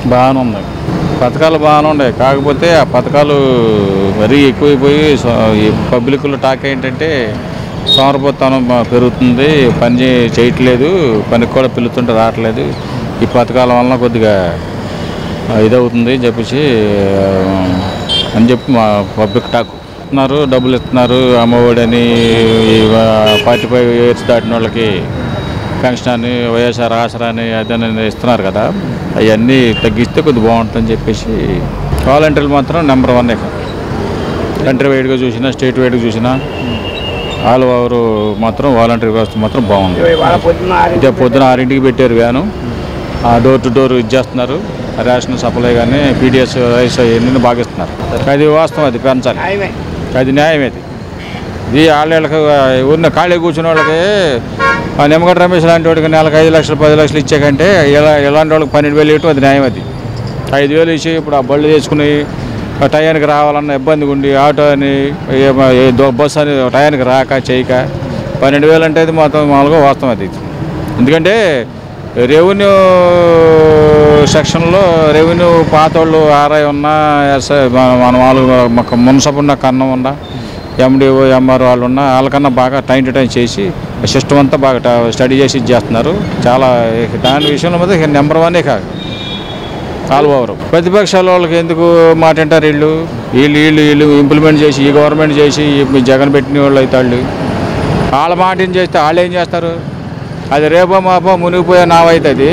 బాగానే ఉంది పథకాలు బాగానే ఉన్నాయి కాకపోతే ఆ పథకాలు మరీ ఎక్కువైపోయి సో- ఈ పబ్లిక్లో టాక్ ఏంటంటే సోమరపోతనం పెరుగుతుంది పని చే- చేయట్లేదు పనికి కూడా పిలుతుంటే రావట్లేదు ఈ పథకాల వలన కొద్దిగా ఆ, ఇదవుతుంది అని చెప్పేసి ఆ, అని చెప్పి మా పబ్లిక్ టాక్ ఇస్తున్నారు డబ్బులు ఇస్తున్నారు అమ్మఒడని ఫార్టీ ఫైవ్ ఇయర్స్ దాటిన వాళ్ళకి పెన్షన్ అని వైఎస్ఆర్ ఆసరా అని అదని ఇస్తున్నారు కదా అవన్నీ తగ్గిస్తే కొద్దిగా బాగుంటుందని చెప్పేసి వాలంటీర్లు మాత్రం నెంబర్ వన్ ఇక కంట్రీ వైడ్గా చూసినా స్టేట్ వైడ్గా చూసినా ఆల్ ఓవర్ మాత్రం వాలంటీర్ వ్యవస్థ మాత్రం బాగుంది ఇదే పొద్దున ఆరింటికి పెట్టారు వ్యాను ఆ డోర్ టు డోర్ ఇచ్చేస్తున్నారు రేషన్ సప్లై కానీ పీడిఎస్ రైస్ అవన్నీ బాగా ఇస్తున్నారు అది వాస్తవం అది పెంచాలి అది న్యాయం అది ఇది వాళ్ళకి ఉన్న ఖాళీ కూర్చున్న వాళ్ళకి ఆ నిమ్మగడ్డ రమేష్ లాంటి వాడికి నెలకు ఐదు లక్షలు పది లక్షలు ఇచ్చాకంటే ఇలా ఇలాంటి వాళ్ళకి పన్నెండు వేలు ఇవ్వటం అది న్యాయం అది ఐదు వేలు ఇచ్చి ఇప్పుడు ఆ బళ్ళు తెచ్చుకుని ఆ టయానికి రావాలన్న ఇబ్బందిగా ఉండి ఆటో అని ఏ- ఏ దో- బస్సు అని టయానికి రాక చేయక పన్నెండు వేలు అంటే అది మొత్తం మామూలుగా వాస్తవం అది ఎందుకంటే రెవెన్యూ సెక్షన్లో రెవెన్యూ పాతోళ్ళు ఆర్ఐ ఉన్నా ఎస్ఐ మన- మన మామూలుగా మాకు మున్సబ్ ఉన్న కన్నం ఉన్నా ఎండిఓ ఎంఆర్ వాళ్ళు ఉన్న వాళ్ళకన్నా బాగా టైం టు టైం చేసి సిస్టమ్ అంతా బాగా ట- స్టడీ చేసి చేస్తున్నారు చాలా ఇక దాని విషయంలో మాత్రం ఇక నెంబర్ వన్నే కాదు కాలువవరు ప్రతిపక్షాల వాళ్ళకి ఎందుకు మాట అంటారు వీళ్ళు వీళ్ళు వీళ్ళు వీళ్ళు ఇంప్లిమెంట్ చేసి ఈ గవర్నమెంట్ చేసి ఈ జగన్ పెట్టిన వాళ్ళు అయితే వాళ్ళు వాళ్ళ మాట ఏం చేస్తే వాళ్ళు ఏం చేస్తారు అది రేపో మాపో మునిగిపోయే నావైతుంది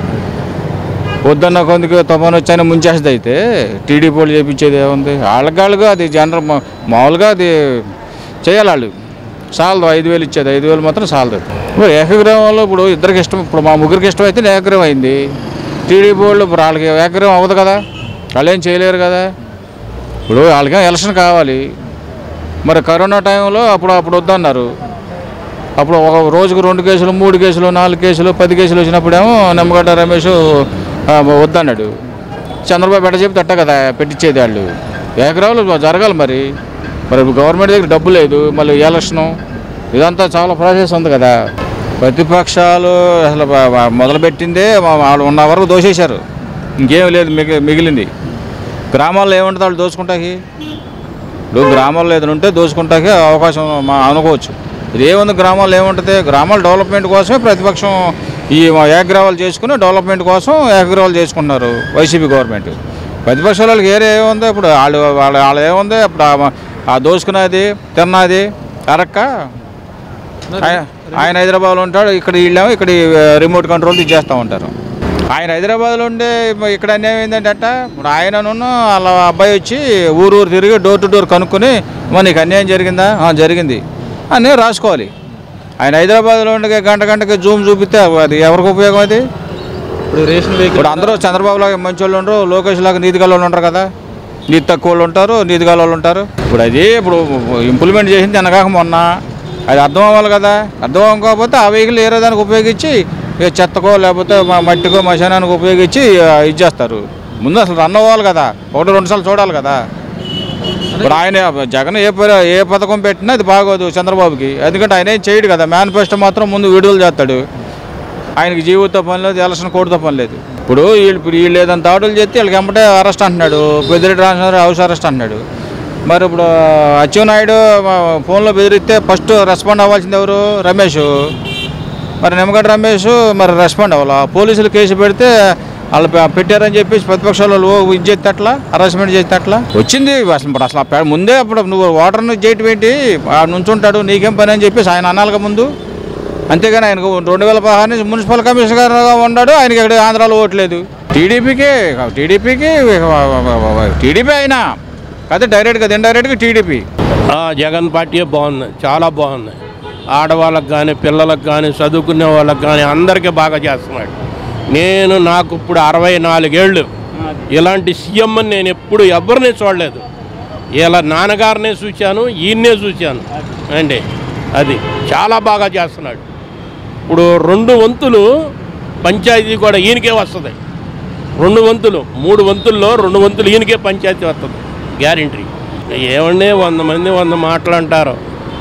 వద్దన్న కొందుకు తుఫాను వచ్చాయని ముంచేస్తుంది అయితే టీడీపీ వాళ్ళు చేపించేది ఏముంది వాళ్ళకి వాళ్ళుగా అది జనరల్ మా- మామూలుగా అది చేయాలి వాళ్ళు చాలదు ఐదు వేలు ఇచ్చేది ఐదు వేలు మాత్రం చాలదు ఇప్పుడు ఏకగ్రహంలో ఇప్పుడు ఇద్దరికి ఇష్టం ఇప్పుడు మా ముగ్గురికి ఇష్టం అయితే ఏకగ్రహం అయింది టీడీపీ వాళ్ళు ఇప్పుడు వాళ్ళకి ఏకగ్రహం అవ్వదు కదా వాళ్ళు ఏం చేయలేరు కదా ఇప్పుడు వాళ్ళకి ఎలక్షన్ కావాలి మరి కరోనా టైంలో అప్పుడు అప్పుడు వద్దన్నారు అప్పుడు ఒక రోజుకు రెండు కేసులు మూడు కేసులు నాలుగు కేసులు పది కేసులు వచ్చినప్పుడేమో నిమ్మగడ్డ రమేష్ ఆ, వద్దన్నాడు చంద్రబాబు ఎట్ట చెప్తే అట్ట కదా పెట్టించేది వాళ్ళు ఏకరాలు జరగాలి మరి మరి గవర్నమెంట్ దగ్గర డబ్బు లేదు మళ్ళీ ఎలక్షను ఇదంతా చాలా ప్రాసెస్ ఉంది కదా ప్రతిపక్షాలు అసలు బ- బ- మొదలుపెట్టిందే వా- వాళ్ళు ఉన్న వరకు దోసేశారు ఇంకేం లేదు మిగి మిగిలింది గ్రామాల్లో ఏముంటుంది వాళ్ళు దోచుకుంటాకి ఇప్పుడు గ్రామాల్లో ఏదైనా ఉంటే దోచుకుంటాకే అవకాశం మా అనుకోవచ్చు ఇది ఏముంది గ్రామాల్లో ఏముంటుంది గ్రామాల డెవలప్మెంట్ కోసమే ప్రతిపక్షం ఈ ఏకగ్రావాలు చేసుకుని డెవలప్మెంట్ కోసం ఏకగ్రావాలు చేసుకుంటున్నారు వైసీపీ గవర్నమెంట్ ప్రతిపక్షాల వాళ్ళకి ఏరే ఏముంది ఇప్పుడు వాళ్ళు వాళ్ళ వాళ్ళ ఏముంది ఇప్పుడు ఆ- ఆ దోచుకున్నది తిన్నది అరక్క ఆయన- ఆయన హైదరాబాద్లో ఉంటాడు ఇక్కడ వీళ్ళేమో ఇక్కడ ఈ రిమోట్ కంట్రోల్ చేస్తూ ఉంటారు ఆయన హైదరాబాద్లో ఉండే ఇక్కడ అన్యాయం ఏంటంటే అట్ట ఇప్పుడు ఆయనను వాళ్ళ అబ్బాయి వచ్చి ఊరు ఊరు తిరిగి డోర్ టు డోర్ కనుక్కొని మరి నీకు అన్యాయం జరిగిందా "ఆ, జరిగింది అని రాసుకోవాలి ఆయన హైదరాబాద్లో ఉండే గంట గంటకి జూమ్ చూపిస్తే అది ఎవరికి ఉపయోగం అది ఇప్పుడు రేషన్ వెహికల్ ఇప్పుడు అందరూ చంద్రబాబు లాగా మంచి వాళ్ళు ఉండరు లోకేష్ లాగా నీతి గల వాళ్ళు ఉంటారు కదా నీతి తక్కువ వాళ్ళు ఉంటారు నీతి గల వాళ్ళు ఉంటారు ఇప్పుడు అది ఇప్పుడు ఇంప్లిమెంట్ చేసింది అనగాక మొన్న అది అర్థం అవ్వాలి కదా అర్థం అవ్వకపోతే ఆ వెహికల్ ఏదో దానికి ఉపయోగించి ఏ చెత్తకో లేకపోతే మా మట్టికో మశానానికి ఉపయోగించి ఆ, ఇచ్చేస్తారు ముందు అసలు రన్ అవ్వాలి కదా ఒకటి రెండు సార్లు చూడాలి కదా ఇప్పుడు ఆయన జగన్ ఏ ప- ఏ పథకం పెట్టినా అది బాగోదు చంద్రబాబుకి ఎందుకంటే ఆయన ఏం చేయడు కదా మేనిఫెస్టో మాత్రం ముందు విడుదల చేస్తాడు ఆయనకి జీవితో పని లేదు ఎలక్షన్ కోడ్తో పని లేదు ఇప్పుడు వీళ్ళు ఇప్పుడు వీళ్ళు ఏదైనా దాడులు చేస్తే వీళ్ళకి వెంబటే అరెస్ట్ అంటున్నాడు పెద్దిరెడ్డి రాజేంద్ర హౌస్ అరెస్ట్ అంటున్నాడు మరి ఇప్పుడు అచ్చెన్నాయుడు ఫోన్లో బెదిరిస్తే ఫస్ట్ రెస్పాండ్ అవ్వాల్సింది ఎవరు రమేష్ మరి నిమ్మగడ్డ రమేష్ మరి రెస్పాండ్ అవ్వాలా పోలీసులు కేసు పెడితే వాళ్ళు పె- పెట్టారని చెప్పేసి ప్రతిపక్షాలు వాళ్ళు ఇది చేస్తే అట్లా హరాస్మెంట్ చేస్తే అట్లా వచ్చింది అసలు ఇప్పుడు అసలు ఆ పే- ముందే అప్పుడు నువ్వు వాటర్ని చేయటం ఏంటి ఆ నుంచుంటాడు నీకేం పని అని చెప్పేసి ఆయన అనాలిగా ముందు అంతేగాని ఆయనకు రెండు వేల పదహారు నుంచి మున్సిపల్ కమిషనర్గా ఉన్నాడు ఆయనకి ఇక్కడ ఆంధ్రాలో ఓట్లేదు టీడీపీకి టీడీపీకి టీడీపీ అయినా కాదు డైరెక్ట్గా ఇండైరెక్ట్గా టీడీపీ ఆ, జగన్ పార్టీ బాగుంది చాలా బాగుంది ఆడవాళ్ళకి కానీ పిల్లలకు కానీ చదువుకునే వాళ్ళకి కానీ అందరికీ బాగా చేస్తున్నాడు నేను నాకు ఇప్పుడు అరవై నాలుగేళ్ళు ఇలాంటి సీఎం నేను ఎప్పుడు ఎవరిని చూడలేదు ఇలా నాన్నగారినే చూశాను ఈయన్నే చూశాను అండి అది చాలా బాగా చేస్తున్నాడు ఇప్పుడు రెండు వంతులు పంచాయతీ కూడా ఈయనకే వస్తుంది రెండు వంతులు మూడు వంతుల్లో రెండు వంతులు ఈయనకే పంచాయతీ వస్తుంది గ్యారంటీ ఏమండి వంద మంది వంద మాటలు అంటారు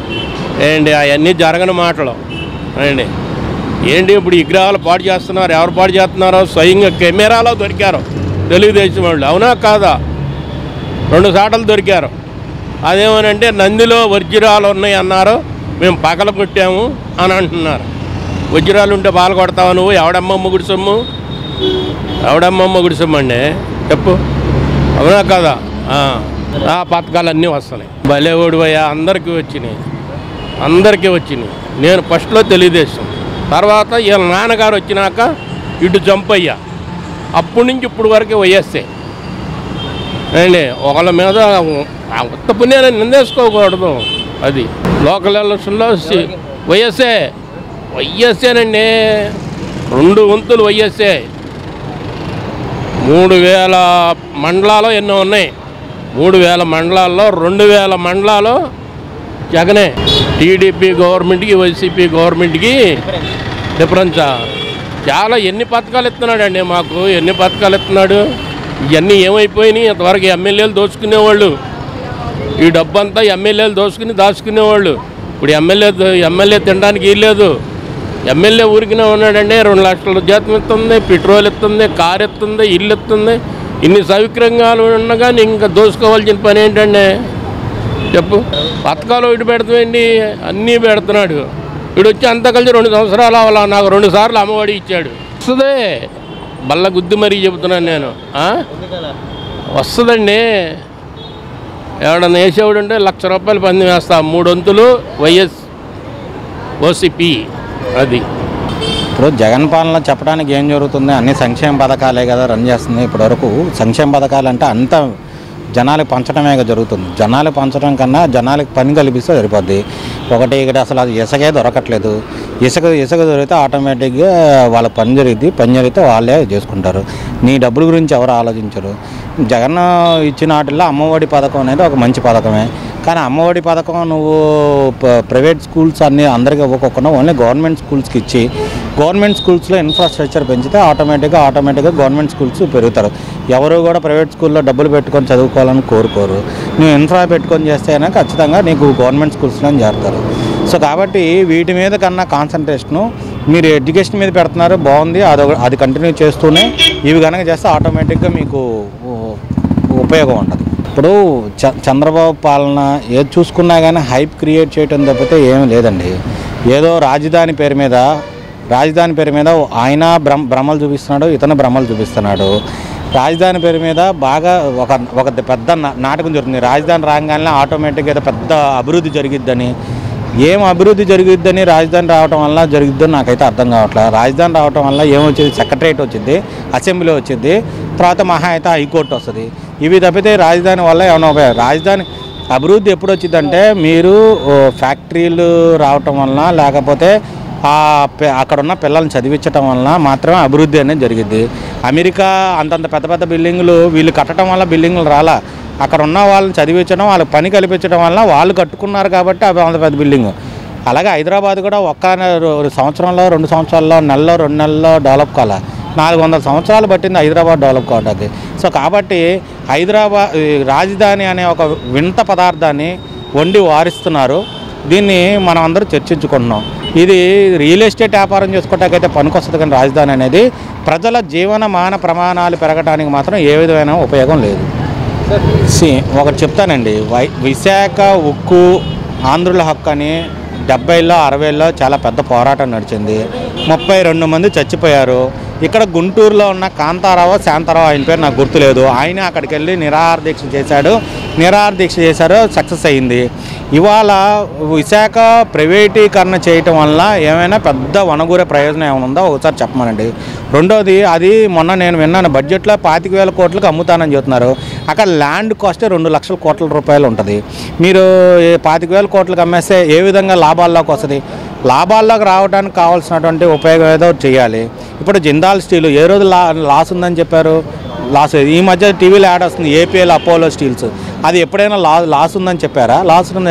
ఏంటి అవన్నీ జరగని మాటలు ఏంటి ఏంటి ఇప్పుడు విగ్రహాలు పాడు చేస్తున్నారు ఎవరు పాడు చేస్తున్నారో స్వయంగా కెమెరాలో దొరికారు తెలుగుదేశం వాళ్ళు అవునా కాదా రెండు సాటలు దొరికారు అదేమనంటే నందిలో వజ్రాలు ఉన్నాయి అన్నారు మేము పగల కొట్టాము అని అంటున్నారు వజ్రాలు ఉంటే బాగా కొడతావా నువ్వు ఎవడమ్మ గుడి సొమ్ము ఎవడమ్మ గుడి సొమ్ము అండి చెప్పు అవునా కదా ఆ, ఆ పథకాలన్నీ వస్తున్నాయి భలే ఓడిపోయా అందరికీ వచ్చినాయి అందరికీ వచ్చినాయి నేను ఫస్ట్లో తెలుగుదేశం తర్వాత వీళ్ళ నాన్నగారు వచ్చినాక ఇటు జంప్ అయ్యా అప్పటి నుంచి ఇప్పుడు వరకు వైఎస్ఏ అండి ఒకళ్ళ మీద ఆ ఉత్త పుణ్యాన్ని నిందేసుకోకూడదు అది లోకల్ ఎలక్షన్లో సి- వైఎస్ఏ వైఎస్ఏనండి రెండు వంతులు వైఎస్ఏ మూడు వేల మండలాలు ఎన్నో ఉన్నాయి మూడు వేల మండలాల్లో రెండు వేల మండలాలు జగనే టీడీపీ గవర్నమెంట్కి వైసీపీ గవర్నమెంట్కి డిఫరెన్సా చాలా ఎన్ని పథకాలు ఇస్తున్నాడండి మాకు ఎన్ని పథకాలు ఇస్తున్నాడు ఇవన్నీ ఏమైపోయినాయి ఇంతవరకు ఎమ్మెల్యేలు దోచుకునేవాళ్ళు ఈ డబ్బంతా ఎమ్మెల్యేలు దోచుకుని దాచుకునేవాళ్ళు ఇప్పుడు ఎమ్మెల్యే ఎమ్మెల్యే తినడానికి వీల్లేదు ఎమ్మెల్యే ఊరికినే ఉన్నాడండి రెండు లక్షల జీతం ఇస్తుంది పెట్రోల్ ఇస్తుంది కారు ఇస్తుంది ఇల్లు ఇస్తుంది ఇన్ని సౌకర్యంగాలు ఉండగా ఇంకా దోచుకోవాల్సిన పని ఏంటండి చెప్పు పథకాలు ఒకటి పెడతామండి అన్నీ పెడుతున్నాడు వీడు వచ్చి అంతా కలిసి రెండు సంవత్సరాలు అవ్వాలా నాకు రెండు సార్లు అమ్మఒడి ఇచ్చాడు వస్తుందే బల్ల గుద్ది మరీ చెబుతున్నాను నేను ఆ? వస్తుందండి ఎవడన్నా వేసేవాడు ఉంటే లక్ష రూపాయలు పంది వేస్తా మూడు వంతులు వైఎస్ ఓసిపి అది ఇప్పుడు జగన్ పాలన చెప్పడానికి ఏం జరుగుతుంది అన్ని సంక్షేమ పథకాలే కదా రన్ చేస్తుంది ఇప్పటివరకు సంక్షేమ పథకాలు అంటే అంత జనాలకు పంచడమే కదా జరుగుతుంది జనాలకు పంచడం కన్నా జనాలకు పని కల్పిస్తే సరిపోద్ది ఒకటి ఇక్కడ అసలు అది ఇసుకే దొరకట్లేదు ఇసుక ఇసుక దొరికితే ఆటోమేటిక్గా వాళ్ళ పని జరిగింది పని జరిగితే వాళ్ళే చేసుకుంటారు నీ డబ్బుల గురించి ఎవరు ఆలోచించరు జగన్ ఇచ్చిన వాటిల్లో అమ్మఒడి పథకం అనేది ఒక మంచి పథకమే కానీ అమ్మఒడి పథకం నువ్వు ప- ప్రైవేట్ స్కూల్స్ అన్ని అందరికీ ఇవ్వకుండా ఓన్లీ గవర్నమెంట్ స్కూల్స్కి ఇచ్చి గవర్నమెంట్ స్కూల్స్లో ఇన్ఫ్రాస్ట్రక్చర్ పెంచితే ఆటోమేటిక్గా ఆటోమేటిక్గా గవర్నమెంట్ స్కూల్స్ పెరుగుతారు ఎవరు కూడా ప్రైవేట్ స్కూల్లో డబ్బులు పెట్టుకొని చదువుకోవాలని కోరుకోరు నువ్వు ఇన్ఫ్రా పెట్టుకొని చేస్తే అయినా ఖచ్చితంగా నీకు గవర్నమెంట్ స్కూల్స్లో చేరుతారు సో కాబట్టి వీటి మీద కన్నా కాన్సన్ట్రేషను మీరు ఎడ్యుకేషన్ మీద పెడుతున్నారు బాగుంది అది అది కంటిన్యూ చేస్తూనే ఇవి కనుక చేస్తే ఆటోమేటిక్గా మీకు ఉ- ఉపయోగం ఉంటుంది ఇప్పుడు చ చంద్రబాబు పాలన ఏది చూసుకున్నా కానీ హైప్ క్రియేట్ చేయటం తప్పితే ఏమీ లేదండి ఏదో రాజధాని పేరు మీద రాజధాని పేరు మీద ఆయన భ్రమ భ్రమలు చూపిస్తున్నాడు ఇతను భ్రమలు చూపిస్తున్నాడు రాజధాని పేరు మీద బాగా ఒక ఒక పెద్ద నా- నాటకం జరుగుతుంది రాజధాని రాగానే ఆటోమేటిక్గా ఏదో పెద్ద అభివృద్ధి జరిగిద్దని ఏం అభివృద్ధి జరుగుద్దని రాజధాని రావటం వల్ల జరుగుద్దని నాకైతే అర్థం కావట్లేదు రాజధాని రావటం వల్ల ఏమొచ్చింది సెక్రటరేట్ వచ్చింది అసెంబ్లీ వచ్చింది తర్వాత మహా అయితే హైకోర్టు వస్తుంది ఇవి తప్పితే రాజధాని వల్ల ఏమైనా ఉపయోగం రాజధాని అభివృద్ధి ఎప్పుడు వచ్చిందంటే మీరు ఓ, ఫ్యాక్టరీలు రావటం వలన లేకపోతే ఆ పె- అక్కడ ఉన్న పిల్లల్ని చదివించటం వలన మాత్రమే అభివృద్ధి అనేది జరిగింది అమెరికా అంతంత పెద్ద పెద్ద బిల్డింగులు వీళ్ళు కట్టడం వల్ల బిల్డింగులు రాలా అక్కడ ఉన్న వాళ్ళని చదివించడం వాళ్ళకి పని కల్పించడం వల్ల వాళ్ళు కట్టుకున్నారు కాబట్టి అవి అంత పెద్ద బిల్డింగ్ అలాగే హైదరాబాద్ కూడా ఒక్క నె- రో- సంవత్సరంలో రెండు సంవత్సరాల్లో నెలలో రెండు నెలల్లో డెవలప్ కాల నాలుగు వందల సంవత్సరాలు పట్టింది హైదరాబాద్ డెవలప్ కావడానికి సో కాబట్టి హైదరాబాద్ ఈ రాజధాని అనే ఒక వింత పదార్థాన్ని వండి వారిస్తున్నారు దీన్ని మనం అందరూ చర్చించుకుంటున్నాం ఇది రియల్ ఎస్టేట్ వ్యాపారం చేసుకోవటానికైతే పనికొస్తుంది కానీ రాజధాని అనేది ప్రజల జీవన మాన ప్రమాణాలు పెరగడానికి మాత్రం ఏ విధమైన ఉపయోగం లేదు సి ఒకటి చెప్తానండి వై విశాఖ ఉక్కు ఆంధ్రుల హక్కు అని డెబ్బైలో అరవైలో చాలా పెద్ద పోరాటం నడిచింది ముప్పై రెండు మంది చచ్చిపోయారు ఇక్కడ గుంటూరులో ఉన్న కాంతారావు శాంతారావు ఆయన పేరు నాకు గుర్తులేదు ఆయన అక్కడికి వెళ్ళి నిరాహార దీక్ష చేశాడు నిరాహార దీక్ష చేశారు సక్సెస్ అయింది ఇవాళ విశాఖ ప్రైవేటీకరణ చేయటం వల్ల ఏమైనా పెద్ద వనగూరే ప్రయోజనం ఏమైనా ఉందో ఒకసారి చెప్పమనండి రెండోది అది మొన్న నేను విన్నాను బడ్జెట్లో పాతిక వేల కోట్లకు అమ్ముతానని చెప్తున్నారు అక్కడ ల్యాండ్ కాస్ట్ రెండు లక్షల కోట్ల రూపాయలు ఉంటుంది మీరు ఏ పాతిక వేల కోట్లకు అమ్మేస్తే ఏ విధంగా లాభాల్లోకి వస్తుంది లాభాల్లోకి రావడానికి కావాల్సినటువంటి ఉపయోగం ఏదో చేయాలి ఇప్పుడు జిందాల్ స్టీల్ ఏ రోజు లా లాస్ ఉందని చెప్పారు లాస్ ఈ మధ్య టీవీలో యాడ్ వస్తుంది ఏపీఎల్ అపోలో స్టీల్స్ అది ఎప్పుడైనా లా లాస్ ఉందని చెప్పారా లాస్ ఉందని చెప్పరా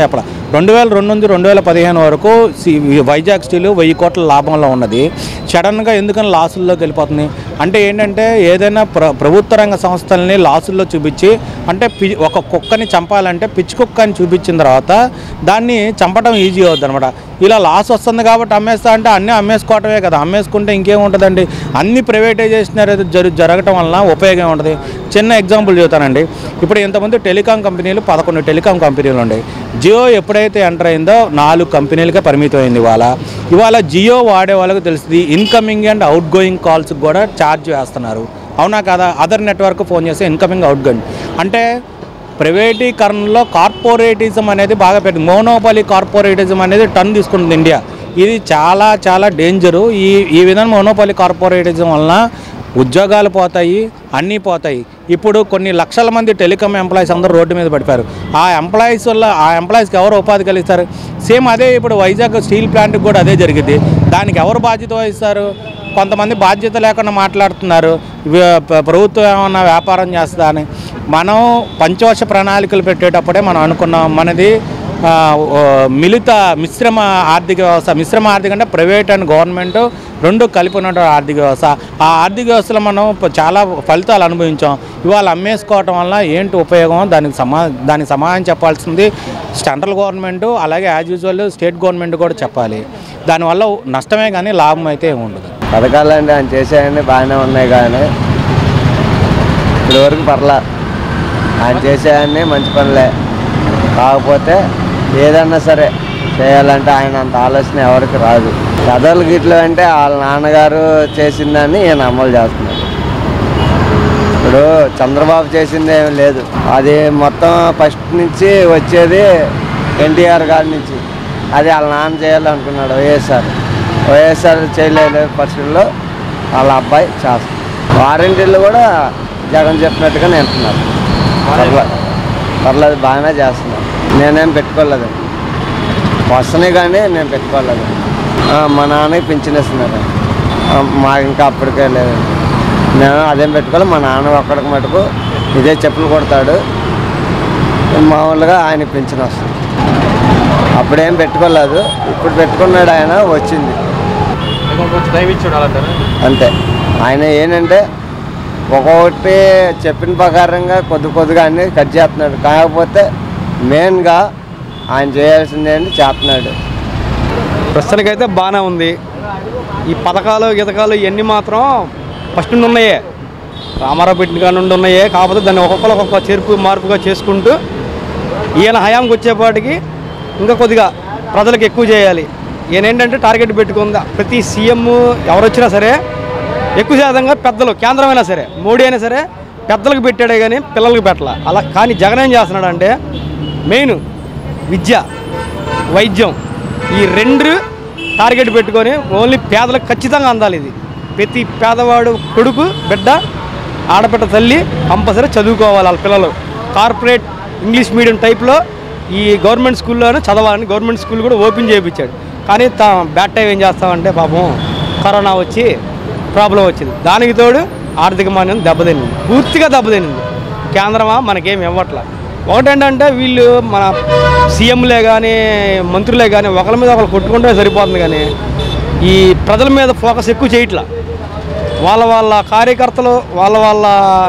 రెండు వేల రెండు నుంచి రెండు వేల పదిహేను వరకు సి- వైజాగ్ స్టీల్ వెయ్యి కోట్ల లాభంలో ఉన్నది సడన్గా ఎందుకని లాసుల్లోకి వెళ్ళిపోతుంది అంటే ఏంటంటే ఏదైనా ప్ర ప్రభుత్వ రంగ సంస్థల్ని లాసుల్లో చూపించి అంటే పి ఒక కుక్కని చంపాలంటే పిచ్చి కుక్కని చూపించిన తర్వాత దాన్ని చంపడం ఈజీ అవుతుంది అనమాట ఇలా లాస్ వస్తుంది కాబట్టి అమ్మేస్తా అంటే అన్నీ అమ్మేసుకోవటమే కదా అమ్మేసుకుంటే ఇంకేముంటుందండి అన్ని ప్రైవేటైజేషన్ అనేది జరు జరగటం వలన ఉపయోగం ఉంటుంది చిన్న ఎగ్జాంపుల్ చెబుతానండి ఇప్పుడు ఇంతమంది టెలికాం కంపెనీలు పదకొండు టెలికాం కంపెనీలు ఉన్నాయి జియో ఎప్పుడైతే ఎంటర్ అయిందో నాలుగు కంపెనీలకే పరిమితం అయింది ఇవాళ ఇవాళ జియో వాడే వాళ్ళకి తెలుస్తుంది ఇన్కమింగ్ అండ్ అవుట్ గోయింగ్ కాల్స్కి కూడా ఛార్జ్ వేస్తున్నారు అవునా కదా అదర్ నెట్వర్క్ ఫోన్ చేస్తే ఇన్కమింగ్ అవుట్ గోయింగ్ అంటే ప్రైవేటీకరణలో కార్పొరేటిజం అనేది బాగా పెట్టి మోనోపాలి కార్పొరేటిజం అనేది టర్న్ తీసుకుంటుంది ఇండియా ఇది చాలా చాలా డేంజరు ఈ ఈ విధంగా మోనోపాలి కార్పొరేటిజం వలన ఉద్యోగాలు పోతాయి అన్నీ పోతాయి ఇప్పుడు కొన్ని లక్షల మంది టెలికాం ఎంప్లాయీస్ అందరూ రోడ్డు మీద పడిపోయారు ఆ ఎంప్లాయీస్ వల్ల ఆ ఎంప్లాయీస్కి ఎవరు ఉపాధి కలిగిస్తారు సేమ్ అదే ఇప్పుడు వైజాగ్ స్టీల్ ప్లాంట్కి కూడా అదే జరిగింది దానికి ఎవరు బాధ్యత వహిస్తారు కొంతమంది బాధ్యత లేకుండా మాట్లాడుతున్నారు ఇవి ప- ప్రభుత్వం ఏమన్నా వ్యాపారం చేస్తుందా అని మనం పంచవర్ష ప్రణాళికలు పెట్టేటప్పుడే మనం అనుకున్నాం మనది ఆ, ఓ, మిలిత మిశ్రమ ఆర్థిక వ్యవస్థ మిశ్రమ ఆర్థిక అంటే ప్రైవేట్ అండ్ గవర్నమెంట్ రెండు కలిపి ఉన్న ఆర్థిక వ్యవస్థ ఆ ఆర్థిక వ్యవస్థలో మనం ప- చాలా ఫలితాలు అనుభవించాం ఇవాళ అమ్మేసుకోవటం వల్ల ఏంటి ఉపయోగం దానికి సమా దానికి సమాధానం చెప్పాల్సింది సెంట్రల్ గవర్నమెంట్ అలాగే యాజ్ యూజువల్ స్టేట్ గవర్నమెంట్ కూడా చెప్పాలి దానివల్ల నష్టమే కానీ లాభం అయితే ఏమి ఉండదు పథకాలు అంటే ఆయన చేసేవన్నీ బాగానే ఉన్నాయి కానీ ఇప్పటి వరకు పర్లా ఆయన చేసేవన్నీ మంచి పనులే కాకపోతే ఏదన్నా సరే చేయాలంటే ఆయన అంత ఆలోచన ఎవరికి రాదు కథలు గిట్లు అంటే వాళ్ళ నాన్నగారు చేసిందని ఈయన అమలు చేస్తున్నాడు ఇప్పుడు చంద్రబాబు చేసింది ఏమీ లేదు అది మొత్తం ఫస్ట్ నుంచి వచ్చేది ఎన్టీఆర్ గారి నుంచి అది వాళ్ళ నాన్న చేయాలనుకున్నాడు వైఎస్ఆర్ వైఎస్ఆర్ చేయలేని పరిస్థితుల్లో వాళ్ళ అబ్బాయి చేస్తాడు వారంటీలు కూడా జగన్ చెప్పినట్టుగా వింటున్నారు పర్లేదు పర్లేదు బాగానే చేస్తున్నారు నేనేం పెట్టుకోలేదండి వస్తున్నాయి కానీ నేను పెట్టుకోలేదు ఆ, మా నాన్నకి పింఛన్ ఇస్తున్నారు ఆ, మాకు ఇంకా అప్పటికే లేదండి నేను అదేం పెట్టుకోవాలి మా నాన్న ఒక్కడికి మటుకు ఇదే చెప్పులు కొడతాడు మామూలుగా ఆయన పింఛన్ వస్తుంది అప్పుడేం పెట్టుకోలేదు ఇప్పుడు పెట్టుకున్నాడు ఆయన వచ్చింది ఇంకా కొంచెం టైం ఇచ్చి చూడాలంటారా అంతే ఆయన ఏంటంటే ఒక్కొక్కటి చెప్పిన ప్రకారంగా కొద్ది కొద్దిగా అన్ని కట్ చేస్తున్నాడు కాకపోతే మెయిన్గా ఆయన చేయాల్సింది ఏంటి చేస్తున్నాడు ప్రస్తుతానికైతే బాగానే ఉంది ఈ పథకాలు గితకాలు ఇవన్నీ మాత్రం ఫస్ట్ నుండి ఉన్నాయే రామారావు పెట్టిన కాడ నుండి ఉన్నాయే కాకపోతే దాన్ని ఒక్కొక్కరు ఒక్కొక్క చేర్పు మార్పుగా చేసుకుంటూ ఈయన హయాంకి వచ్చేపాటికి ఇంకా కొద్దిగా ప్రజలకు ఎక్కువ చేయాలి ఈయన ఏంటంటే టార్గెట్ పెట్టుకుంది ప్రతి సీఎం ఎవరు వచ్చినా సరే ఎక్కువ శాతంగా పెద్దలు కేంద్రమైనా సరే మోడీ అయినా సరే పెద్దలకు పెట్టాడే కానీ పిల్లలకు పెట్టాల అలా కానీ జగన్ ఏం చేస్తున్నాడు అంటే మెయిన్ విద్య వైద్యం ఈ రెండు టార్గెట్ పెట్టుకొని ఓన్లీ పేదలకు ఖచ్చితంగా అందాలి ఇది ప్రతి పేదవాడు కొడుకు బిడ్డ ఆడబిడ్డ తల్లి కంపల్సరీ చదువుకోవాలి వాళ్ళ పిల్లలు కార్పొరేట్ ఇంగ్లీష్ మీడియం టైప్లో ఈ గవర్నమెంట్ స్కూల్లోనే చదవాలని గవర్నమెంట్ స్కూల్ కూడా ఓపెన్ చేయించాడు కానీ తా బ్యాడ్ టైం ఏం చేస్తామంటే పాపం కరోనా వచ్చి ప్రాబ్లం వచ్చింది దానికి తోడు ఆర్థిక మాన్యం దెబ్బతినింది పూర్తిగా దెబ్బతినింది కేంద్రమా మనకేం ఇవ్వట్ల ఒకటేంటంటే వీళ్ళు మన సీఎంలే కానీ మంత్రులే కానీ ఒకరి మీద ఒకరు కొట్టుకుంటే సరిపోతుంది కానీ ఈ ప్రజల మీద ఫోకస్ ఎక్కువ చేయట్లా వాళ్ళ వాళ్ళ కార్యకర్తలు వాళ్ళ వాళ్ళ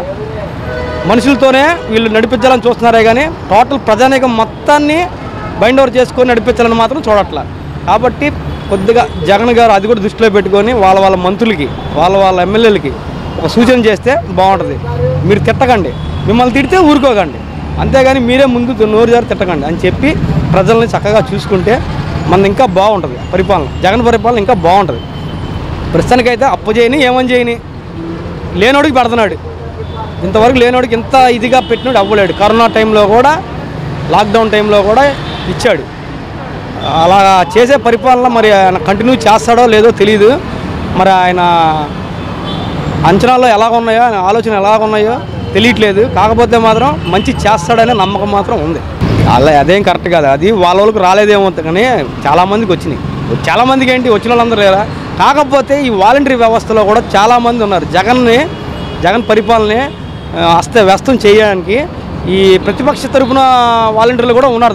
మనుషులతోనే వీళ్ళు నడిపించాలని చూస్తున్నారే కానీ టోటల్ ప్రజానీకం మొత్తాన్ని బైండ్ ఓవర్ చేసుకొని నడిపించాలని మాత్రం చూడట్లా కాబట్టి కొద్దిగా జగన్ గారు అది కూడా దృష్టిలో పెట్టుకొని వాళ్ళ వాళ్ళ మంత్రులకి వాళ్ళ వాళ్ళ ఎమ్మెల్యేలకి ఒక సూచన చేస్తే బాగుంటుంది మీరు తిట్టకండి మిమ్మల్ని తిడితే ఊరుకోకండి అంతేగాని మీరే ముందు నోరు జారి తిట్టకండి అని చెప్పి ప్రజల్ని చక్కగా చూసుకుంటే మనది ఇంకా బాగుంటుంది పరిపాలన జగన్ పరిపాలన ఇంకా బాగుంటుంది ప్రస్తుతానికైతే అప్పు చేయని ఏమని చేయని లేనోడికి పెడుతున్నాడు ఇంతవరకు లేనోడికి ఇంత ఇదిగా పెట్టినాడు అవ్వలేడు కరోనా టైంలో కూడా లాక్డౌన్ టైంలో కూడా ఇచ్చాడు అలా చేసే పరిపాలన మరి ఆయన కంటిన్యూ చేస్తాడో లేదో తెలియదు మరి ఆయన అంచనాలు ఎలాగ ఉన్నాయో ఆయన ఆలోచన ఎలాగ ఉన్నాయో తెలియట్లేదు కాకపోతే మాత్రం మంచి చేస్తాడనే నమ్మకం మాత్రం ఉంది అలా అదేం కరెక్ట్ కాదు అది వాళ్ళ వాళ్ళకి రాలేదేమో కానీ చాలామందికి వచ్చినాయి చాలామందికి ఏంటి వచ్చిన వాళ్ళందరూ లేరా కాకపోతే ఈ వాలంటరీ వ్యవస్థలో కూడా చాలామంది ఉన్నారు జగన్ని జగన్ పరిపాలన అస్త వ్యస్తం చేయడానికి ఈ ప్రతిపక్ష తరపున వాలంటీర్లు కూడా ఉన్నారు దాంట్లో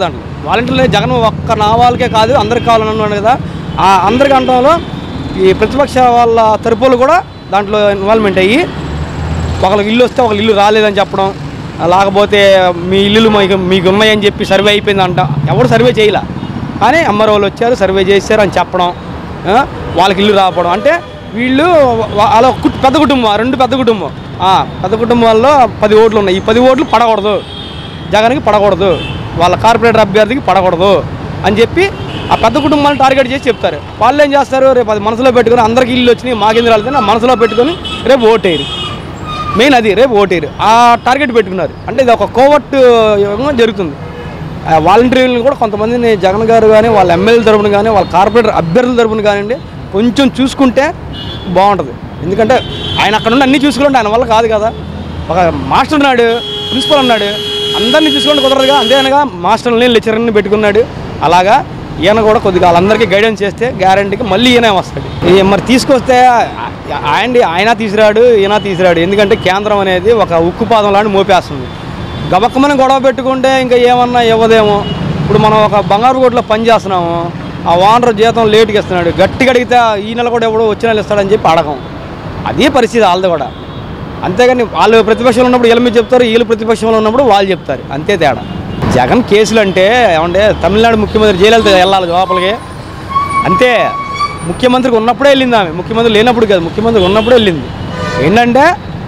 వాలంటీర్లు జగన్ ఒక్క నా వాళ్ళకే కాదు అందరికి కావాలని అన్నాడు కదా ఆ అందరికి అనడంలో ఈ ప్రతిపక్ష వాళ్ళ తరపులు కూడా దాంట్లో ఇన్వాల్వ్మెంట్ అయ్యి ఒకళ్ళకి ఇల్లు వస్తే ఒకళ్ళు ఇల్లు రాలేదని చెప్పడం లేకపోతే మీ ఇల్లులు మీకు మీకు ఉన్నాయని చెప్పి సర్వే అయిపోయిందంట ఎవరు సర్వే చేయలే కానీ అమ్మరు వాళ్ళు వచ్చారు సర్వే చేశారు అని చెప్పడం ఆ, వాళ్ళకి ఇల్లు రాకపోవడం అంటే వీళ్ళు వా- వాళ్ళ ఒక కుట్- పెద్ద కుటుంబం ఆ రెండు పెద్ద కుటుంబం ఆ, పెద్ద కుటుంబాల్లో పది ఓట్లు ఉన్నాయి ఈ పది ఓట్లు పడకూడదు జగన్కి పడకూడదు వాళ్ళ కార్పొరేటర్ అభ్యర్థికి పడకూడదు అని చెప్పి ఆ పెద్ద కుటుంబాలను టార్గెట్ చేసి చెప్తారు వాళ్ళు ఏం చేస్తారు రేపు అది మనసులో పెట్టుకొని అందరికి ఇల్లు వచ్చినాయి మాకేంద్ర వెళ్తే మనసులో పెట్టుకొని రేపు ఓటేయరు మెయిన్ అది రేపు ఓటేరు ఆ టార్గెట్ పెట్టుకున్నారు అంటే ఇది ఒక కోవట్ జరుగుతుంది ఆ వాలంటీర్లను కూడా కొంతమందిని జగన్ గారు కానీ వాళ్ళ ఎమ్మెల్యేల తరపున కానీ వాళ్ళ కార్పొరేటర్ అభ్యర్థుల తరపున కానివ్వండి కొంచెం చూసుకుంటే బాగుంటుంది ఎందుకంటే ఆయన అక్కడ నుండి అన్నీ చూసుకుంటే ఆయన వల్ల కాదు కదా ఒక మాస్టర్ ఉన్నాడు ప్రిన్సిపల్ ఉన్నాడు అందరినీ చూసుకుంటే కుదరదుగా అంతేనగా మాస్టర్ని లెక్చరర్ని పెట్టుకున్నాడు అలాగా ఈయన కూడా కొద్దిగా వాళ్ళందరికీ గైడెన్స్ చేస్తే గ్యారంటీకి మళ్ళీ ఈయనే వస్తాడు ఈ మరి తీసుకొస్తే ఆయన ఆయన తీసిరాడు ఈయన తీసిరాడు ఎందుకంటే కేంద్రం అనేది ఒక ఉక్కు పాదం లాంటి మోపేస్తుంది గబక్కమని గొడవ పెట్టుకుంటే ఇంకా ఏమన్నా ఇవ్వదేమో ఇప్పుడు మనం ఒక బంగారు కోట్లో పని చేస్తున్నాము ఆ ఓనర్ జీతం లేటుగా ఇస్తున్నాడు గట్టిగా అడిగితే ఈ నెల కూడా ఎవడో వచ్చే నెల ఇస్తాడని చెప్పి అడగం అదే పరిస్థితి వాళ్ళది కూడా అంతేగాని వాళ్ళు ప్రతిపక్షంలో ఉన్నప్పుడు వీళ్ళ మీద చెప్తారు వీళ్ళు ప్రతిపక్షంలో ఉన్నప్పుడు వాళ్ళు చెప్తారు అంతే తేడా జగన్ కేసులు అంటే ఏమంటే తమిళనాడు ముఖ్యమంత్రి జయలలిత వెళ్ళాలి లోపలికి అంతే ముఖ్యమంత్రికి ఉన్నప్పుడే వెళ్ళింది ఆమె ముఖ్యమంత్రి లేనప్పుడు కాదు ముఖ్యమంత్రి ఉన్నప్పుడే వెళ్ళింది ఏంటంటే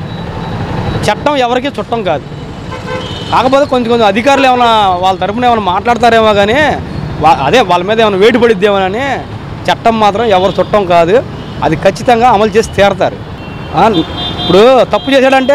చట్టం ఎవరికి చుట్టం కాదు కాకపోతే కొంచెం కొంచెం అధికారులు ఏమైనా వాళ్ళ తరపున ఏమైనా మాట్లాడతారేమో కానీ వా- అదే వాళ్ళ మీద ఏమైనా వేటు పడిద్దేమోనని చట్టం మాత్రం ఎవరు చుట్టం కాదు అది ఖచ్చితంగా అమలు చేసి తీరతారు ఆ, ఇప్పుడు తప్పు చేశాడంటే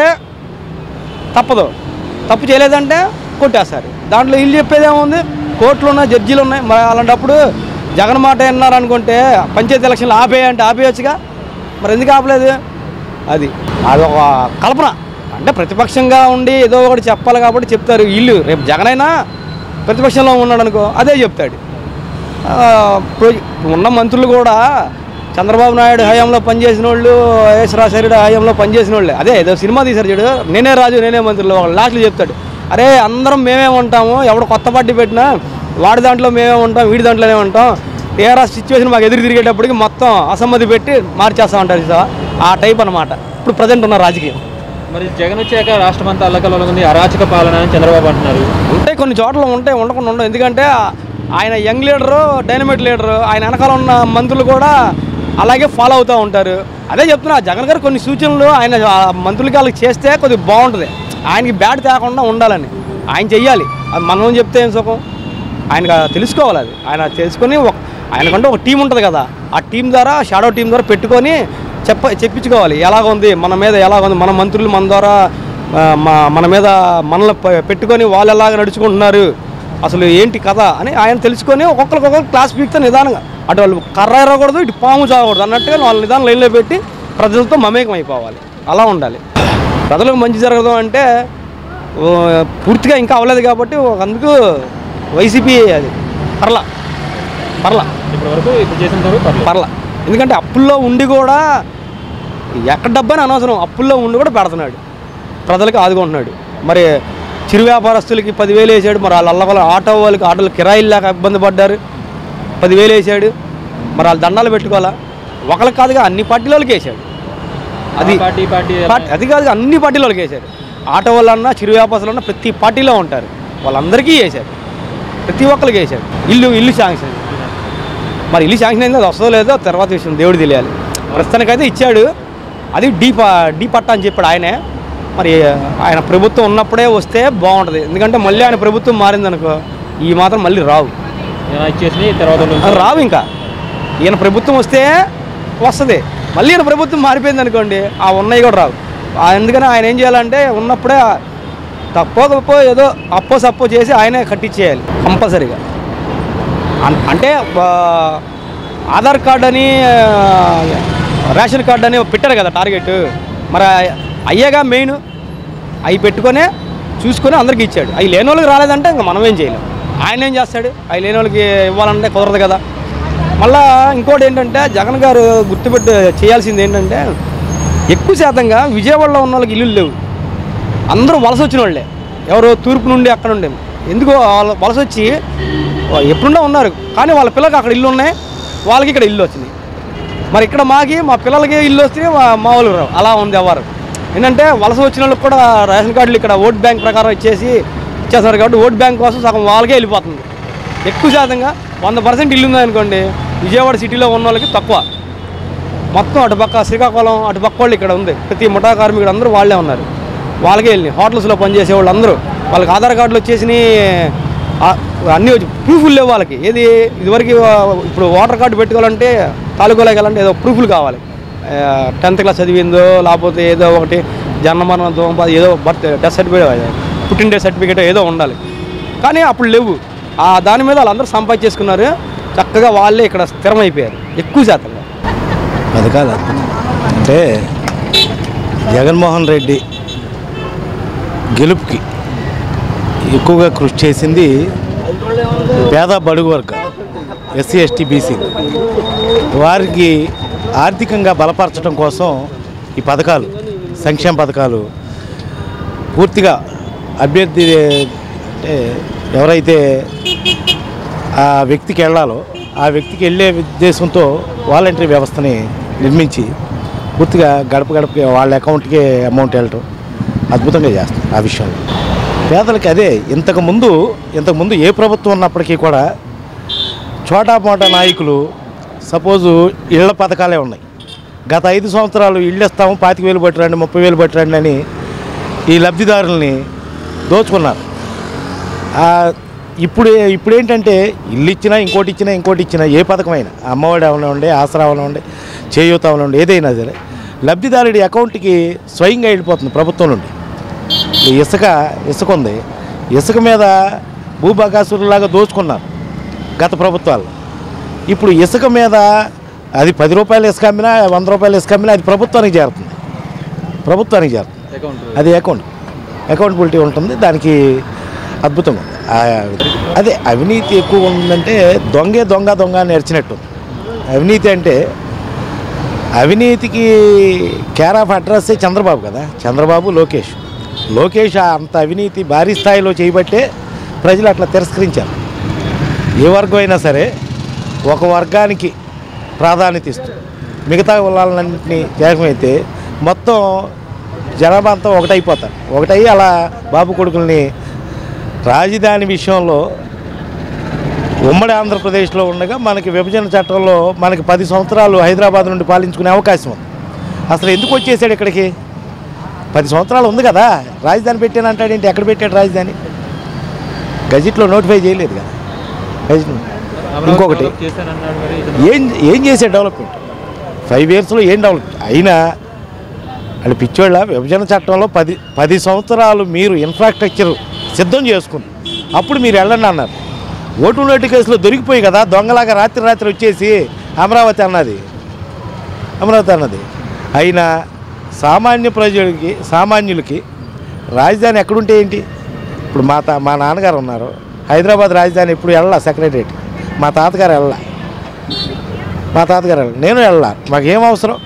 తప్పదు తప్పు చేయలేదంటే కొట్టేస్తారు దాంట్లో వీళ్ళు చెప్పేది ఏముంది కోర్టులు ఉన్నాయి జడ్జీలు ఉన్నాయి మరి అలాంటప్పుడు జగన్ మాట విన్నారు అనుకుంటే పంచాయతీ ఎలక్షన్లు ఆపేయంటే ఆపేయచ్చుగా మరి ఎందుకు ఆపలేదు అది అది ఒక కల్పన అంటే ప్రతిపక్షంగా ఉండి ఏదో ఒకటి చెప్పాలి కాబట్టి చెప్తారు వీళ్ళు రేపు జగన్ అయినా ప్రతిపక్షంలో ఉన్నాడు అనుకో అదే చెప్తాడు ఆ, ఇప్పుడు ఉన్న మంత్రులు కూడా చంద్రబాబు నాయుడు హయాంలో పనిచేసిన వాళ్ళు వైఎస్ రాజశేఖర హయాంలో పనిచేసిన వాళ్ళే అదే ఏదో సినిమా తీశారు చూడు నేనే రాజు నేనే మంత్రులు ఒక లాస్ట్లో చెప్తాడు అరే అందరం మేమే ఉంటాము ఎవడు కొత్త పార్టీ పెట్టినా వాడి దాంట్లో మేమే ఉంటాం వీడి దాంట్లోనే ఉంటాం టీఆర్ఎస్ సిచ్యువేషన్ మాకు ఎదురు తిరిగేటప్పటికి మొత్తం అసమ్మతి పెట్టి మార్చేస్తా ఉంటారు చూసావా? ఆ టైప్ అన్నమాట ఇప్పుడు ప్రజెంట్ ఉన్న రాజకీయం మరి జగన్ వచ్చాక రాష్ట్రం అంతా అల్లకల్లో ఉంది అరాచక పాలన అని చంద్రబాబు అంటున్నారు ఉంటాయి కొన్ని చోట్ల ఉంటాయి ఉండకుండా ఉండవు ఎందుకంటే ఆయన యంగ్ లీడరు డైనమైట్ లీడరు ఆయన వెనకాల ఉన్న మంత్రులు కూడా అలాగే ఫాలో అవుతూ ఉంటారు అదే చెప్తున్నా జగన్ గారు కొన్ని సూచనలు ఆయన ఆ మంత్రులకి వాళ్ళకి చేస్తే కొద్దిగా బాగుంటుంది ఆయనకి బ్యాడ్ తేకుండా ఉండాలని ఆయన చెయ్యాలి అది మనం చెప్తే ఏం సుఖం ఆయన తెలుసుకోవాలి అది ఆయన తెలుసుకొని ఒక ఆయనకంటే ఒక టీం ఉంటుంది కదా ఆ టీం ద్వారా షాడో టీం ద్వారా పెట్టుకొని చెప్ప చెప్పించుకోవాలి ఎలాగ ఉంది మన మీద ఎలాగ ఉంది మన మంత్రులు మన ద్వారా ఆ, మా- మన మీద మనల్ని ప- పెట్టుకొని వాళ్ళు ఎలాగ నడుచుకుంటున్నారు అసలు ఏంటి కథ అని ఆయన తెలుసుకొని ఒక్కొక్కరికి ఒక్కొక్క క్లాస్ పీక్తో నిదానంగా అటు వాళ్ళు కర్ర ఎరగకూడదు ఇటు పాము చావకూడదు అన్నట్టుగా వాళ్ళ నిదానం లైన్లో పెట్టి ప్రజలతో మమేకం అయిపోవాలి అలా ఉండాలి ప్రజలకు మంచి జరగదు అంటే ఓ, పూర్తిగా ఇంకా అవ్వలేదు కాబట్టి ఒక అందుకు వైసీపీ అది పర్ల పర్ల ఇప్పటి వరకు ఇప్పుడు చేసిన వరకు పర్లేదు పర్ల ఎందుకంటే అప్పుల్లో ఉండి కూడా ఎక్కడ డబ్బని అనవసరం అప్పుల్లో ఉండి కూడా పెడుతున్నాడు ప్రజలకు ఆదుకుంటున్నాడు మరి చిరు వ్యాపారస్తులకి పదివేలు వేసాడు మరి వాళ్ళ అల్లవల్ల ఆటో వాళ్ళకి ఆటోలు కిరాయిలు లేక ఇబ్బంది పడ్డారు పదివేలు వేసాడు మరి వాళ్ళు దండాలు పెట్టుకోవాలా ఒకరికి కాదుగా అన్ని పార్టీలకి వేసాడు అది ఆ పార్టీ ఈ పార్టీ పార్టీ అది కాదు అన్ని పార్టీలకి వేశారు ఆటో వాళ్ళన్నా చిరు వ్యాపారులన్నా ప్రతి పార్టీలో ఉంటారు వాళ్ళందరికీ వేశారు ప్రతి ఒక్కరికి వేశారు ఇల్లు ఇల్లు శాంక్షన్ మరి ఇల్లు శాంక్షన్ అయింది అది వస్తుందో లేదో తర్వాత విషయం దేవుడు తెలియాలి ప్రస్తుతానికైతే ఇచ్చాడు అది డీ ప డీ పట్ట అని చెప్పాడు ఆయనే మరి ఆయన ప్రభుత్వం ఉన్నప్పుడే వస్తే బాగుంటుంది ఎందుకంటే మళ్ళీ ఆయన ప్రభుత్వం మారిందనుకో ఈ మాత్రం మళ్ళీ రావు ఏమైనా ఇచ్చేసి తర్వాత అది రావు ఇంకా ఈయన ప్రభుత్వం వస్తే వస్తుంది మళ్ళీ ఈయన ప్రభుత్వం మారిపోయింది అనుకోండి ఆ ఉన్నాయి కూడా రావు ఆ ఎందుకని ఆయన ఏం చేయాలంటే ఉన్నప్పుడే తప్పో గొప్పో ఏదో అప్పో సప్పో చేసి ఆయనే కట్టించేయాలి కంపల్సరీగా అన్- అంటే ఆ, ఆధార్ కార్డు అని ఆ, రేషన్ కార్డు అని పెట్టారు కదా టార్గెట్ మరి అయ్యేగా మెయిన్ అవి పెట్టుకొనే చూసుకొని అందరికి ఇచ్చాడు అవి లేని వాళ్ళకి రాలేదంటే ఇంకా మనం ఏం చేయలేం ఆయన ఏం చేస్తాడు అవి లేని వాళ్ళకి ఇవ్వాలంటే కుదరదు కదా మళ్ళా ఇంకోటి ఏంటంటే జగన్ గారు గుర్తుపెట్టి చేయాల్సింది ఏంటంటే ఎక్కువ శాతంగా విజయవాడలో ఉన్న వాళ్ళకి ఇల్లు లేవు అందరూ వలస వచ్చిన వాళ్ళే ఎవరు తూర్పు నుండి అక్కడ ఉండే ఎందుకో వాళ్ళు వలస వచ్చి ఎప్పుడున్నా ఉన్నారు కానీ వాళ్ళ పిల్లలకి అక్కడ ఇల్లు ఉన్నాయి వాళ్ళకి ఇక్కడ ఇల్లు వచ్చింది మరి ఇక్కడ మాకి మా పిల్లలకి ఇల్లు వస్తే మా- మా వాళ్ళు రావు అలా ఉంది ఎవరు ఏంటంటే వలస వచ్చిన వాళ్ళకి కూడా రేషన్ కార్డులు ఇక్కడ ఓట్ బ్యాంక్ ప్రకారం ఇచ్చేసి ఇచ్చేస్తున్నారు కాబట్టి ఓట్ బ్యాంక్ కోసం సగం వాళ్ళకే వెళ్ళిపోతుంది ఎక్కువ శాతంగా వంద పర్సెంట్ ఇల్లు ఉందనుకోండి విజయవాడ సిటీలో ఉన్న వాళ్ళకి తక్కువ మొత్తం అటుపక్క శ్రీకాకుళం అటుపక్క వాళ్ళు ఇక్కడ ఉంది ప్రతి ముఠా కార్మికుడు అందరూ వాళ్ళే ఉన్నారు వాళ్ళకే వెళ్ళి హోటల్స్లో పనిచేసే వాళ్ళు అందరూ వాళ్ళకి ఆధార్ కార్డులు వచ్చేసి అన్నీ వచ్చి ప్రూఫ్లు లేవు వాళ్ళకి ఏది ఇదివరకు ఆ, ఇప్పుడు ఓటర్ కార్డు పెట్టుకోవాలంటే తాలూకాలోకి వెళ్ళాలంటే ఏదో ప్రూఫ్లు కావాలి టెన్త్ క్లాస్ చదివిందో లేకపోతే ఏదో ఒకటి జన్మమరణ దోమ ఏదో బర్త్ డెత్ సర్టిఫికేట్ పుట్టిన డే సర్టిఫికేట్ ఏదో ఉండాలి కానీ అప్పుడు లేవు ఆ దాని మీద వాళ్ళందరూ సంపాదించేసుకున్నారు చక్కగా వాళ్ళే ఇక్కడ స్థిరమైపోయారు ఎక్కువ శాతంగా పథకాలు అద్భుతం. అంటే జగన్మోహన్ రెడ్డి గెలుపుకి ఎక్కువగా కృషి చేసింది పేద బడుగు వర్గం ఎస్సీ ఎస్టీ బీసీ వారికి ఆర్థికంగా బలపరచడం కోసం ఈ పథకాలు సంక్షేమ పథకాలు పూర్తిగా అభ్యర్థి అంటే ఎవరైతే ఆ వ్యక్తికి వెళ్ళాలో ఆ వ్యక్తికి వెళ్ళే ఉద్దేశంతో వాలంటరీ వ్యవస్థని నిర్మించి పూర్తిగా గడప గడపకి వాళ్ళ అకౌంట్కి అమౌంట్ వెళ్ళటం అద్భుతంగా చేస్తారు ఆ విషయంలో పేదలకి అదే ఇంతకుముందు ఇంతకుముందు ఏ ప్రభుత్వం ఉన్నప్పటికీ కూడా చోటా మోటా నాయకులు సపోజు ఇళ్ల పథకాలే ఉన్నాయి గత ఐదు సంవత్సరాలు ఇళ్ళు ఇస్తాము పాతిక వేలు పట్టురండి ముప్పై వేలు పట్టురండి అని ఈ లబ్ధిదారుల్ని దోచుకున్నారు ఆ, ఇప్పుడు ఇప్పుడు ఏంటంటే ఇల్లు ఇచ్చినా ఇంకోటి ఇచ్చినా ఇంకోటి ఇచ్చినా ఏ పథకమైనా అమ్మఒడి అవనివ్వండి ఆసరా అవనివ్వండి చేయూత అవనివ్వండి ఏదైనా సరే లబ్ధిదారుడి అకౌంట్కి స్వయంగా వెళ్ళిపోతుంది ప్రభుత్వం నుండి ఈ ఇసుక ఇసుక ఉంది ఇసుక మీద భూబకాసురులాగా దోచుకున్నారు గత ప్రభుత్వాలు ఇప్పుడు ఇసుక మీద అది పది రూపాయలు ఇసుక అమ్మినా వంద రూపాయలు ఇసుక అమ్మినా అది ప్రభుత్వానికి చేరుతుంది ప్రభుత్వానికి చేరుతుంది అది అకౌంట్ అకౌంటబిలిటీ ఉంటుంది దానికి అద్భుతంగా ఉంది ఆ- అదే అవినీతి ఎక్కువ ఉందంటే దొంగే దొంగ దొంగ అని నేర్చినట్టు అవినీతి అంటే అవినీతికి కేర్ ఆఫ్ అడ్రస్సే చంద్రబాబు కదా చంద్రబాబు లోకేష్ లోకేష్ అంత అవినీతి భారీ స్థాయిలో చేయబట్టే ప్రజలు అట్లా తిరస్కరించారు ఏ వర్గం అయినా సరే ఒక వర్గానికి ప్రాధాన్యత ఇస్తూ మిగతా కులాలన్నింటినీ ఏకమైతే మొత్తం జనాభా అంతా ఒకటైపోతారు ఒకటై అలా బాబు కొడుకుల్ని రాజధాని విషయంలో ఉమ్మడి ఆంధ్రప్రదేశ్లో ఉండగా మనకి విభజన చట్టంలో మనకి పది సంవత్సరాలు హైదరాబాద్ నుండి పాలించుకునే అవకాశం ఉంది అసలు ఎందుకు వచ్చేసాడు ఇక్కడికి పది సంవత్సరాలు ఉంది కదా రాజధాని పెట్టాను అంటాడేంటి ఎక్కడ పెట్టాడు రాజధాని గజెట్లో నోటిఫై చేయలేదు కదా గజెట్ ఇంకొకటి చేశానన్నాడు మరి ఏం ఏం చేసే డెవలప్మెంట్ ఫైవ్ ఇయర్స్లో ఏం డెవలప్మెంట్ అయినా వాళ్ళు పిచ్చోళ్ళ విభజన చట్టంలో పది పది సంవత్సరాలు మీరు ఇన్ఫ్రాస్ట్రక్చర్ సిద్ధం చేసుకుని అప్పుడు మీరు వెళ్ళండి అన్నారు ఓటు నోటు కేసులో దొరికిపోయి కదా దొంగలాగా రాత్రి రాత్రి వచ్చేసి అమరావతి అన్నది అమరావతి అన్నది అయినా సామాన్య ప్రజలకి సామాన్యులకి రాజధాని ఎక్కడుంటే ఏంటి ఇప్పుడు మా తా మా నాన్నగారు ఉన్నారు హైదరాబాద్ రాజధాని ఎప్పుడు వెళ్ళా సెక్రటరేట్ మా తాతగారు వెళ్ళా మా తాతగారు వెళ్ళా నేను వెళ్ళా మాకేం అవసరం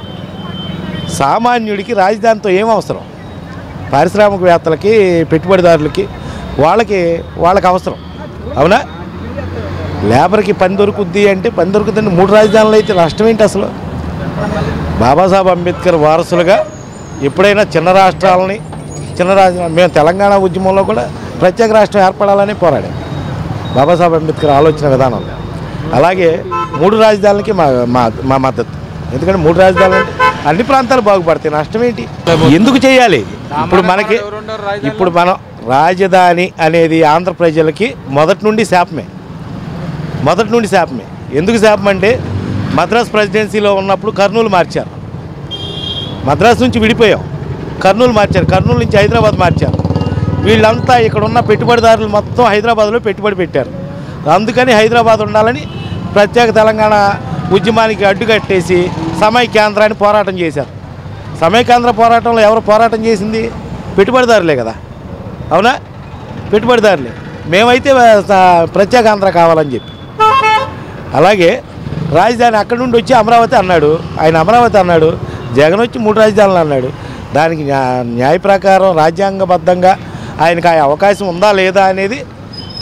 సామాన్యుడికి రాజధానితో ఏం అవసరం పారిశ్రామికవేత్తలకి పెట్టుబడిదారులకి వాళ్ళకి వాళ్ళకి అవసరం అవునా లేబర్కి పని దొరుకుద్ది అంటే పని దొరుకుతుందంటే మూడు రాజధానులు అయితే నష్టం ఏంటి అసలు బాబాసాహెబ్ అంబేద్కర్ వారసులుగా ఎప్పుడైనా చిన్న రాష్ట్రాలని చిన్న రాష్ట్ర మేము తెలంగాణ ఉద్యమంలో కూడా ప్రత్యేక రాష్ట్రం ఏర్పడాలని పోరాడాం బాబాసాహెబ్ అంబేద్కర్ ఆలోచన విధానంలో అలాగే మూడు రాజధానులకి మా మా మా మద్దతు ఎందుకంటే మూడు రాజధానులు అంటే అన్ని ప్రాంతాలు బాగుపడతాయి నష్టం ఏంటి ఎందుకు చేయాలి ఇప్పుడు మనకి ఇప్పుడు మనం రాజధాని అనేది ఆంధ్ర ప్రజలకి మొదటి నుండి శాపమే మొదటి నుండి శాపమే ఎందుకు శాపం అంటే మద్రాస్ ప్రెసిడెన్సీలో ఉన్నప్పుడు కర్నూలు మార్చారు మద్రాసు నుంచి విడిపోయాం కర్నూలు మార్చారు కర్నూలు నుంచి హైదరాబాద్ మార్చారు వీళ్ళంతా ఇక్కడ ఉన్న పెట్టుబడిదారులు మొత్తం హైదరాబాద్లో పెట్టుబడి పెట్టారు అందుకని హైదరాబాద్ ఉండాలని ప్రత్యేక తెలంగాణ ఉద్యమానికి అడ్డుకట్టేసి సమైక్యాంధ్రాన్ని పోరాటం చేశారు సమైక్యాంధ్ర పోరాటంలో ఎవరు పోరాటం చేసింది పెట్టుబడిదారులే కదా అవునా పెట్టుబడిదారులే మేమైతే ఆ, ప్రత్యేక ఆంధ్ర కావాలని చెప్పి అలాగే రాజధాని అక్కడి నుండి వచ్చి అమరావతి అన్నాడు ఆయన అమరావతి అన్నాడు జగన్ వచ్చి మూడు రాజధానులు అన్నాడు దానికి న్యా న్యాయ ప్రకారం రాజ్యాంగబద్ధంగా ఆయనకు ఆ అవకాశం ఉందా లేదా అనేది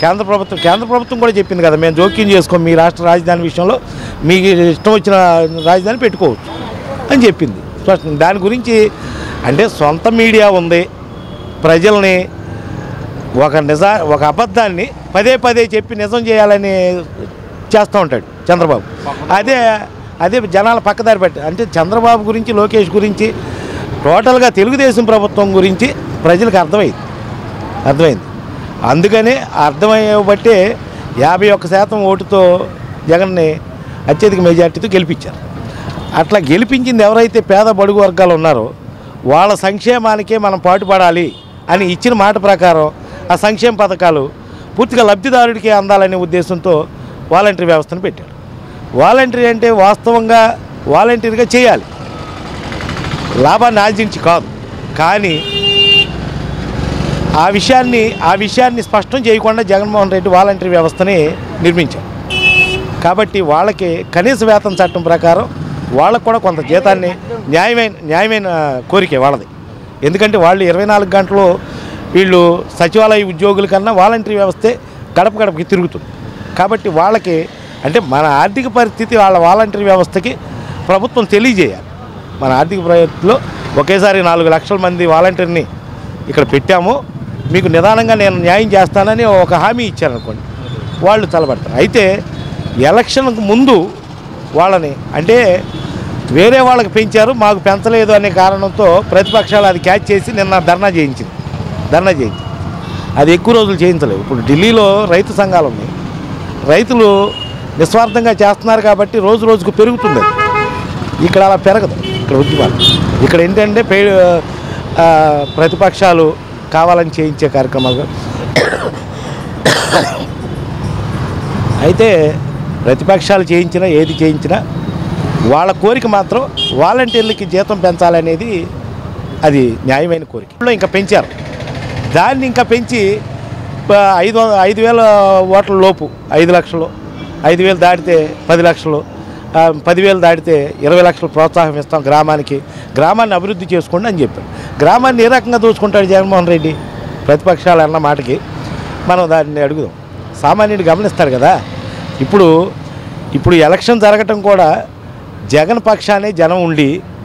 కేంద్ర ప్రభుత్వం కేంద్ర ప్రభుత్వం కూడా చెప్పింది కదా మేము జోక్యం చేసుకోం మీ రాష్ట్ర రాజధాని విషయంలో మీకు ఇష్టం వచ్చిన రాజధాని పెట్టుకోవచ్చు అని చెప్పింది స్పష్టం దాని గురించి అంటే సొంత మీడియా ఉంది ప్రజల్ని ఒక నిజ ఒక అబద్ధాన్ని పదే పదే చెప్పి నిజం చేయాలని చేస్తూ ఉంటాడు చంద్రబాబు అదే అదే జనాల పక్కదారి పెట్టి అంటే చంద్రబాబు గురించి లోకేష్ గురించి టోటల్గా తెలుగుదేశం ప్రభుత్వం గురించి ప్రజలకు అర్థమైంది అర్థమైంది అందుకని అర్థమయ్యే బట్టే యాభై ఒక్క శాతం ఓటుతో జగన్ని అత్యధిక మెజార్టీతో గెలిపించారు అట్లా గెలిపించింది ఎవరైతే పేద బడుగు వర్గాలు ఉన్నారో వాళ్ళ సంక్షేమానికే మనం పాటుపడాలి అని ఇచ్చిన మాట ప్రకారం ఆ సంక్షేమ పథకాలు పూర్తిగా లబ్ధిదారుడికి అందాలనే ఉద్దేశంతో వాలంటరీ వ్యవస్థను పెట్టాడు వాలంటరీ అంటే వాస్తవంగా వాలంటీర్గా చేయాలి లాభాన్ని ఆర్జించి కాదు కానీ ఆ విషయాన్ని ఆ విషయాన్ని స్పష్టం చేయకుండా జగన్మోహన్ రెడ్డి వాలంటరీ వ్యవస్థని నిర్మించారు కాబట్టి వాళ్ళకి కనీస వేతన చట్టం ప్రకారం వాళ్ళకు కూడా కొంత జీతాన్ని న్యాయమైన న్యాయమైన కోరికే వాళ్ళది ఎందుకంటే వాళ్ళు ఇరవై నాలుగు గంటలు వీళ్ళు సచివాలయ ఉద్యోగుల కన్నా వాలంటరీ వ్యవస్థే గడప గడపకి తిరుగుతుంది కాబట్టి వాళ్ళకి అంటే మన ఆర్థిక పరిస్థితి వాళ్ళ వాలంటరీ వ్యవస్థకి ప్రభుత్వం తెలియజేయాలి మన ఆర్థిక పరిస్థితిలో ఒకేసారి నాలుగు లక్షల మంది వాలంటీర్ని ఇక్కడ పెట్టాము మీకు నిదానంగా నేను న్యాయం చేస్తానని ఒక హామీ ఇచ్చారనుకోండి వాళ్ళు తలబడతారు అయితే ఎలక్షన్కు ముందు వాళ్ళని అంటే వేరే వాళ్ళకి పెంచారు మాకు పెంచలేదు అనే కారణంతో ప్రతిపక్షాలు అది క్యాచ్ చేసి నిన్న ధర్నా చేయించింది ధర్నా చేయించింది అది ఎక్కువ రోజులు చేయించలేవు ఇప్పుడు ఢిల్లీలో రైతు సంఘాలు ఉన్నాయి రైతులు నిస్వార్థంగా చేస్తున్నారు కాబట్టి రోజు రోజుకు పెరుగుతుంది అది ఇక్కడ అలా పెరగదు ఇక్కడ ఉద్యమాలు ఇక్కడ ఏంటంటే పే ఆ, ప్రతిపక్షాలు కావాలని చేయించే కార్యక్రమాలు అయితే ప్రతిపక్షాలు చేయించినా ఏది చేయించినా వాళ్ళ కోరిక మాత్రం వాలంటీర్లకి జీతం పెంచాలనేది అది న్యాయమైన కోరిక ఇప్పుడు ఇంకా పెంచారు దాన్ని ఇంకా పెంచి ఆ, ఐదు వం- ఐదు వేల ఓట్ల లోపు ఐదు లక్షలు ఐదు వేలు దాటితే పది లక్షలు ఆ, పదివేలు దాటితే ఇరవై లక్షలు ప్రోత్సాహం ఇస్తాం గ్రామానికి గ్రామాన్ని అభివృద్ధి చేసుకోండి అని చెప్పాడు గ్రామాన్ని ఏ రకంగా దోచుకుంటాడు జగన్మోహన్ రెడ్డి ప్రతిపక్షాలు అన్న మాటకి మనం దాన్ని అడుగుదాం సామాన్యుడు గమనిస్తాడు కదా ఇప్పుడు ఇప్పుడు ఎలక్షన్ జరగటం కూడా జగన్ పక్షానే జనం ఉండి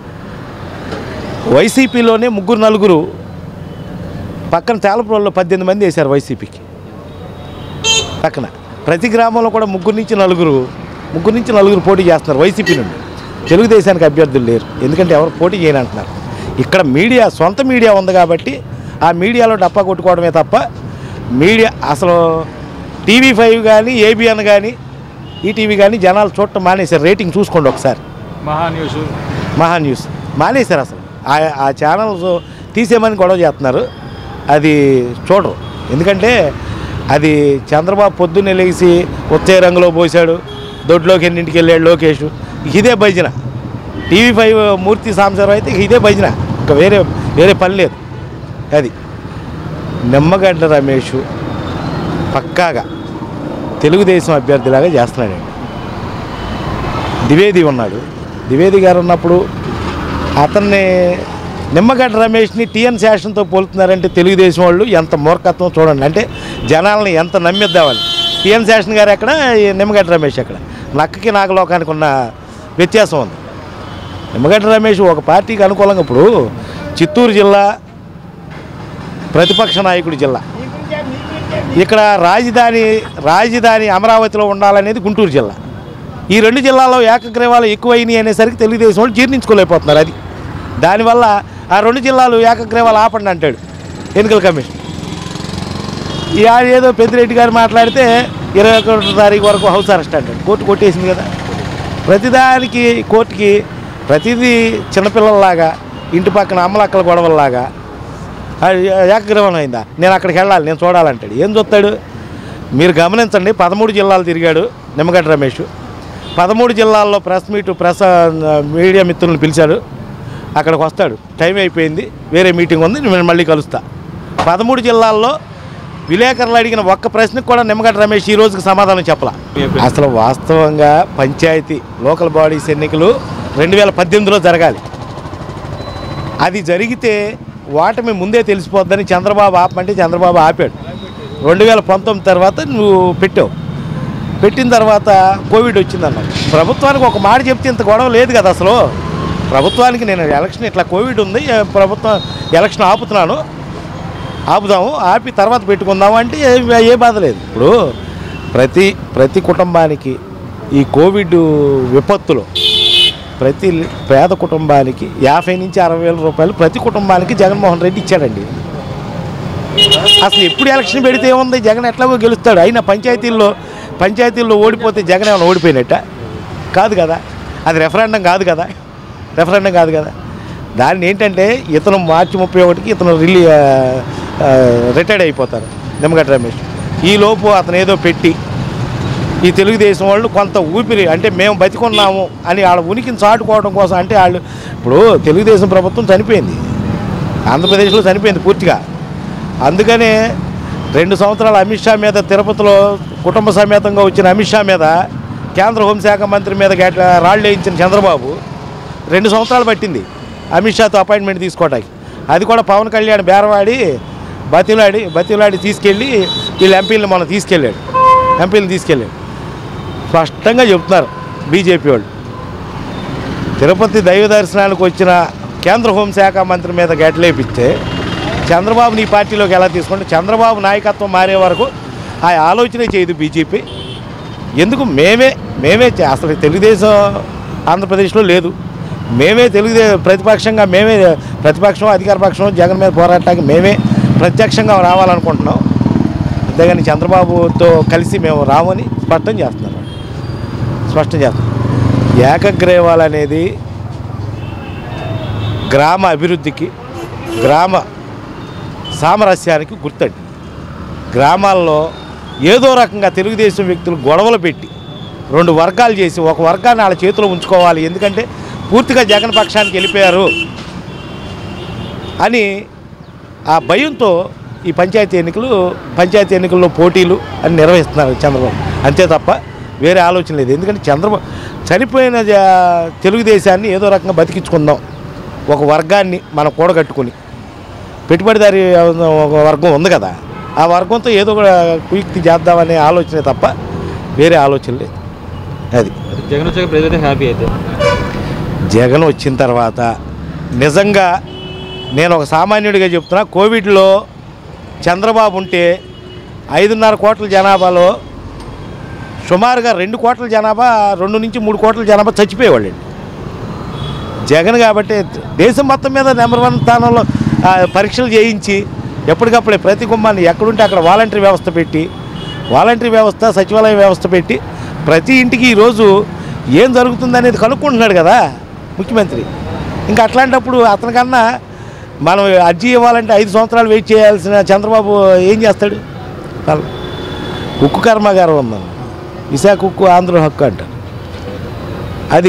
వైసీపీలోనే ముగ్గురు నలుగురు పక్కన తేలపురంలో పద్దెనిమిది మంది వేశారు వైసీపీకి పక్కన ప్రతి గ్రామంలో కూడా ముగ్గురు నుంచి నలుగురు ముగ్గురు నుంచి నలుగురు పోటీ చేస్తున్నారు వైసీపీ నుండి తెలుగుదేశానికి అభ్యర్థులు లేరు ఎందుకంటే ఎవరు పోటీ చేయని అంటున్నారు ఇక్కడ మీడియా సొంత మీడియా ఉంది కాబట్టి ఆ మీడియాలో డప్పా కొట్టుకోవడమే తప్ప మీడియా అసలు టీవీ ఫైవ్ కానీ ఏబిఎన్ కానీ ఈటీవీ కానీ జనాలు చూడటం మానేశారు రేటింగ్ చూసుకోండి ఒకసారి మహా న్యూస్ మహా న్యూస్ మానేశారు అసలు ఆ ఆ ఛానల్స్ తీసేయమని గొడవ చేస్తున్నారు అది చూడరు ఎందుకంటే అది చంద్రబాబు పొద్దున్నే లేచి వచ్చే రంగులో పోసాడు దొడ్లోకి ఎన్నింటికి వెళ్ళాడు లోకేష్ ఇదే భజన టీవీ ఫైవ్ మూర్తి సాంబశివరావు అయితే ఇదే భజన ఇంకా వేరే వేరే పని లేదు అది నిమ్మగడ్డ రమేష్ పక్కాగా తెలుగుదేశం అభ్యర్థిలాగా చేస్తున్నాడండి ద్వివేది ఉన్నాడు ద్వివేది గారు ఉన్నప్పుడు అతన్ని నిమ్మగడ్డ రమేష్ని టీఎన్ శాసనంతో పోలుతున్నారంటే తెలుగుదేశం వాళ్ళు ఎంత మూర్ఖత్వం చూడండి అంటే జనాల్ని ఎంత నమ్మిద్దామని టీఎన్ శాసన్ గారు ఎక్కడ ఈ నిమ్మగడ్డ రమేష్ ఎక్కడ నక్కకి నాగలోకానికి ఉన్న వ్యత్యాసం ఉంది నిమ్మగడ్డ రమేష్ ఒక పార్టీకి అనుకూలంగా ఇప్పుడు చిత్తూరు జిల్లా ప్రతిపక్ష నాయకుడి జిల్లా ఇక్కడ రాజధాని రాజధాని అమరావతిలో ఉండాలనేది గుంటూరు జిల్లా ఈ రెండు జిల్లాలో ఏకగ్రీవాలు ఎక్కువైనాయి అనేసరికి తెలుగుదేశం వాళ్ళు జీర్ణించుకోలేకపోతున్నారు అది దానివల్ల ఆ రెండు జిల్లాలు ఏకగ్రీవాలు ఆపండి అంటాడు ఎన్నికల కమిషన్ ఈ ఆ ఏదో పెద్దిరెడ్డి గారు మాట్లాడితే ఇరవై ఒకటో తారీఖు వరకు హౌస్ అరెస్ట్ అంటాడు కోర్టు కొట్టేసింది కదా ప్రతిదానికి కోర్టుకి ప్రతిదీ చిన్నపిల్లల్లాగా ఇంటి పక్కన అమ్మలక్కల గొడవల్లాగా ఆ ఏకగ్రీవం అయిందా నేను అక్కడికి వెళ్ళాలి నేను చూడాలంటాడు ఏం చూస్తాడు మీరు గమనించండి పదమూడు జిల్లాలు తిరిగాడు నిమ్మగడ్డ రమేష్ పదమూడు జిల్లాల్లో ప్రెస్ మీట్ ప్రెస్ మీడియా మిత్రులను పిలిచాడు అక్కడికి వస్తాడు టైం అయిపోయింది వేరే మీటింగ్ ఉంది నేను మళ్ళీ కలుస్తా పదమూడు జిల్లాల్లో విలేకరులు అడిగిన ఒక్క ప్రశ్నకు కూడా నిమ్మగడ్డ రమేష్ ఈ రోజుకి సమాధానం చెప్పలా అసలు వాస్తవంగా పంచాయతీ లోకల్ బాడీస్ ఎన్నికలు రెండు వేల పద్దెనిమిదిలో జరగాలి అది జరిగితే ఓటమి ముందే తెలిసిపోద్దని చంద్రబాబు ఆపమంటే చంద్రబాబు ఆపాడు రెండు వేల పంతొమ్మిది తర్వాత నువ్వు పెట్టావు పెట్టిన తర్వాత కోవిడ్ వచ్చిందన్న ప్రభుత్వానికి ఒక మాట చెప్తే ఇంత గొడవ లేదు కదా అసలు ప్రభుత్వానికి నేను ఎలక్షన్ ఇట్లా కోవిడ్ ఉంది ఏ ప్రభుత్వం ఎలక్షన్ ఆపుతున్నాను ఆపుదాము ఆపి తర్వాత పెట్టుకుందాము అంటే ఏ- ఏ బాధ లేదు ఇప్పుడు ప్రతి ప్రతి కుటుంబానికి ఈ కోవిడ్ విపత్తులో ప్రతి పేద కుటుంబానికి యాభై నుంచి అరవై వేల రూపాయలు ప్రతి కుటుంబానికి జగన్మోహన్ రెడ్డి ఇచ్చాడండి అసలు ఎప్పుడు ఎలక్షన్ పెడితే ఏముంది జగన్ ఎట్లాగో గెలుస్తాడు అయినా పంచాయతీల్లో పంచాయతీల్లో ఓడిపోతే జగన్ ఏమైనా ఓడిపోయినట్ట కాదు కదా అది రెఫరెండం కాదు కదా రెఫరెండం కాదు కదా దాన్ని ఏంటంటే ఇతను మార్చి ముప్పై ఒకటికి ఇతను రిలీ రిటైర్డ్ అయిపోతారు నిమ్మగడ్డ రమేష్ ఈ లోపు అతను ఏదో పెట్టి ఈ తెలుగుదేశం వాళ్ళు కొంత ఊపిరి అంటే మేము బతికున్నాము అని వాళ్ళ ఉనికిని చాటుకోవడం కోసం అంటే వాళ్ళు ఇప్పుడు తెలుగుదేశం ప్రభుత్వం చనిపోయింది ఆంధ్రప్రదేశ్లో చనిపోయింది పూర్తిగా అందుకనే రెండు సంవత్సరాలు అమిత్ షా మీద తిరుపతిలో కుటుంబ సమేతంగా వచ్చిన అమిత్ షా మీద కేంద్ర హోంశాఖ మంత్రి మీద గట్ల రాళ్ళు వేయించిన చంద్రబాబు రెండు సంవత్సరాలు పట్టింది అమిత్ షాతో అపాయింట్మెంట్ తీసుకోవడానికి అది కూడా పవన్ కళ్యాణ్ బేరవాడి బతిలాడి బతిలాడి తీసుకెళ్ళి వీళ్ళ ఎంపీలను మనం తీసుకెళ్ళాడు ఎంపీలను తీసుకెళ్ళాడు స్పష్టంగా చెప్తున్నారు బీజేపీ వాళ్ళు తిరుపతి దైవ దర్శనానికి వచ్చిన కేంద్ర హోంశాఖ మంత్రి మీద గట్లేపిస్తే చంద్రబాబు నీ పార్టీలోకి ఎలా తీసుకుంటే చంద్రబాబు నాయకత్వం మారే వరకు ఆ ఆలోచనే చేయదు బీజేపీ ఎందుకు మేమే మేమే చే- అసలు తెలుగుదేశం ఆంధ్రప్రదేశ్లో లేదు మేమే తెలుగుదే ప్రతిపక్షంగా మేమే ప్రతిపక్షం అధికార పక్షం జగన్ మీద పోరాటానికి మేమే ప్రత్యక్షంగా రావాలనుకుంటున్నాం అంతేగాని చంద్రబాబుతో కలిసి మేము రామని స్పష్టం చేస్తున్నారు స్పష్టం చేస్తున్నారు ఏకగ్రీవాలు అనేది గ్రామ అభివృద్ధికి గ్రామ సామరస్యానికి గుర్తండి గ్రామాల్లో ఏదో రకంగా తెలుగుదేశం వ్యక్తులు గొడవలు పెట్టి రెండు వర్గాలు చేసి ఒక వర్గాన్ని వాళ్ళ చేతిలో ఉంచుకోవాలి ఎందుకంటే పూర్తిగా జగన్ పక్షానికి వెళ్ళిపోయారు అని ఆ భయంతో ఈ పంచాయతీ ఎన్నికలు పంచాయతీ ఎన్నికల్లో పోటీలు అని నిర్వహిస్తున్నారు చంద్రబాబు అంతే తప్ప వేరే ఆలోచన లేదు ఎందుకంటే చంద్రబాబు చనిపోయిన జ- తెలుగుదేశాన్ని ఏదో రకంగా బతికించుకుందాం ఒక వర్గాన్ని మనం కూడగట్టుకుని పెట్టుబడిదారి ఒక వర్గం ఉంది కదా ఆ వర్గంతో ఏదో ఒక కుయుక్తి చేద్దామనే ఆలోచనే తప్ప వేరే ఆలోచన లేదు అది జగన్ వచ్చాక ప్రజలైతే హ్యాపీ అయితే జగన్ వచ్చిన తర్వాత నిజంగా నేను ఒక సామాన్యుడిగా చెప్తున్నా కోవిడ్లో చంద్రబాబు ఉంటే ఐదున్నర కోట్ల జనాభాలో సుమారుగా రెండు కోట్ల జనాభా రెండు నుంచి మూడు కోట్ల జనాభా చచ్చిపోయేవాళ్ళండి జగన్ కాబట్టి దేశం మొత్తం మీద నెంబర్ వన్ స్థానంలో ఆ, పరీక్షలు చేయించి ఎప్పటికప్పుడే ప్రతి కుమ్మాన్ని ఎక్కడుంటే అక్కడ వాలంటరీ వ్యవస్థ పెట్టి వాలంటరీ వ్యవస్థ సచివాలయ వ్యవస్థ పెట్టి ప్రతి ఇంటికి ఈరోజు ఏం జరుగుతుంది అనేది కనుక్కుంటున్నాడు కదా ముఖ్యమంత్రి ఇంకా అట్లాంటప్పుడు అతనికన్నా మనం అర్జీ ఇవ్వాలంటే ఐదు సంవత్సరాలు వెయిట్ చేయాల్సిన చంద్రబాబు ఏం చేస్తాడు వాళ్ళు ఉక్కు కర్మాగారం ఉందండి విశాఖ ఉక్కు ఆంధ్ర హక్కు అంటారు అది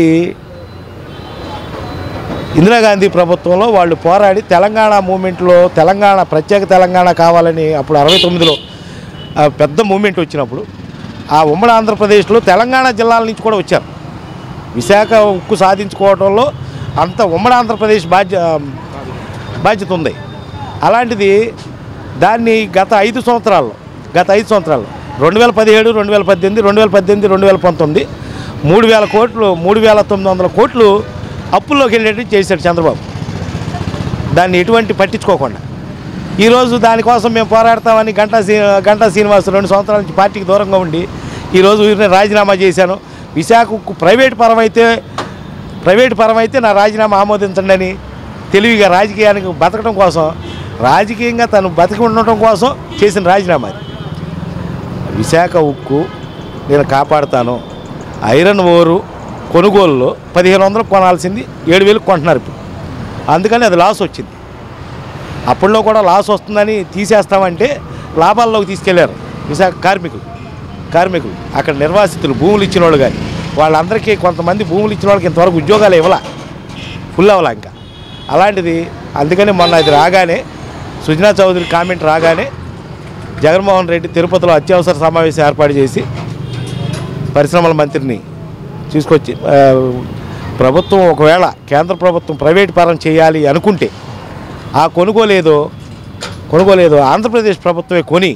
ఇందిరాగాంధీ ప్రభుత్వంలో వాళ్ళు పోరాడి తెలంగాణ మూమెంట్లో తెలంగాణ ప్రత్యేక తెలంగాణ కావాలని అప్పుడు అరవై తొమ్మిదిలో ఆ పెద్ద మూమెంట్ వచ్చినప్పుడు ఆ ఉమ్మడి ఆంధ్రప్రదేశ్లో తెలంగాణ జిల్లాల నుంచి కూడా వచ్చారు విశాఖ ఉక్కు సాధించుకోవడంలో అంత ఉమ్మడి ఆంధ్రప్రదేశ్ బాధ్య బాధ్యత ఉంది అలాంటిది దాన్ని గత ఐదు సంవత్సరాల్లో గత ఐదు సంవత్సరాల్లో రెండు వేల పదిహేడు రెండు వేల పద్దెనిమిది రెండు వేల పద్దెనిమిది రెండు వేల పంతొమ్మిది మూడు వేల కోట్లు మూడు వేల తొమ్మిది వందల కోట్లు అప్పుల్లోకి వెళ్ళేట్టు చేశాడు చంద్రబాబు దాన్ని ఎటువంటి పట్టించుకోకుండా ఈరోజు దానికోసం మేము పోరాడతామని గంటా శ్రీ గంటా శ్రీనివాస్ రెండు సంవత్సరాల నుంచి పార్టీకి దూరంగా ఉండి ఈరోజు వీరిని రాజీనామా చేశాను విశాఖకు ప్రైవేట్ పరం అయితే ప్రైవేట్ పరం అయితే నా రాజీనామా ఆమోదించండి అని తెలివిగా రాజకీయానికి బతకడం కోసం రాజకీయంగా తను బతికి ఉండటం కోసం చేసిన రాజీనామా అది విశాఖ ఉక్కు నేను కాపాడుతాను ఐరన్ ఓరు కొనుగోలులో పదిహేను వందలు కొనాల్సింది ఏడు వేలకు కొంటున్నారు ఇప్పుడు అందుకని అది లాస్ వచ్చింది అప్పట్లో కూడా లాస్ వస్తుందని తీసేస్తామంటే లాభాల్లోకి తీసుకెళ్లారు విశాఖ కార్మికులు కార్మికులు అక్కడ నిర్వాసితులు భూములు ఇచ్చిన వాళ్ళు కానీ వాళ్ళందరికీ కొంతమంది భూములు ఇచ్చిన వాళ్ళకి ఇంతవరకు ఉద్యోగాలు ఇవ్వాల ఫుల్ అవ్వాల ఇంకా అలాంటిది అందుకని మొన్న అది రాగానే సుజనా చౌదరి కామెంట్ రాగానే జగన్మోహన్ రెడ్డి తిరుపతిలో అత్యవసర సమావేశం ఏర్పాటు చేసి పరిశ్రమల మంత్రిని తీసుకొచ్చి ఆ, ప్రభుత్వం ఒకవేళ కేంద్ర ప్రభుత్వం ప్రైవేట్ పరం చేయాలి అనుకుంటే ఆ కొనుగోలేదో కొనుగోలేదో ఆంధ్రప్రదేశ్ ప్రభుత్వమే కొని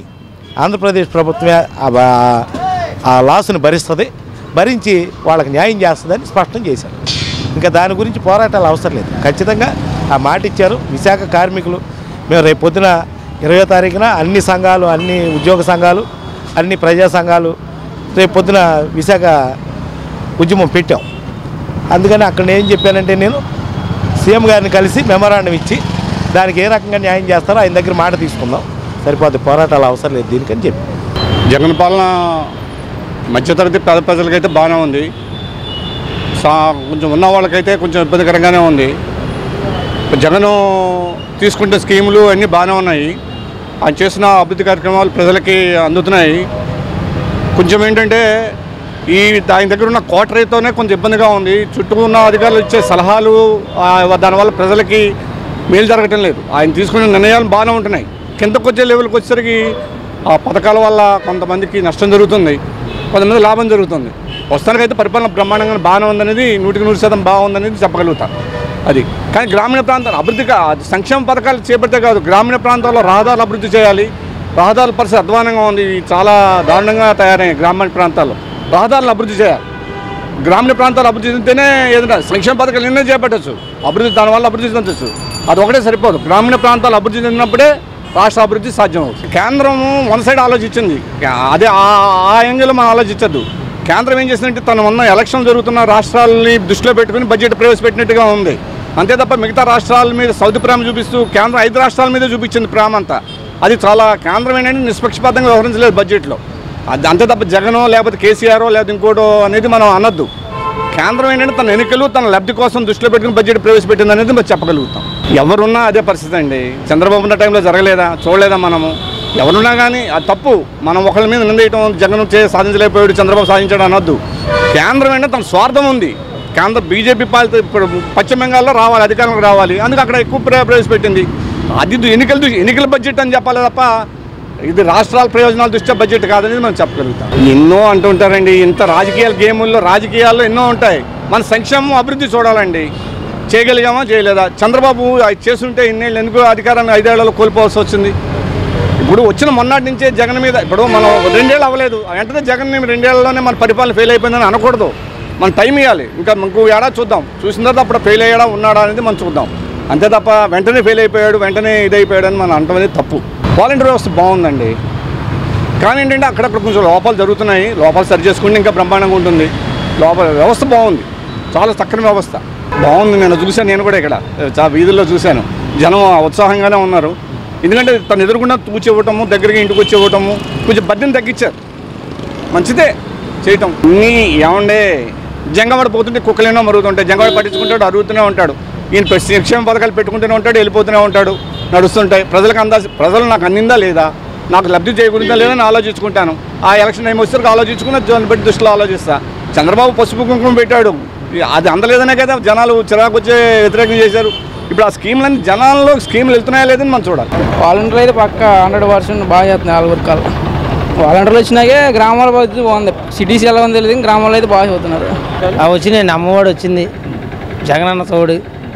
ఆంధ్రప్రదేశ్ ప్రభుత్వమే ఆ బా- ఆ లాస్ని భరిస్తుంది భరించి వాళ్ళకి న్యాయం చేస్తుందని స్పష్టం చేశారు ఇంకా దాని గురించి పోరాటాలు అవసరం లేదు ఖచ్చితంగా ఆ మాట ఇచ్చారు విశాఖ కార్మికులు మేము రేపు పొద్దున ఇరవై తారీఖున అన్ని సంఘాలు అన్ని ఉద్యోగ సంఘాలు అన్ని ప్రజా సంఘాలు రేపు పొద్దున విశాఖ ఉద్యమం పెట్టాం అందుకని అక్కడ ఏం చెప్పానంటే నేను సీఎం గారిని కలిసి మెమరాండం ఇచ్చి దానికి ఏ రకంగా న్యాయం చేస్తారో ఆయన దగ్గర మాట తీసుకుందాం సరిపోద్ది పోరాటాలు అవసరం లేదు దీనికని చెప్పి జగన్ పాలన మధ్యతరగతి పేద ప్రజలకైతే బాగానే ఉంది సా కొంచెం ఉన్న వాళ్ళకైతే కొంచెం ఇబ్బందికరంగానే ఉంది జగన్ తీసుకుంటే స్కీములు అన్నీ బాగానే ఉన్నాయి ఆయన చేసిన అభివృద్ధి కార్యక్రమాలు ప్రజలకి అందుతున్నాయి కొంచెం ఏంటంటే ఈ ఆయన దగ్గర ఉన్న కోటరీతోనే కొంచెం ఇబ్బందిగా ఉంది చుట్టూ ఉన్న అధికారులు ఇచ్చే సలహాలు ఆ, దానివల్ల ప్రజలకి మేలు జరగటం లేదు ఆయన తీసుకునే నిర్ణయాలు బాగానే ఉంటున్నాయి కిందకు వచ్చే లెవెల్కి వచ్చేసరికి ఆ పథకాల వల్ల కొంతమందికి నష్టం జరుగుతుంది కొంతమంది లాభం జరుగుతుంది ప్రస్తుతానికైతే పరిపాలన బ్రహ్మాండంగా బాగానే ఉందనేది నూటికి నూరు శాతం బాగుందనేది చెప్పగలుగుతాను అది కానీ గ్రామీణ ప్రాంతాలు అభివృద్ధిగా అది సంక్షేమ పథకాలు చేపడితే కాదు గ్రామీణ ప్రాంతాల్లో రహదారులు అభివృద్ధి చేయాలి రహదారుల పరిస్థితి అధ్వానంగా ఉంది ఇవి చాలా దారుణంగా తయారయ్యాయి గ్రామీణ ప్రాంతాల్లో రహదారులు అభివృద్ధి చేయాలి గ్రామీణ ప్రాంతాలు అభివృద్ధి చెందితేనే ఏదైనా సంక్షేమ పథకాలు ఎన్నో చేపట్టచ్చు అభివృద్ధి దానివల్ల అభివృద్ధి చెందచ్చు అది ఒకటే సరిపోదు గ్రామీణ ప్రాంతాలు అభివృద్ధి చెందినప్పుడే రాష్ట్ర అభివృద్ధి సాధ్యం అవుతుంది కేంద్రం వన్ సైడ్ ఆలోచించింది అదే ఆ- ఆ యాంగిల్ మనం ఆలోచించద్దు కేంద్రం ఏం చేసిందంటే తన ఉన్న ఎలక్షన్ జరుగుతున్న రాష్ట్రాలని దృష్టిలో పెట్టుకుని బడ్జెట్ ప్రవేశపెట్టినట్టుగా ఉంది అంతే తప్ప మిగతా రాష్ట్రాల మీద సౌతి ప్రేమ చూపిస్తూ కేంద్రం ఐదు రాష్ట్రాల మీద చూపించింది ప్రేమ అంతా అది చాలా కేంద్రం ఏంటంటే నిష్పక్షపాతంగా వ్యవహరించలేదు బడ్జెట్లో అది అంతే తప్ప జగనో లేకపోతే కేసీఆరో లేకపోతే ఇంకోటో అనేది మనం అనొద్దు కేంద్రం ఏంటంటే తన ఎన్నికలు తన లబ్ధి కోసం దృష్టిలో పెట్టుకుని బడ్జెట్ ప్రవేశపెట్టింది అనేది మనం చెప్పగలుగుతాం ఎవరున్నా అదే పరిస్థితి అండి చంద్రబాబు ఉన్న టైంలో జరగలేదా చూడలేదా మనము ఎవరున్నా కానీ అది తప్పు మనం ఒకళ్ళ మీద నిందేయటం జగన్ చే సాధించలేకపోయాడు చంద్రబాబు సాధించాడు అనొద్దు కేంద్రం ఏంటంటే తన స్వార్థం ఉంది కేంద్ర బీజేపీ పాలిత ఇప్పుడు పశ్చిమ బెంగాల్లో రావాలి అధికారంలోకి రావాలి అందుకు అక్కడ ఎక్కువ ప్ర- ప్రవేశపెట్టింది అది ఎన్నికల దృష్టి- ఎన్నికల బడ్జెట్ అని చెప్పాలి తప్ప ఇది రాష్ట్రాల ప్రయోజనాల దృష్ట్యా బడ్జెట్ కాదనేది మనం చెప్పగలుగుతాం ఎన్నో అంటుంటారండి ఇంత రాజకీయాల గేముల్లో రాజకీయాల్లో ఎన్నో ఉంటాయి మన సంక్షేమం అభివృద్ధి చూడాలండి చేయగలిగామా చేయలేదా చంద్రబాబు అది చేస్తుంటే ఇన్నేళ్ళు ఎందుకు అధికారాన్ని ఐదేళ్లలో కోల్పోవాల్సి వచ్చింది ఇప్పుడు వచ్చిన మొన్నటి నుంచే జగన్ మీద ఇప్పుడు మనం రెండేళ్ళు అవ్వలేదు వెంటనే జగన్ రెండేళ్లలోనే మన పరిపాలన ఫెయిల్ అయిపోయిందని అనకూడదు మనం టైం ఇవ్వాలి ఇంకా ఇంకో ఏడాది చూద్దాం చూసిన తర్వాత అప్పుడు ఫెయిల్ అయ్యాడా ఉన్నాడా అనేది మనం చూద్దాం అంతే తప్ప వెంటనే ఫెయిల్ అయిపోయాడు వెంటనే ఇదైపోయాడు అని మనం అంటాం అనేది తప్పు వాలంటీర్ వ్యవస్థ బాగుందండి కానీ ఏంటంటే అక్కడక్కడ కొంచెం లోపాలు జరుగుతున్నాయి లోపాలు సరి చేసుకుంటే ఇంకా బ్రహ్మాండంగా ఉంటుంది లోపల వ్యవస్థ బాగుంది చాలా చక్కని వ్యవస్థ బాగుంది నేను చూశాను నేను కూడా ఇక్కడ చాలా వీధుల్లో చూశాను జనం ఉత్సాహంగానే ఉన్నారు ఎందుకంటే తను ఎదురుకుండా తూచి ఇవ్వటము దగ్గరికి ఇంటికి వచ్చి ఇవ్వటము కొంచెం బద్దెని తగ్గించారు మంచిదే చేయటం నీ ఏమండే జంగవాడ పోతుంటే కుక్కలేనో మరుగుతుంటాయి జంగవాడ పట్టించుకుంటాడు అరుగుతూనే ఉంటాడు ఈయన ప్రతి సంక్షేమ పథకాలు పెట్టుకుంటూనే ఉంటాడు వెళ్ళిపోతూనే ఉంటాడు నడుస్తుంటాయి ప్రజలకు అందాల్సి ప్రజలు నాకు అందిందా లేదా నాకు లబ్ధి చేకూరిందా లేదా అని ఆలోచించుకుంటాను ఆ ఎలక్షన్ టైం వచ్చేసరికి ఆలోచించుకుని దాన్ని బట్టి దృష్టిలో ఆలోచిస్తా చంద్రబాబు పసుపు కుంకుమ పెట్టాడు అది అందలేదనే కదా జనాలు చిరాకు వచ్చే వ్యతిరేకం చేశారు ఇప్పుడు ఆ స్కీమ్లన్నీ జనాల్లో స్కీమ్లు వెళ్తున్నాయా లేదని మనం చూడాలి వాలంటీర్లు అయితే పక్క హండ్రెడ్ పర్సెంట్ బాగా చేస్తున్నాయి ఆరుగురు కాళ్ళు వాలంటీర్లు వచ్చినాకే గ్రామాల పరిస్థితి బాగుంది సిటీస్ ఎలా ఉంది తెలియదు కానీ గ్రామాల్లో అయితే బాగా చదువుతున్నారు ఆ వచ్చినాయి అమ్మఒడి వచ్చింది జగనన్న తోడు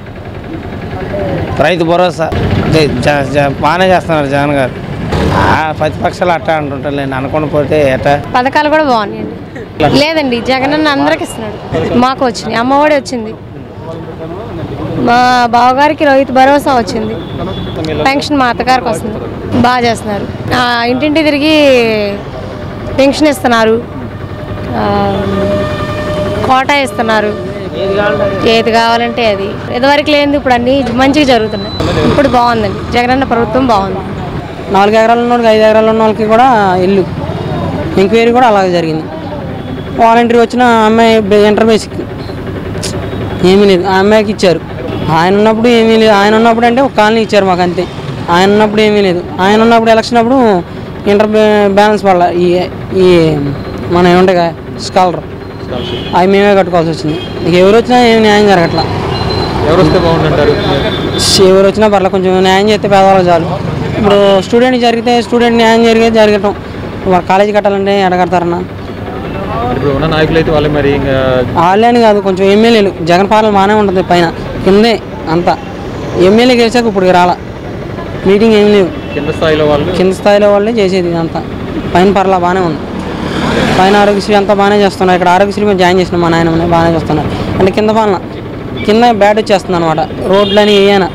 రైతు భరోసా అదే జ- జ- బాగానే చేస్తున్నారు జగన్ గారు ఆ ప్రతిపక్షాలు అట్టా అంటుంటారు నేను అనుకుని పోతే ఎట్టా పథకాలు కూడా బాగున్నాయండి లేదండి జగన్ అన్న అందరికి ఇస్తున్నాడు మాకు వచ్చింది అమ్మఒడి వచ్చింది మా బావగారికి రైతు భరోసా వచ్చింది పెన్షన్ మా అత్తగారికి వస్తుంది బాగా చేస్తున్నారు ఆ, ఇంటింటి తిరిగి పెన్షన్ ఇస్తున్నారు ఆ, కోటా ఇస్తున్నారు ఏది కావాలంటే అది ఇదివరకు లేనిది ఇప్పుడు అన్నీ మంచిగా జరుగుతున్నాయి ఇప్పుడు బాగుందండి జగనన్న ప్రభుత్వం బాగుంది నాలుగు ఎకరాలు ఉన్న వాళ్ళకి ఐదు ఎకరాలు ఉన్న వాళ్ళకి కూడా ఇల్లు ఎంక్వైరీ కూడా అలాగే జరిగింది వాలంటీర్ వచ్చిన అమ్మాయి బే- ఇంటర్ బేసిక్ ఏమీ లేదు ఆ అమ్మాయికి ఇచ్చారు ఆయన ఉన్నప్పుడు ఏమీ లేదు ఆయన ఉన్నప్పుడు అంటే ఒక కాలనీ ఇచ్చారు మాకు అంతే ఆయన ఉన్నప్పుడు ఏమీ లేదు ఆయన ఉన్నప్పుడు ఎలక్షన్ అప్పుడు ఇంటర్ బ్యా- బ్యాలెన్స్ వల్ల ఈ ఈ మన ఏముంటాయి కదా స్కాలర్ అవి మేమే కట్టుకోవాల్సి వచ్చింది ఇక ఎవరు వచ్చినా ఏం న్యాయం జరగట్లా ఎవరు వస్తే బాగుంటుంటారు ఎవరు వచ్చినా పర్లేదు కొంచెం న్యాయం చేస్తే పేదవాళ్ళకి చాలు ఇప్పుడు స్టూడెంట్ జరిగితే స్టూడెంట్ న్యాయం జరిగే జరగటం మరి కాలేజీ కట్టాలంటే ఎడగడతారన్నా ఇప్పుడు ఉన్న నాయకులు అయితే వాళ్ళు మరి ఇంకా వాళ్ళే అని కాదు కొంచెం ఎమ్మెల్యేలు జగన్ పాలన బాగానే ఉంటుంది పైన కిందే అంతా ఎమ్మెల్యే గెలిచాక ఇప్పుడు రాలా మీటింగ్ ఏం లేవు కింద స్థాయిలో వాళ్ళు కింద స్థాయిలో వాళ్ళే చేసేది అంతా పైన పర్లా బాగానే ఉంది పైన ఆరోగ్యశ్రీ అంతా బాగానే చేస్తున్నారు ఇక్కడ ఆరోగ్యశ్రీ మీద జాయిన్ చేసిన మా నాయనమ్మని బాగానే చేస్తున్నారు అంటే కింద పాలన కింద బ్యాడ్ వచ్చేస్తుంది అనమాట రోడ్లని ఏయైనా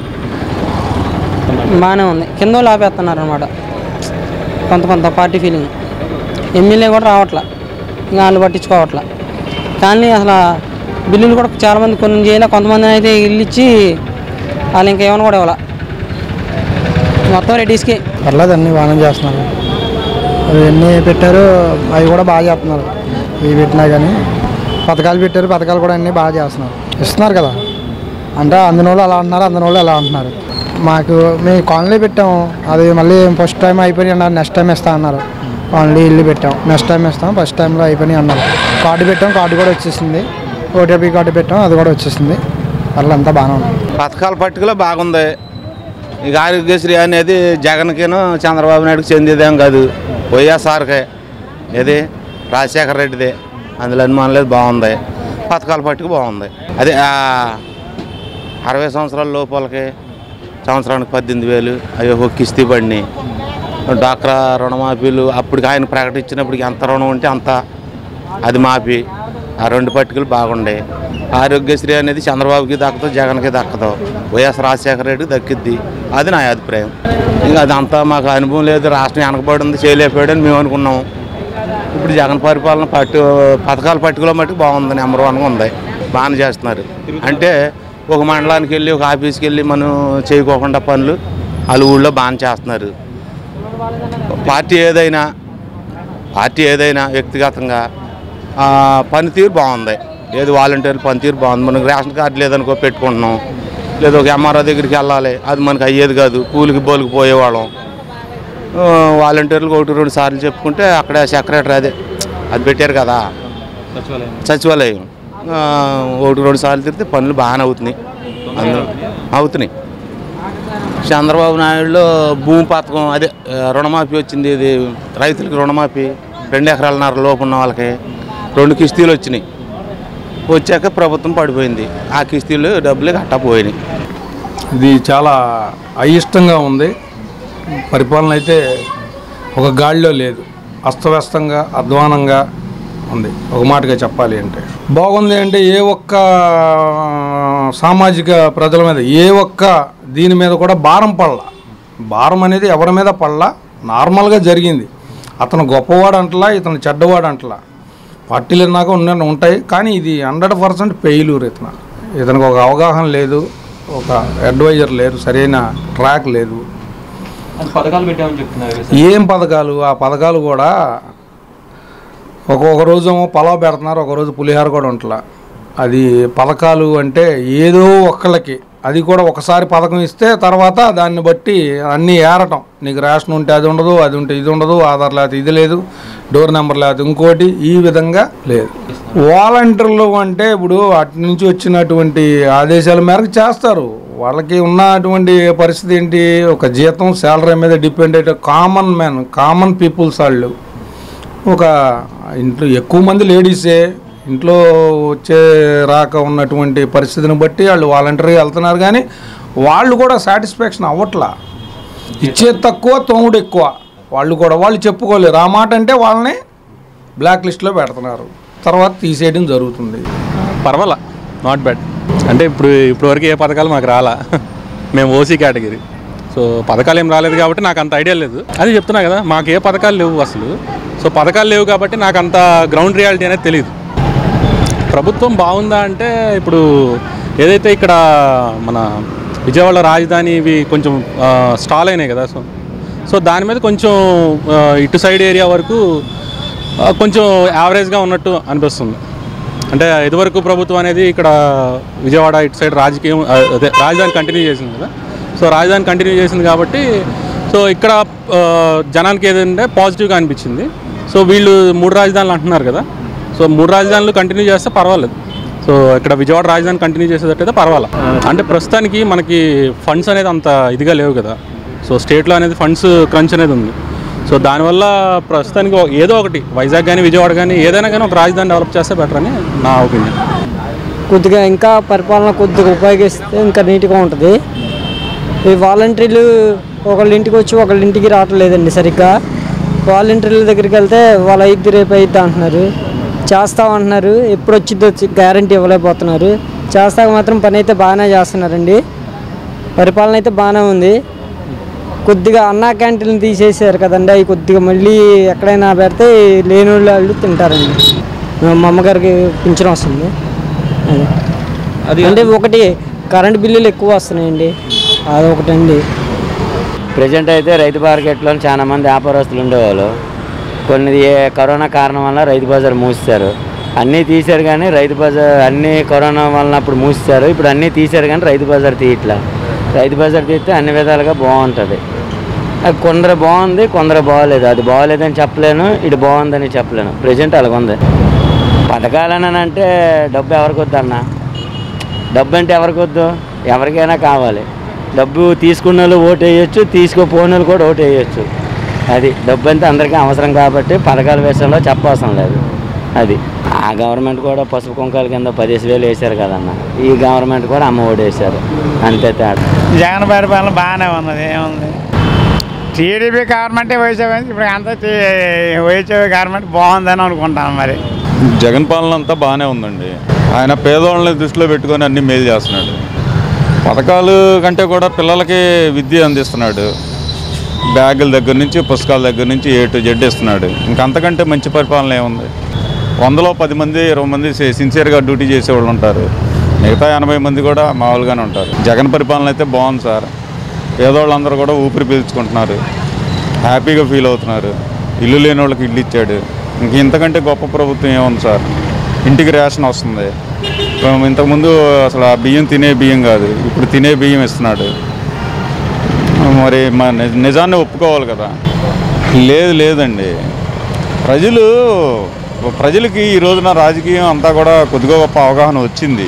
బాగానే ఉంది కింద వాళ్ళు ఆపేస్తున్నారు అనమాట కొంత కొంత పార్టీ ఫీలింగ్ ఎమ్మెల్యే కూడా రావట్లా ఇంకా వాళ్ళు పట్టించుకోవట్లా కానీ అసలు బిల్లులు కూడా చాలామంది కొన్ని చేయలే కొంతమంది అయితే ఇల్లు ఇచ్చి వాళ్ళు ఇంకా ఏమైనా కూడా ఇవ్వాల మొత్తం రెడ్డిస్కి పర్లేదు అన్నీ బాగానే చేస్తున్నారు అవి ఎన్ని పెట్టారు అవి కూడా బాగా చేస్తున్నారు ఇవి పెట్టినా కానీ పథకాలు పెట్టారు పథకాలు కూడా అన్నీ బాగా చేస్తున్నారు ఇస్తున్నారు కదా అంటే అందిన వాళ్ళు అలా అంటున్నారు అందిన వాళ్ళు అలా అంటున్నారు మాకు మేము కాలనీ పెట్టాము అది మళ్ళీ ఫస్ట్ టైం అయిపోయి అన్నారు నెక్స్ట్ టైం ఇస్తా అన్నారు కాలనీ ఇల్లు పెట్టాం నెక్స్ట్ టైం ఇస్తాం ఫస్ట్ టైంలో అయిపోయి అన్నారు కార్డు పెట్టాం కార్డు కూడా వచ్చేసింది ఓటీపీ కార్డు పెట్టాం అది కూడా వచ్చేసింది పర్లేదు అంతా బాగానే ఉంది పథకాల పట్టికలో బాగుంది ఇక ఆరోగ్యశ్రీ అనేది జగన్కిను చంద్రబాబు నాయుడుకి చెందేదేం కాదు వైఎస్ఆర్కే ఏది రాజశేఖర రెడ్డిదే అందులో అనుమానం లేదు బాగుంది పథకాల పట్టిక బాగుంది అదే ఆ, అరవై సంవత్సరాల లోపలకి సంవత్సరానికి పద్దెనిమిది వేలు అవి ఒక కిస్తీ పడినాయి డాక్రా రుణమాఫీలు అప్పటికి ఆయన ప్రకటించినప్పటికి ఎంత రుణం ఉంటే అంత అది మాఫీ ఆ రెండు పట్టికలు బాగుండే ఆరోగ్యశ్రీ అనేది చంద్రబాబుకి దక్కదు జగన్కి దక్కదు వైఎస్ రాజశేఖర రెడ్డికి దక్కిద్ది అది నా అభిప్రాయం ఇంకా అదంతా మాకు అనుభవం లేదు రాష్ట్రం వెనకబడి ఉంది చేయలేకపోయాడని మేము అనుకున్నాం ఇప్పుడు జగన్ పరిపాలన పట్టు పథకాల పట్టుకులో మట్టుకు బాగుంది నెంబర్ వన్గా ఉంది బాగానే చేస్తున్నారు అంటే ఒక మండలానికి వెళ్ళి ఒక ఆఫీస్కి వెళ్ళి మనం చేయకోకుండా పనులు వాళ్ళ ఊళ్ళో బాగానే చేస్తున్నారు పార్టీ ఏదైనా పార్టీ ఏదైనా వ్యక్తిగతంగా ఆ, పనితీరు బాగుంది ఏది వాలంటీర్ పనితీరు బాగుంది మనకు రేషన్ కార్డు లేదనుకో పెట్టుకుంటున్నాం లేదా ఒక ఎంఆర్ఓ దగ్గరికి వెళ్ళాలి అది మనకు అయ్యేది కాదు కూలికి బోలికి పోయేవాళ్ళం ఆ, వాలంటీర్లకు ఒకటి రెండు సార్లు చెప్పుకుంటే అక్కడ సెక్రటరీ అదే అది పెట్టారు కదా సచివాలయం సచివాలయం ఆ, ఒకటి రెండు సార్లు తిరిగితే పనులు బాగానే అవుతున్నాయి అందులో అవుతున్నాయి చంద్రబాబు నాయుడులో భూమి పథకం అదే ఆ, రుణమాఫీ వచ్చింది ఇది రైతులకు రుణమాఫీ రెండు ఎకరాలన్నర లోపు ఉన్న వాళ్ళకి రెండు కిస్తీలు వచ్చినాయి వచ్చాక ప్రభుత్వం పడిపోయింది ఆ కిస్తీలు డబ్బులు కట్టా పోయినాయి ఇది చాలా అయిష్టంగా ఉంది పరిపాలన అయితే ఒక గాడిలో లేదు అస్తవ్యస్తంగా అధ్వానంగా ఉంది ఒక మాటగా చెప్పాలి అంటే బాగుంది అంటే ఏ ఒక్క సామాజిక ప్రజల మీద ఏ ఒక్క దీని మీద కూడా భారం పడలా భారం అనేది ఎవరి మీద పడలా నార్మల్గా జరిగింది అతను గొప్పవాడు అంటలా ఇతను చెడ్డవాడు అంటలా పార్టీలు అన్నాక ఉన్న ఉంటాయి కానీ ఇది హండ్రెడ్ పర్సెంట్ ఫెయిల్యూర్ ఇతను ఇతనికి ఒక అవగాహన లేదు ఒక అడ్వైజర్ లేరు సరైన ట్రాక్ లేదు అది పథకాలు పెట్టామని చెప్తున్నారు కదా సార్. ఏం పథకాలు ఆ పథకాలు కూడా ఒక్కొక్క రోజు ఏమో పలావ్ పెడుతున్నారు ఒక రోజు పులిహోర కూడా ఉంటలా అది పథకాలు అంటే ఏదో ఒక్కళ్ళకి అది కూడా ఒకసారి పథకం ఇస్తే తర్వాత దాన్ని బట్టి అన్నీ ఏరటం నీకు రేషన్ ఉంటే అది ఉండదు అది ఉంటే ఇది ఉండదు ఆధార్ లేకపోతే ఇది లేదు డోర్ నెంబర్ లేకపోతే ఇంకోటి ఈ విధంగా లేదు వాలంటీర్లు అంటే ఇప్పుడు అటు నుంచి వచ్చినటువంటి ఆదేశాల మేరకు చేస్తారు వాళ్ళకి ఉన్నటువంటి పరిస్థితి ఏంటి ఒక జీతం శాలరీ మీద డిపెండ్ అయితే కామన్ మ్యాన్ కామన్ పీపుల్స్ వాళ్ళు ఒక ఇంట్లో ఎక్కువ మంది లేడీసే ఇంట్లో వచ్చే రాక ఉన్నటువంటి పరిస్థితిని బట్టి వాళ్ళు వాలంటరీగా వెళ్తున్నారు కానీ వాళ్ళు కూడా సాటిస్ఫాక్షన్ అవ్వట్లా ఇచ్చేది తక్కువ తోముడు ఎక్కువ వాళ్ళు కూడా వాళ్ళు చెప్పుకోలేరు ఆ మాట అంటే వాళ్ళని బ్లాక్ లిస్ట్లో పెడుతున్నారు తర్వాత తీసేయడం జరుగుతుంది పర్వాలా నాట్ బ్యాడ్ అంటే ఇప్పుడు ఇప్పుడు వరకు ఏ పథకాలు మాకు రాలా మేము ఓసీ కేటగిరీ సో పథకాలు ఏం రాలేదు కాబట్టి నాకు అంత ఐడియా లేదు అది చెప్తున్నా కదా మాకు ఏ పథకాలు లేవు అసలు సో పథకాలు లేవు కాబట్టి నాకు అంత గ్రౌండ్ రియాలిటీ అనేది తెలియదు ప్రభుత్వం బాగుందా అంటే ఇప్పుడు ఏదైతే ఇక్కడ మన విజయవాడ రాజధాని ఇవి కొంచెం ఆ, స్టాల్ అయినాయి కదా సో సో దాని మీద కొంచెం ఆ, ఇటు సైడ్ ఏరియా వరకు ఆ, కొంచెం యావరేజ్గా ఉన్నట్టు అనిపిస్తుంది అంటే ఇదివరకు ప్రభుత్వం అనేది ఇక్కడ విజయవాడ ఇటు సైడ్ రాజకీయం ఆ, అదే రాజధాని కంటిన్యూ చేసింది కదా సో రాజధాని కంటిన్యూ చేసింది కాబట్టి సో ఇక్కడ ఆ, జనానికి ఏదంటే పాజిటివ్గా అనిపించింది సో వీళ్ళు మూడు రాజధానులు అంటున్నారు కదా సో మూడు రాజధానులు కంటిన్యూ చేస్తే పర్వాలేదు సో ఇక్కడ విజయవాడ రాజధాని కంటిన్యూ చేసేటట్టయితే పర్వాలేదు అంటే ప్రస్తుతానికి మనకి ఫండ్స్ అనేది అంత ఇదిగా లేవు కదా సో స్టేట్లో అనేది ఫండ్స్ క్రంచ్ అనేది ఉంది సో దానివల్ల ప్రస్తుతానికి ఓ- ఏదో ఒకటి వైజాగ్ కానీ విజయవాడ కానీ ఏదైనా కానీ ఒక రాజధాని డెవలప్ చేస్తే బెటర్ అని నా ఒపీనియన్ కొద్దిగా ఇంకా పరిపాలన కొద్దిగా ఉపయోగిస్తే ఇంకా నీట్గా ఉంటుంది ఈ వాలంటీర్లు ఒకళ్ళ ఇంటికి వచ్చి ఒకళ్ళ ఇంటికి రావట్లేదండి సరిగ్గా వాలంటీర్ల దగ్గరికి వెళ్తే వాళ్ళ అయితే రేపు అయితే అంటున్నారు చేస్తామంటున్నారు ఎప్పుడు వచ్చిందో గ్యారంటీ ఇవ్వలేకపోతున్నారు చేస్తాక మాత్రం పని అయితే బాగానే చేస్తున్నారండి పరిపాలన అయితే బాగానే ఉంది కొద్దిగా అన్నా క్యాంటీన్లు తీసేసారు కదండి అవి కొద్దిగా మళ్ళీ ఎక్కడైనా పెడితే లేని వాళ్ళు తింటారండి మా అమ్మగారికి పింఛన్ వస్తుంది అది అంటే ఒకటి కరెంట్ బిల్లులు ఎక్కువ వస్తున్నాయండి అదొకటండి ప్రజెంట్ అయితే రైతు మార్కెట్లో చాలా మంది వ్యాపారస్తులు ఉండేవాళ్ళు కొన్ని ఏ- కరోనా కారణం వల్ల రైతు బజార్ మూసేశారు అన్నీ తీశారు కానీ రైతు బజార్ అన్నీ కరోనా వలన అప్పుడు మూసేశారు ఇప్పుడు అన్నీ తీశారు కానీ రైతు బజార్ తీయట్లా రైతు బజార్ తీస్తే అన్ని విధాలుగా బాగుంటుంది అది కొందరు బాగుంది కొందరు బాగోలేదు అది బాగోలేదని చెప్పలేను ఇటు బాగుందని చెప్పలేను ప్రజెంట్ అలాగ ఉంది పథకాలని అంటే డబ్బు ఎవరికి వద్దన్న డబ్బు అంటే ఎవరికి వద్దు ఎవరికైనా కావాలి డబ్బు తీసుకున్న వాళ్ళు ఓటు వేయచ్చు తీసుకోపోయిన వాళ్ళు కూడా ఓటు వేయచ్చు అది డబ్బు అంటే అందరికీ అవసరం కాబట్టి పథకాల విషయంలో చెప్పవసరం లేదు అది ఆ గవర్నమెంట్ కూడా పసుపు కుంకాల కింద పదిహేను వేలు వేశారు కదన్న ఈ గవర్నమెంట్ కూడా అమ్మ ఓడి వేశారు అంతే తేడా జగన్ పరిపాలన బాగానే ఉన్నది ఏముంది టీడీపీ గవర్నమెంటే వైసీపీ ఇప్పుడు అంతా వైసీపీ గవర్నమెంట్ బాగుందని అనుకుంటాను మరి జగన్ పాలన అంతా బాగానే ఉందండి ఆయన పేదవాళ్ళని దృష్టిలో పెట్టుకొని అన్ని మేలు చేస్తున్నాడు పథకాలు కంటే కూడా పిల్లలకి విద్య అందిస్తున్నాడు బ్యాగుల దగ్గర నుంచి పుస్తకాల దగ్గర నుంచి ఏ టు జెడ్ ఇస్తున్నాడు ఇంకంతకంటే మంచి పరిపాలన ఏముంది వందలో పది మంది ఇరవై మంది సి- సిన్సియర్గా డ్యూటీ చేసేవాళ్ళు ఉంటారు మిగతా ఎనభై మంది కూడా మామూలుగానే ఉంటారు జగన్ పరిపాలన అయితే బాగుంది సార్ పేదవాళ్ళందరూ కూడా ఊపిరి పీల్చుకుంటున్నారు హ్యాపీగా ఫీల్ అవుతున్నారు ఇల్లు లేని వాళ్ళకి ఇల్లు ఇచ్చాడు ఇంక ఇంతకంటే గొప్ప ప్రభుత్వం ఏముంది సార్ ఇంటికి రేషన్ వస్తుంది ఇప్పుడు ఇంతకుముందు అసలు ఆ బియ్యం తినే బియ్యం కాదు ఇప్పుడు తినే బియ్యం ఇస్తున్నాడు మరి మా ని- నిజాన్ని ఒప్పుకోవాలి కదా లేదు లేదండి ప్రజలు ప్రజలకి ఈ రోజున రాజకీయం అంతా కూడా కొద్దిగా గొప్ప అవగాహన వచ్చింది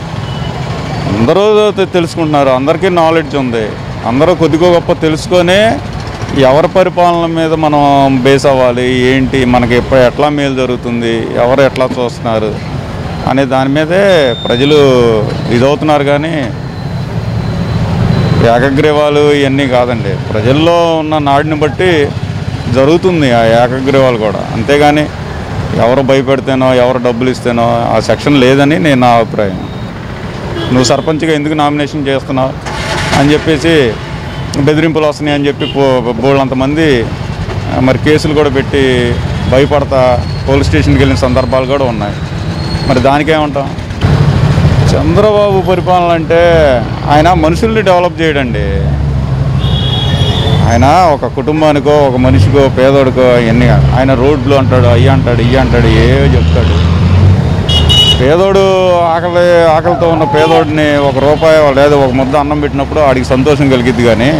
అందరూ తె- తెలుసుకుంటున్నారు అందరికీ నాలెడ్జ్ ఉంది అందరూ కొద్దిగా గొప్ప తెలుసుకొనే ఎవరి పరిపాలన మీద మనం బేస్ అవ్వాలి ఏంటి మనకి ఎప్పుడు ఎట్లా మేలు జరుగుతుంది ఎవరు ఎట్లా చూస్తున్నారు అనే దాని మీదే ప్రజలు ఇదవుతున్నారు కానీ ఏకగ్రీవాలు ఇవన్నీ కాదండి ప్రజల్లో ఉన్న నాడిని బట్టి జరుగుతుంది ఆ ఏకగ్రీవాలు కూడా అంతేగాని ఎవరు భయపెడితేనో ఎవరు డబ్బులు ఇస్తేనో ఆ సెక్షన్ లేదని నేను నా అభిప్రాయం నువ్వు సర్పంచ్గా ఎందుకు నామినేషన్ చేస్తున్నావు అని చెప్పేసి బెదిరింపులు వస్తున్నాయి అని చెప్పి పో బోళ్ళంతమంది మరి కేసులు కూడా పెట్టి భయపడతా పోలీస్ స్టేషన్కి వెళ్ళిన సందర్భాలు కూడా ఉన్నాయి మరి దానికేమంటాం చంద్రబాబు పరిపాలన అంటే ఆయన మనుషుల్ని డెవలప్ చేయడండి ఆయన ఒక కుటుంబానికో ఒక మనిషికో పేదోడికో ఇవన్నీ కాదు. ఆయన రోడ్లు అంటాడు అయ్యి అంటాడు ఇయ్యి అంటాడు ఏవో చెప్తాడు పేదోడు ఆకలి ఆకలితో ఉన్న పేదోడిని ఒక రూపాయి లేదా ఒక ముద్ద అన్నం పెట్టినప్పుడు ఆడికి సంతోషం కలిగిద్ది కానీ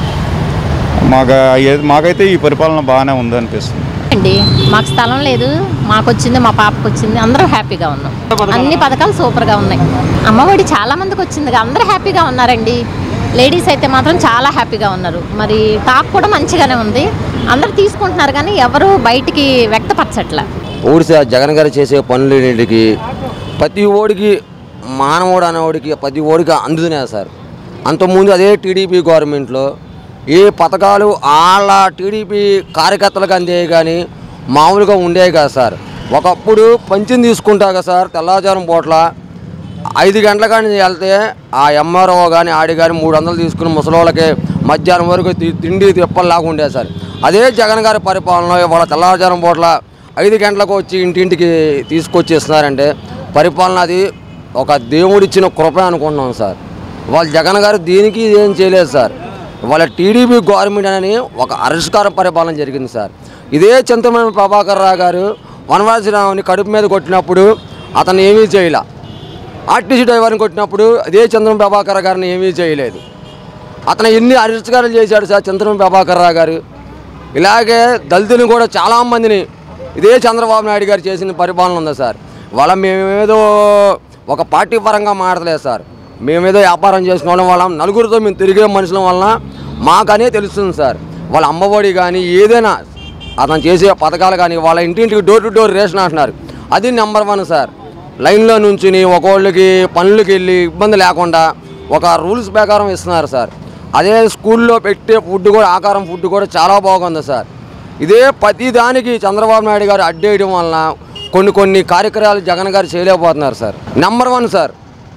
మాకు ఏ- మాకైతే ఈ పరిపాలన బాగానే ఉందనిపిస్తుంది అండి మాకు స్థలం లేదు మాకు వచ్చింది మా పాపకు వచ్చింది అందరూ హ్యాపీగా ఉన్నాం అన్ని పథకాలు సూపర్గా ఉన్నాయి అమ్మఒడి చాలా మందికి వచ్చింది అందరూ హ్యాపీగా ఉన్నారండి లేడీస్ అయితే మాత్రం చాలా హ్యాపీగా ఉన్నారు మరి టాక్ కూడా మంచిగానే ఉంది అందరూ తీసుకుంటున్నారు కానీ ఎవరు బయటికి వ్యక్తపరచట్ల ఊడి సార్ జగన్ గారు చేసే పనులన్నింటికి ప్రతి ఓడికి మానవుడు అనేవాడికి ప్రతి ఓడికి అందుతున్నాయి సార్ అంతకుముందు అదే టీడీపీ గవర్నమెంట్లో ఏ పథకాలు వాళ్ళ టీడీపీ కార్యకర్తలకు అందేవి కానీ మామూలుగా ఉండేవి కదా సార్ ఒకప్పుడు పంచిని తీసుకుంటా కదా సార్ తెల్లవారుజాము పూట్ల ఐదు గంటల కానీ వెళ్తే ఆ ఎంఆర్ఓ కానీ ఆడి కానీ మూడు వందలు తీసుకుని ముసలోళ్ళకి మధ్యాహ్నం వరకు తి- తిండి తిప్పల్లాగా ఉండేది సార్ అదే జగన్ గారి పరిపాలన వాళ్ళ తెల్లవారుజాము పూట్ల ఐదు గంటలకు వచ్చి ఇంటింటికి తీసుకొచ్చి ఇస్తున్నారంటే పరిపాలన అది ఒక దేవుడిచ్చిన కృప అనుకుంటున్నాం సార్ వాళ్ళు జగన్ గారు దీనికి ఏం చేయలేదు సార్ వాళ్ళ టీడీపీ గవర్నమెంట్ అని ఒక అరిష్కార పరిపాలన జరిగింది సార్ ఇదే చింతమనేని ప్రభాకర్ రావు గారు వనవాసరావుని కడుపు మీద కొట్టినప్పుడు అతను ఏమీ చేయలే ఆర్టీసీ డ్రైవర్ని కొట్టినప్పుడు అదే చంద్రం ప్రభాకర్ గారిని ఏమీ చేయలేదు అతను ఎన్ని అరిష్కారాలు చేశాడు సార్ చంద్రం ప్రభాకర్ రావు గారు ఇలాగే దళితుని కూడా చాలామందిని ఇదే చంద్రబాబు నాయుడు గారు చేసిన పరిపాలన ఉంది సార్ వాళ్ళ మేమేదో ఒక పార్టీ పరంగా మాడతలేదు సార్ మేమేదో వ్యాపారం చేసుకోవడం వల్ల నలుగురితో మేము తిరిగే మనుషుల వలన మాకనే తెలుస్తుంది సార్ వాళ్ళ అమ్మఒడి కానీ ఏదైనా అతను చేసే పథకాలు కానీ వాళ్ళ ఇంటింటికి డోర్ టు డోర్ రేషన్ అంటున్నారు అది నెంబర్ వన్ సార్ లైన్లో నుంచుని ఒకళ్ళకి పనులకు వెళ్ళి ఇబ్బంది లేకుండా ఒక రూల్స్ ప్రకారం ఇస్తున్నారు సార్ అదే స్కూల్లో పెట్టే ఫుడ్ కూడా ఆకారం ఫుడ్ కూడా చాలా బాగుంది సార్ ఇదే ప్రతి దానికి చంద్రబాబు నాయుడు గారు అడ్డేయడం వలన కొన్ని కొన్ని కార్యక్రమాలు జగన్ గారు చేయలేకపోతున్నారు సార్ నెంబర్ వన్ సార్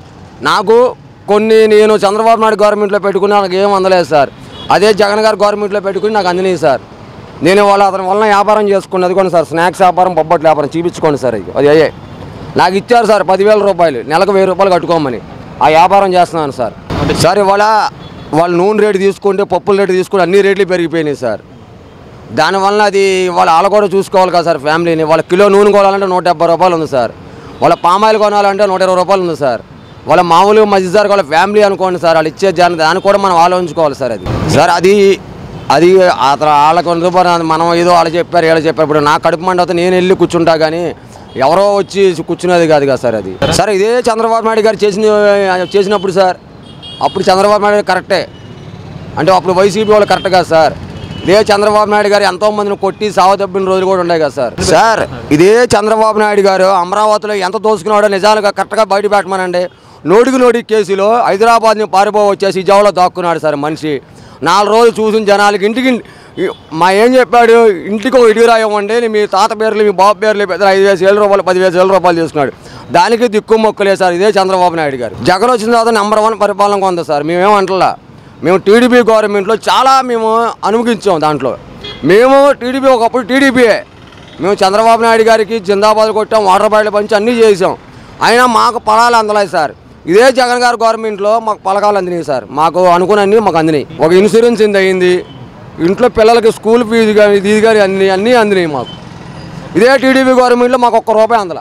నాకు కొన్ని నేను చంద్రబాబు నాయుడు గవర్నమెంట్లో పెట్టుకుని నాకు ఏం అందలేదు సార్ అదే జగన్ గారు గవర్నమెంట్లో పెట్టుకుని నాకు అందినాయి సార్ నేను వాళ్ళ అతని వలన వ్యాపారం చేసుకుని అది కూడా సార్ స్నాక్స్ వ్యాపారం బొబ్బట్ల వ్యాపారం చూపించుకోండి సార్ అది అది అయ్యే నాకు ఇచ్చారు సార్ పదివేల రూపాయలు నెలకు వెయ్యి రూపాయలు కట్టుకోమని ఆ వ్యాపారం చేస్తున్నాను సార్ సార్ ఇవాళ వాళ్ళు నూనె రేటు తీసుకుంటే పప్పుల రేటు తీసుకుంటే అన్ని రేట్లు పెరిగిపోయినాయి సార్ దానివల్ల అది వాళ్ళ వాళ్ళు కూడా చూసుకోవాలి కదా సార్ ఫ్యామిలీని వాళ్ళ కిలో నూనె కొనాలంటే నూట డెబ్బై రూపాయలు ఉంది సార్ వాళ్ళ పామాయిల్ కొనాలంటే నూట ఇరవై రూపాయలు ఉంది సార్ వాళ్ళ మామూలుగా మధ్యసారి వాళ్ళ ఫ్యామిలీ అనుకోండి సార్ వాళ్ళు ఇచ్చే దాన్ని దాన్ని కూడా మనం ఆలోచించుకోవాలి సార్ అది సార్ అది అది అతను వాళ్ళకు అందుబాటు మనం ఏదో వాళ్ళు చెప్పారు వీళ్ళు చెప్పారు ఇప్పుడు నా కడుపు మంట అయితే నేను వెళ్ళి కూర్చుంటా కానీ ఎవరో వచ్చి కూర్చునేది కాదు కదా సార్ అది సార్ ఇదే చంద్రబాబు నాయుడు గారు చేసిన చేసినప్పుడు సార్ అప్పుడు చంద్రబాబు నాయుడు గారు కరెక్టే అంటే అప్పుడు వైసీపీ వాళ్ళు కరెక్ట్ కాదు సార్ ఇదే చంద్రబాబు నాయుడు గారు ఎంతో మందిని కొట్టి సావదబ్బిన రోజులు కూడా ఉన్నాయి కదా సార్ సార్ ఇదే చంద్రబాబు నాయుడు గారు అమరావతిలో ఎంత దోసుకున్నాడో నిజాలుగా కరెక్ట్గా బయట పెట్టమనండి నోటికి నోటికి కేసులో హైదరాబాద్ని పారిపో వచ్చేసి జవలో దాక్కున్నాడు సార్ మనిషి నాలుగు రోజులు చూసిన జనాలకి ఇంటికి మా ఏం చెప్పాడు ఇంటికి ఒక ఇటుకు రాయమండి మీ తాత పేర్లు మీ బాబు పేర్లు పెద్ద ఐదు వేల వేల రూపాయలు పదివేల వేల రూపాయలు తీసుకున్నాడు దానికి దిక్కు మొక్కలే సార్ ఇదే చంద్రబాబు నాయుడు గారు జగన్ వచ్చిన తర్వాత నెంబర్ వన్ పరిపాలన ఉంది సార్ మేమేమంటలా మేము టీడీపీ గవర్నమెంట్లో చాలా మేము అనుమతించాం దాంట్లో మేము టీడీపీ ఒకప్పుడు టీడీపీయే మేము చంద్రబాబు నాయుడు గారికి జిందాబాద్ కొట్టాం వాటర్ బాటిల్ పంచి అన్నీ చేసాం అయినా మాకు ఫలాలు అందలేదు సార్ ఇదే జగన్ గారు గవర్నమెంట్లో మాకు పలకాలు అందినాయి సార్ మాకు అనుకున్నన్ని మాకు అందినాయి ఒక ఇన్సూరెన్స్ ఇంత అయింది ఇంట్లో పిల్లలకి స్కూల్ ఫీజు కానీ ఇది కానీ అన్ని అన్నీ అందినాయి మాకు ఇదే టీడీపీ గవర్నమెంట్లో మాకు ఒక్క రూపాయి అందల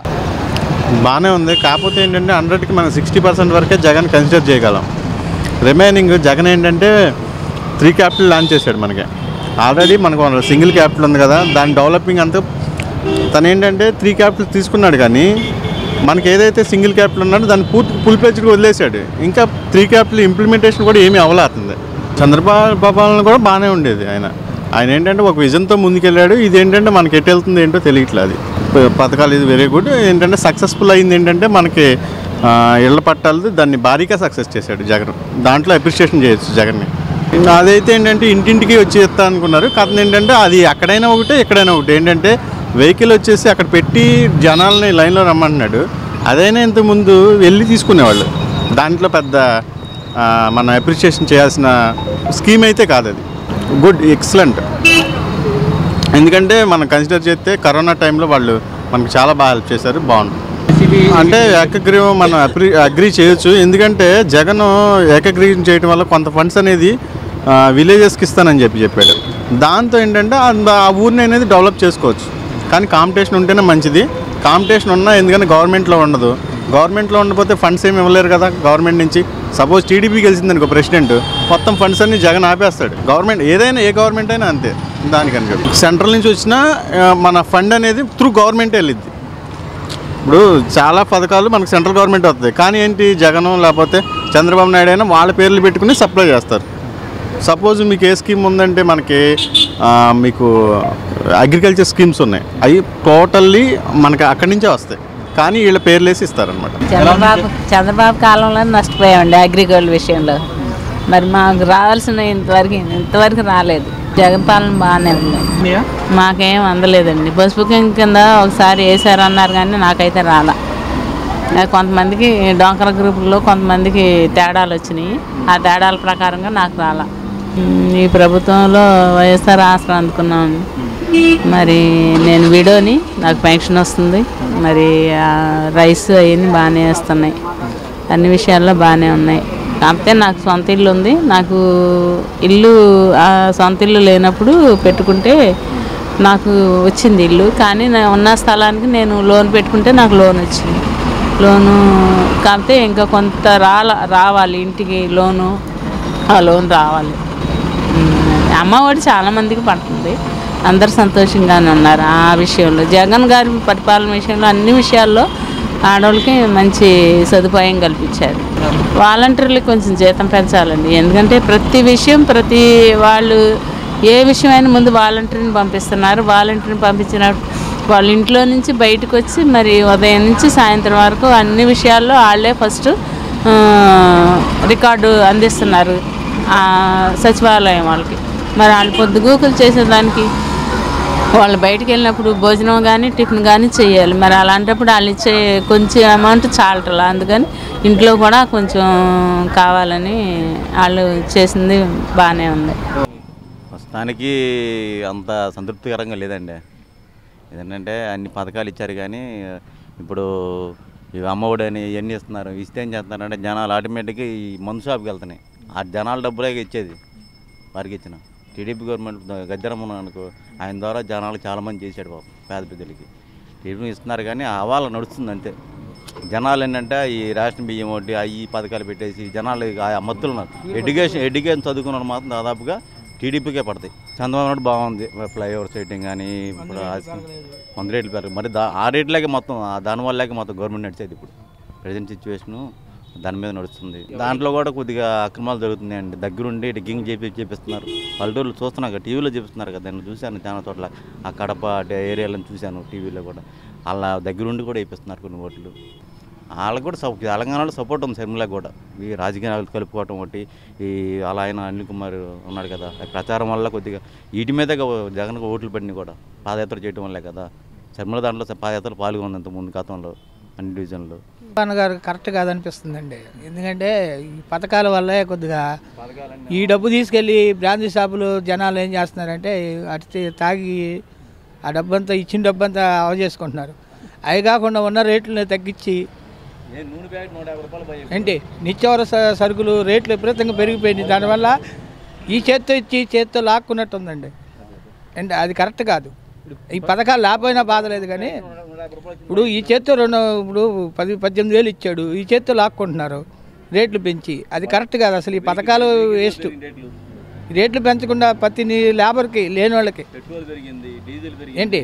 బాగానే ఉంది కాకపోతే ఏంటంటే హండ్రెడ్కి మనం సిక్స్టీ పర్సెంట్ వరకే జగన్ కన్సిడర్ చేయగలం రిమైనింగ్ జగన్ ఏంటంటే త్రీ క్యాపిటల్ లాంచ్ చేశాడు మనకి ఆల్రెడీ మనకు సింగిల్ క్యాపిటల్ ఉంది కదా దాని డెవలపింగ్ అంతా తను ఏంటంటే త్రీ క్యాపిటల్ తీసుకున్నాడు కానీ మనకి ఏదైతే సింగిల్ క్యాపిటల్ ఉన్నాడో దాన్ని పూర్తి ఫుల్ ప్లేజ్గా వదిలేశాడు ఇంకా త్రీ క్యాపిటల్ ఇంప్లిమెంటేషన్ కూడా ఏమీ అవలేతుంది చంద్రబాబు పాలన కూడా బాగానే ఉండేది ఆయన ఆయన ఏంటంటే ఒక విజన్తో ముందుకెళ్ళాడు ఇది ఏంటంటే మనకి ఎటు వెళ్తుంది ఏంటో తెలియట్లేదు అది ప- పథకాలు ఇది వెరీ గుడ్ ఏంటంటే సక్సెస్ఫుల్ అయింది ఏంటంటే మనకి ఆ, ఇళ్ల పట్టాలది దాన్ని భారీగా సక్సెస్ చేశాడు జగన్ దాంట్లో అప్రిషియేషన్ చేయొచ్చు జగన్ని ఇంకా అదైతే ఏంటంటే ఇంటింటికి వచ్చి ఇస్తా అనుకున్నారు కథ ఏంటంటే అది అక్కడైనా ఒకటే ఎక్కడైనా ఒకటి ఏంటంటే వెహికల్ వచ్చేసి అక్కడ పెట్టి జనాల్ని లైన్లో రమ్మంటున్నాడు అదైనా ఇంతకుముందు వెళ్ళి తీసుకునేవాళ్ళు దాంట్లో పెద్ద ఆ, మనం అప్రిషియేషన్ చేయాల్సిన స్కీమ్ అయితే కాదు అది గుడ్ ఎక్సలెంట్ ఎందుకంటే మనం కన్సిడర్ చేస్తే కరోనా టైంలో వాళ్ళు మనకు చాలా బాగా హెల్ప్ చేశారు బాగుంది అంటే ఏకగ్రీవం మనం అగ్రి అగ్రి చేయొచ్చు ఎందుకంటే జగన్ ఏకగ్రీవం చేయడం వల్ల కొంత ఫండ్స్ అనేది విలేజెస్కి ఇస్తానని చెప్పి చెప్పాడు దాంతో ఏంటంటే ఆ- ఆ ఊరిని అనేది డెవలప్ చేసుకోవచ్చు కానీ కాంపిటీషన్ ఉంటేనే మంచిది కాంపిటీషన్ ఉన్నా ఎందుకంటే గవర్నమెంట్లో ఉండదు గవర్నమెంట్లో ఉండకపోతే ఫండ్స్ ఏమి ఇవ్వలేరు కదా గవర్నమెంట్ నుంచి సపోజ్ టీడీపీ గెలిచింది అనుకో ప్రెసిడెంట్ మొత్తం ఫండ్స్ అన్ని జగన్ ఆపేస్తాడు గవర్నమెంట్ ఏదైనా ఏ గవర్నమెంట్ అయినా అంతే దానికని చెప్పి సెంట్రల్ నుంచి వచ్చిన మన ఫండ్ అనేది త్రూ గవర్నమెంట్ వెళ్ళిద్ది ఇప్పుడు చాలా పథకాలు మనకు సెంట్రల్ గవర్నమెంట్ వస్తుంది కానీ ఏంటి జగన్ లేకపోతే చంద్రబాబు నాయుడు అయినా వాళ్ళ పేర్లు పెట్టుకుని సప్లై చేస్తారు సపోజ్ మీకు ఏ స్కీమ్ ఉందంటే మనకి ఆ, మీకు అగ్రికల్చర్ స్కీమ్స్ ఉన్నాయి అవి టోటల్లీ మనకి అక్కడి నుంచే వస్తాయి కానీ వీళ్ళ పేర్లు వేసి ఇస్తారనమాట చంద్రబాబు చంద్రబాబు కాలంలో నష్టపోయామండి అగ్రికల్చర్ విషయంలో మరి మాకు రావాల్సిన ఇంతవరకు ఇంతవరకు రాలేదు జగన్ పాలన బాగానే ఉంది మాకేం అందలేదండి పసుపు కుంకుమ కింద ఒకసారి వేసారు అన్నారు కానీ నాకైతే రాలా నాకు కొంతమందికి డోంకర గ్రూపుల్లో కొంతమందికి తేడాలు వచ్చినాయి ఆ తేడాల ప్రకారంగా నాకు రాలా ఉమ్, ఈ ప్రభుత్వంలో వైఎస్ఆర్ ఆసరా అందుకున్నాను మరి నేను విడోని నాకు పెన్షన్ వస్తుంది మరి ఆ రైస్ అవన్నీ బాగానే వస్తున్నాయి అన్ని విషయాల్లో బాగానే ఉన్నాయి కాకపోతే నాకు సొంత ఇల్లు ఉంది నాకు ఇల్లు ఆ సొంత ఇల్లు లేనప్పుడు పెట్టుకుంటే నాకు వచ్చింది ఇల్లు కానీ నా ఉన్న స్థలానికి నేను లోన్ పెట్టుకుంటే నాకు లోన్ వచ్చింది లోను కాకపోతే ఇంకా కొంత రాల రావాలి ఇంటికి లోను ఆ లోన్ రావాలి ఉమ్, అమ్మఒడి చాలా మందికి పడుతుంది అందరు సంతోషంగానే ఉన్నారు ఆ విషయంలో జగన్ గారి పరిపాలన విషయంలో అన్ని విషయాల్లో ఆడవాళ్ళకి మంచి సదుపాయం కల్పించారు వాలంటీర్లు కొంచెం జీతం పెంచాలండి ఎందుకంటే ప్రతి విషయం ప్రతి వాళ్ళు ఏ విషయమైనా ముందు వాలంటీర్ని పంపిస్తున్నారు వాలంటీర్ని పంపించిన వాళ్ళ ఇంట్లో నుంచి బయటకు వచ్చి మరి ఉదయం నుంచి సాయంత్రం వరకు అన్ని విషయాల్లో వాళ్ళే ఫస్ట్ ఆ, రికార్డు అందిస్తున్నారు ఆ, సచివాలయం వాళ్ళకి మరి వాళ్ళు పొద్దుగూకులు చేసేదానికి వాళ్ళు బయటికి వెళ్ళినప్పుడు భోజనం కానీ టిఫిన్ కానీ చేయాలి మరి అలాంటప్పుడు వాళ్ళు ఇచ్చే కొంచెం అమౌంట్ చాలటలా అందుకని ఇంట్లో కూడా కొంచెం కావాలని వాళ్ళు చేసింది బాగానే ఉంది ప్రస్తుతానికి అంత సంతృప్తికరంగా లేదండి ఏంటంటే అన్ని పథకాలు ఇచ్చారు కానీ ఇప్పుడు ఇవి అమ్మఒడి అని ఇవన్నీ ఇస్తున్నారు ఇస్తే ఏం చేస్తున్నారంటే జనాలు ఆటోమేటిక్గా ఈ మందు షాప్కి వెళ్తున్నాయి ఆ జనాల డబ్బులే ఇచ్చేది వారికి ఇచ్చిన టీడీపీ గవర్నమెంట్ గద్దెరమ్మను అనుకో ఆయన ద్వారా జనాలు చాలామంది చేశాడు బాబు పేద పెద్దలకి టీడీపీ ఇస్తున్నారు కానీ ఆ అవాళ నడుస్తుంది అంతే జనాలు ఏంటంటే ఈ రేషన్ బియ్యం ఒకటి ఆ ఈ పథకాలు పెట్టేసి జనాలు ఇక ఆ మత్తులు ఉన్నారు ఎడ్యుకేషన్ ఎడ్యుకేషన్ చదువుకున్న మాత్రం దాదాపుగా టీడీపీకే పడతాయి చంద్రబాబు నాయుడు బాగుంది ఫ్లైఓవర్ సెట్టింగ్ కానీ ఇప్పుడు వంద రేట్లు పెరగదు మరి దా ఆ రేట్లకే మొత్తం ఆ దానివల్లకే మొత్తం గవర్నమెంట్ నడిచేది ఇప్పుడు ప్రజెంట్ సిచ్యువేషను దాని మీద నడుస్తుంది దాంట్లో కూడా కొద్దిగా అక్రమాలు జరుగుతున్నాయండి దగ్గరుండి డిగ్గింగ్ చేపి చేపిస్తున్నారు పల్లెటూరులో చూస్తున్నాను కదా టీవీలో చూపిస్తున్నారు కదా నేను చూశాను చాలా చోట్ల ఆ కడప ఏరియాలను చూశాను టీవీలో కూడా అలా దగ్గరుండి కూడా వేపిస్తున్నారు కొన్ని ఓట్లు వాళ్ళకి కూడా సపో తెలంగాణలో సపోర్ట్ ఉంది శర్మిల కూడా ఈ రాజకీయాలు కలుపుకోవటం ఒకటి ఈ అలా ఆయన అనిల్ కుమార్ ఉన్నాడు కదా ఆ ప్రచారం వల్ల కొద్దిగా వీటి మీదే జగన్ ఓట్లు పడినాయి కూడా పాదయాత్ర చేయడం వల్లే కదా శర్మిల దాంట్లో పాదయాత్ర పాల్గొంది అంత ముందు గతంలో అన్ని డివిజన్లో జగన్ గారు కరెక్ట్ కాదనిపిస్తుందండి ఎందుకంటే ఈ పథకాల వల్లే కొద్దిగా ఈ డబ్బు తీసుకెళ్ళి బ్రాందీ షాపులు జనాలు ఏం చేస్తున్నారంటే అటు తాగి ఆ డబ్బంతా ఇచ్చిన డబ్బంతా అవజేసుకుంటున్నారు అవి కాకుండా ఉన్న రేట్లను తగ్గించి ఏంటి నిత్యావసర స- సరుకులు రేట్లు విపరీతంగా పెరిగిపోయింది దానివల్ల ఈ చేత్తో ఇచ్చి ఈ చేత్తో లాక్కున్నట్టు ఉందండి అంటే అది కరెక్ట్ కాదు ఈ పథకాలు లేకపోయినా బాధ లేదు కానీ ఇప్పుడు ఈ చేత్తో రెండు ఇప్పుడు పది పద్దెనిమిది వేలు ఇచ్చాడు ఈ చేత్తో లాక్కుంటున్నారు రేట్లు పెంచి అది కరెక్ట్ కాదు అసలు ఈ పథకాలు వేస్ట్ రేట్లు పెంచకుండా ప్రతి నీ లేబర్కి లేని వాళ్ళకి ఏంటి